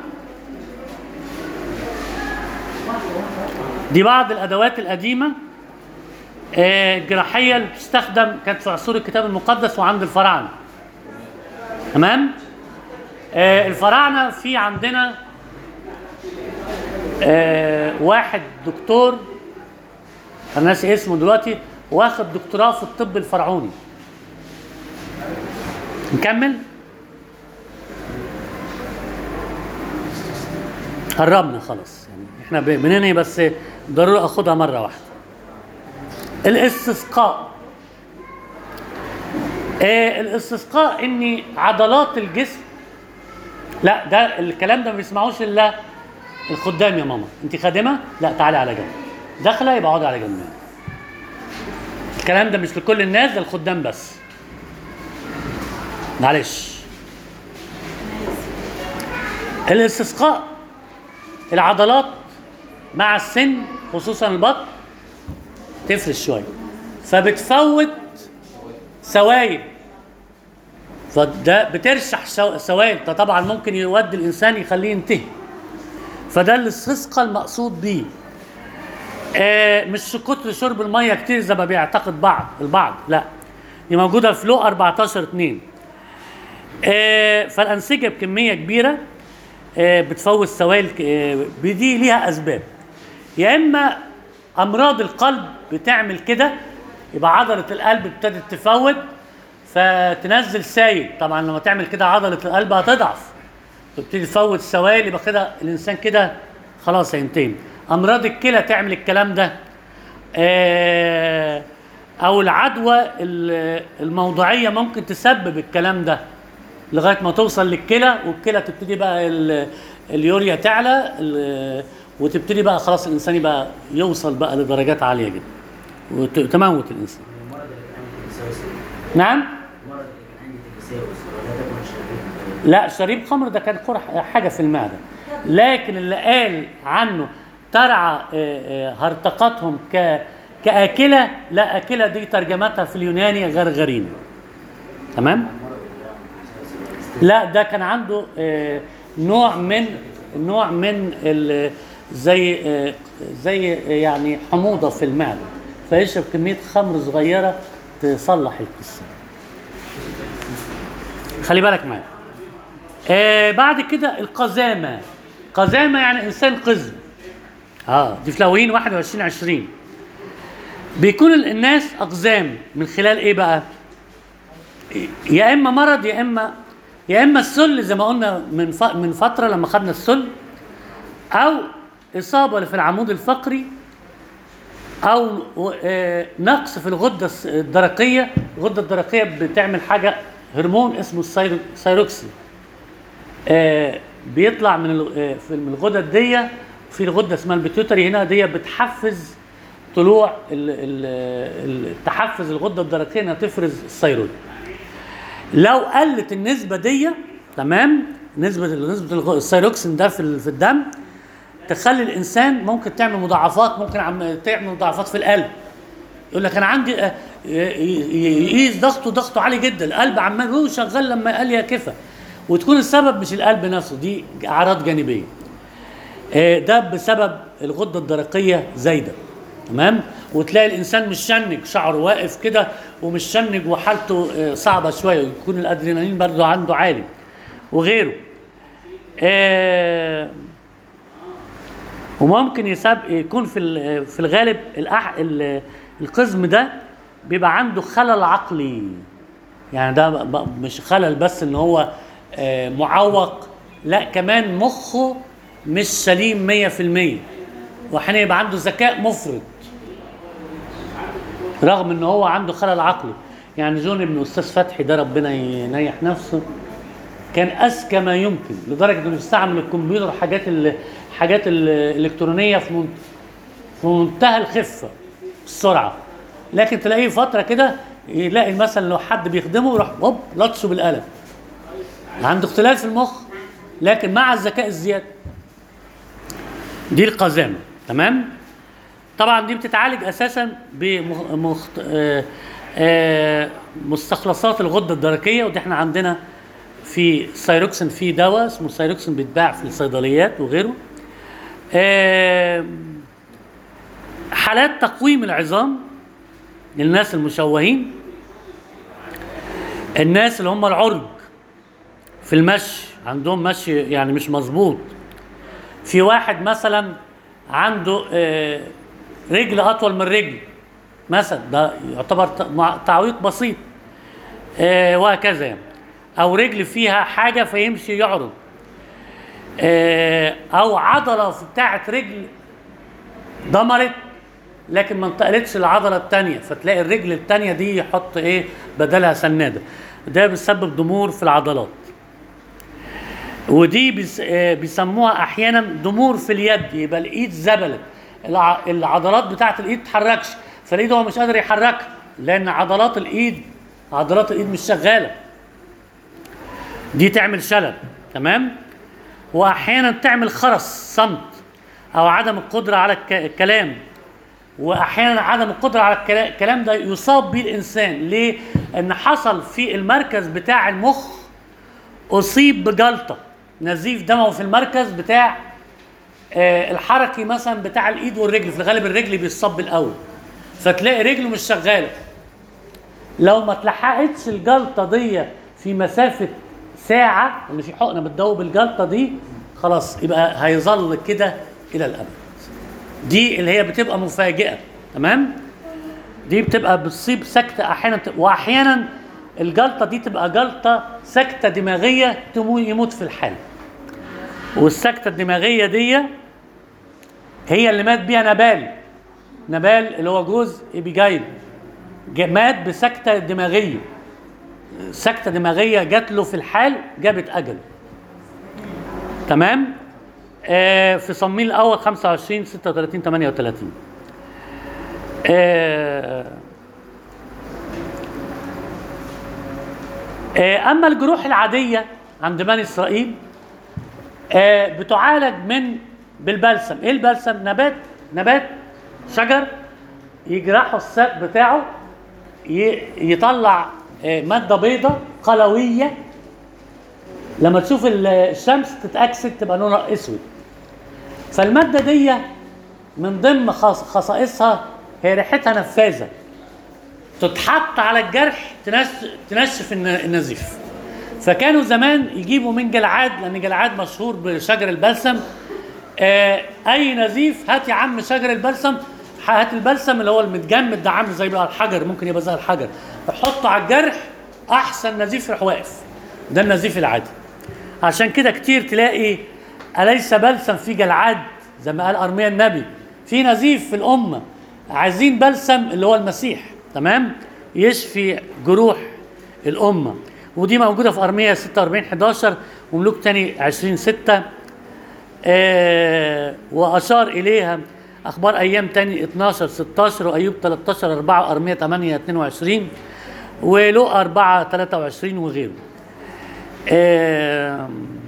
دي بعض الادوات القديمه آه، الجراحيه اللي بتستخدم كانت في عصور الكتاب المقدس وعند الفراعنه تمام آه، الفراعنه في عندنا آه، واحد دكتور انا ناسي اسمه دلوقتي واخد دكتوراه في الطب الفرعوني نكمل قربنا خلاص يعني احنا ب- بننهي بس ضروري اخدها مره واحده الاستسقاء آه الاستسقاء ان عضلات الجسم لا ده الكلام ده ما بيسمعوش الا الخدام يا ماما انت خادمه لا تعالي على جنب داخله يبقى اقعدي على جنب الكلام ده مش لكل الناس ده الخدام بس معلش الاستسقاء العضلات مع السن خصوصا البطن تفرش شويه فبتفوت سوائل فده بترشح سو- سوائل ده طبعا ممكن يودي الانسان يخليه ينتهي فده الاستسقاء المقصود بيه آه مش كتر شرب الميه كتير زي ما بيعتقد بعض البعض لا دي موجوده في لو 14 2 آه فالانسجه بكميه كبيره آه بتفوت سوائل ك- آه دي ليها اسباب يا اما امراض القلب بتعمل كده يبقى عضله القلب ابتدت تفوت فتنزل سايل طبعا لما تعمل كده عضله القلب هتضعف تبتدي تفوت السوائل يبقى كده الانسان كده خلاص هينتهي امراض الكلى تعمل الكلام ده آه، او العدوى ال- الموضعيه ممكن تسبب الكلام ده لغايه ما توصل للكلى والكلى تبتدي بقى ال- اليوريا تعلى ال- وتبتدي بقى خلاص الانسان يبقى يوصل بقى لدرجات عاليه جدا وتموت الانسان المرض اللي كان عندي تلبساوس نعم المرض اللي كان عندي تلبساوس ولا تكون شربين لا شريب خمر ده كان قرح حاجه في المعده لكن اللي قال عنه ترعى آه، آه، هرطقتهم ك كاكله لا اكله دي ترجمتها في اليوناني غرغرين تمام لا ده كان عنده آه، نوع من نوع من ال- زي آه، زي آه، يعني حموضه في المعده فيشرب كميه خمر صغيره تصلح القصه خلي بالك معايا آه بعد كده القزامه قزامه يعني انسان قزم اه دي في لاويين 21 20 بيكون ال- الناس اقزام من خلال ايه بقى يا اما مرض يا اما يا اما السل زي ما قلنا من ف... من فتره لما خدنا السل او اصابه في العمود الفقري او آه، نقص في الغده الس- الدرقيه الغده الدرقيه بتعمل حاجه هرمون اسمه السيرو- السيروكسين آه، بيطلع من ال- آه، في من الغدد دي في الغده اسمها البيتيوتري هنا دي بتحفز طلوع ال- ال- ال- تحفز الغده الدرقيه انها تفرز الثيرويد لو قلت النسبه دي تمام نسبه نسبه الغ- الثيروكسين ده في ال- في الدم تخلي الانسان ممكن تعمل مضاعفات ممكن عم تعمل مضاعفات في القلب يقول لك انا عندي آه، ي- ي- يقيس ضغطه ضغطه عالي جدا القلب عمال هو شغال لما قال يا كفى وتكون السبب مش القلب نفسه دي اعراض جانبيه آه، ده بسبب الغده الدرقيه زايده تمام وتلاقي الانسان مش شنج شعره واقف كده ومش شنج وحالته آه، صعبه شويه ويكون الادرينالين برضه عنده عالي وغيره آه، وممكن يساب يكون في ال- في الغالب الأح... ال- القزم ده بيبقى عنده خلل عقلي يعني ده ب- ب- مش خلل بس ان هو آه، معوق لا كمان مخه مش سليم 100% واحيانا يبقى عنده ذكاء مفرط رغم ان هو عنده خلل عقلي يعني جون ابن استاذ فتحي ده ربنا ينيح نفسه كان اذكى ما يمكن لدرجه انه يستعمل الكمبيوتر حاجات ال- حاجات الالكترونيه في منت- في منتهى الخفه السرعه لكن تلاقيه فتره كده يلاقي مثلا لو حد بيخدمه يروح هوب لطشه بالقلم عنده اختلال في المخ لكن مع الذكاء الزياده دي القزامه تمام طبعا دي بتتعالج اساسا بمستخلصات الغده الدرقيه ودي احنا عندنا في سايروكسين في دواء اسمه سايروكسين بيتباع في الصيدليات وغيره آه، حالات تقويم العظام للناس المشوهين الناس اللي هم العرج في المشي عندهم مشي يعني مش مظبوط في واحد مثلا عنده آه، رجل اطول من رجل مثلا ده يعتبر ت- مع- تعويق بسيط آه، وهكذا يعني او رجل فيها حاجه فيمشي يعرج آه، او عضله في بتاعه رجل ضمرت لكن ما انتقلتش العضله الثانيه فتلاقي الرجل الثانيه دي يحط ايه بدلها سناده ده بيسبب ضمور في العضلات ودي بيس آه، بيسموها احيانا ضمور في اليد يبقى الايد زبلت الع- العضلات بتاعت الايد تتحركش فالايد هو مش قادر يحركها لان عضلات الايد عضلات الايد مش شغاله دي تعمل شلل تمام واحيانا تعمل خرس صمت او عدم القدره على الك- الكلام واحيانا عدم القدره على الكلا- الكلام ده يصاب به الانسان ليه ان حصل في المركز بتاع المخ اصيب بجلطه نزيف دموي في المركز بتاع آه، الحركي مثلا بتاع الايد والرجل في الغالب الرجل بيصاب الاول فتلاقي رجله مش شغاله لو ما اتلحقتش الجلطه دي في مسافه ساعه اللي في حقنه بتدوب الجلطه دي خلاص يبقى هيظل كده الى الابد دي اللي هي بتبقى مفاجئه تمام دي بتبقى بتصيب سكته احيانا بتبقى واحيانا الجلطه دي تبقى جلطه سكته دماغيه تمو- يموت في الحال والسكته الدماغيه دي هي اللي مات بيها نبال نبال اللي هو جوز ابيجايل جا- مات بسكته دماغيه سكته دماغيه جات له في الحال جابت اجل تمام آه في صميل الاول 25 36 38 آه آه اما الجروح العاديه عند بني اسرائيل آه بتعالج من بالبلسم ايه البلسم نبات نبات شجر يجرحوا الساق بتاعه ي- يطلع آه، ماده بيضاء قلويه لما تشوف ال- الشمس تتاكسد تبقى لونها اسود فالماده دي من ضمن خص- خصائصها هي ريحتها نفاذه تتحط على الجرح تنش- تنشف الن- النزيف فكانوا زمان يجيبوا من جلعاد لان جلعاد مشهور بشجر البلسم آه اي نزيف هات يا عم شجر البلسم هات البلسم اللي هو المتجمد ده عامل زي بقى الحجر ممكن يبقى زي الحجر حطه على الجرح احسن نزيف يروح واقف ده النزيف العادي عشان كده كتير تلاقي اليس بلسم في جلعاد زي ما قال ارميا النبي في نزيف في الامه عايزين بلسم اللي هو المسيح تمام يشفي جروح الامه ودي موجوده في ارميا 46 11 وملوك تاني 20 6 آه واشار اليها اخبار ايام تاني 12 16 وايوب 13 4 وارميا 8 22 ولقى 4 23 وغيره آه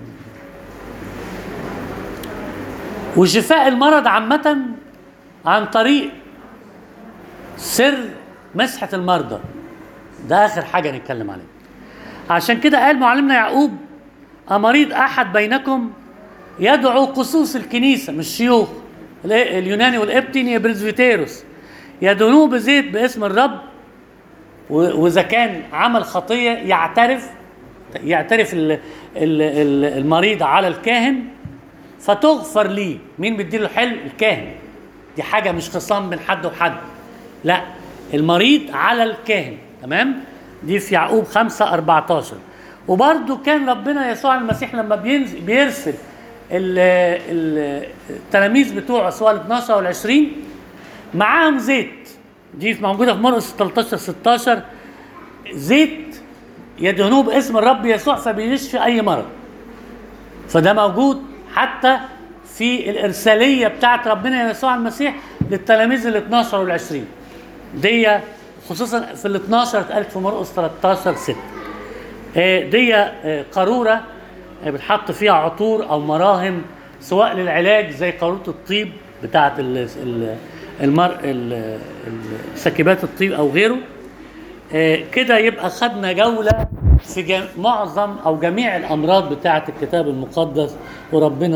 وشفاء المرض عامة عن طريق سر مسحة المرضى ده آخر حاجة نتكلم عليها عشان كده قال معلمنا يعقوب أمريض أحد بينكم يدعو قصوص الكنيسة مش شيوخ ال- اليوناني والقبطي بريزفيتيروس يدعوه بزيت باسم الرب و- وإذا كان عمل خطية يعترف يعترف ال- ال- ال- المريض على الكاهن فتغفر ليه مين بيديله حل الكاهن دي حاجه مش خصام بين حد وحد لا المريض على الكاهن تمام دي في يعقوب 5 14 وبرده كان ربنا يسوع المسيح لما بينزل بيرسل ال- ال- التلاميذ بتوع سواء ال 12 وال 20 معاهم زيت دي موجوده في مرقس 13 16 زيت يدهنوه باسم الرب يسوع فبيشفي اي مرض فده موجود حتى في الارساليه بتاعت ربنا يسوع المسيح للتلاميذ ال 12 وال 20 دي خصوصا في ال 12 اتقالت في مرقس 13 6 آه، دي آه، قاروره آه، بتحط فيها عطور او مراهم سواء للعلاج زي قاروره الطيب بتاعت ال- ال- المر ال- ال- سكيبات الطيب او غيره آه، كده يبقى خدنا جوله في جم- معظم او جميع الامراض بتاعت الكتاب المقدس وربنا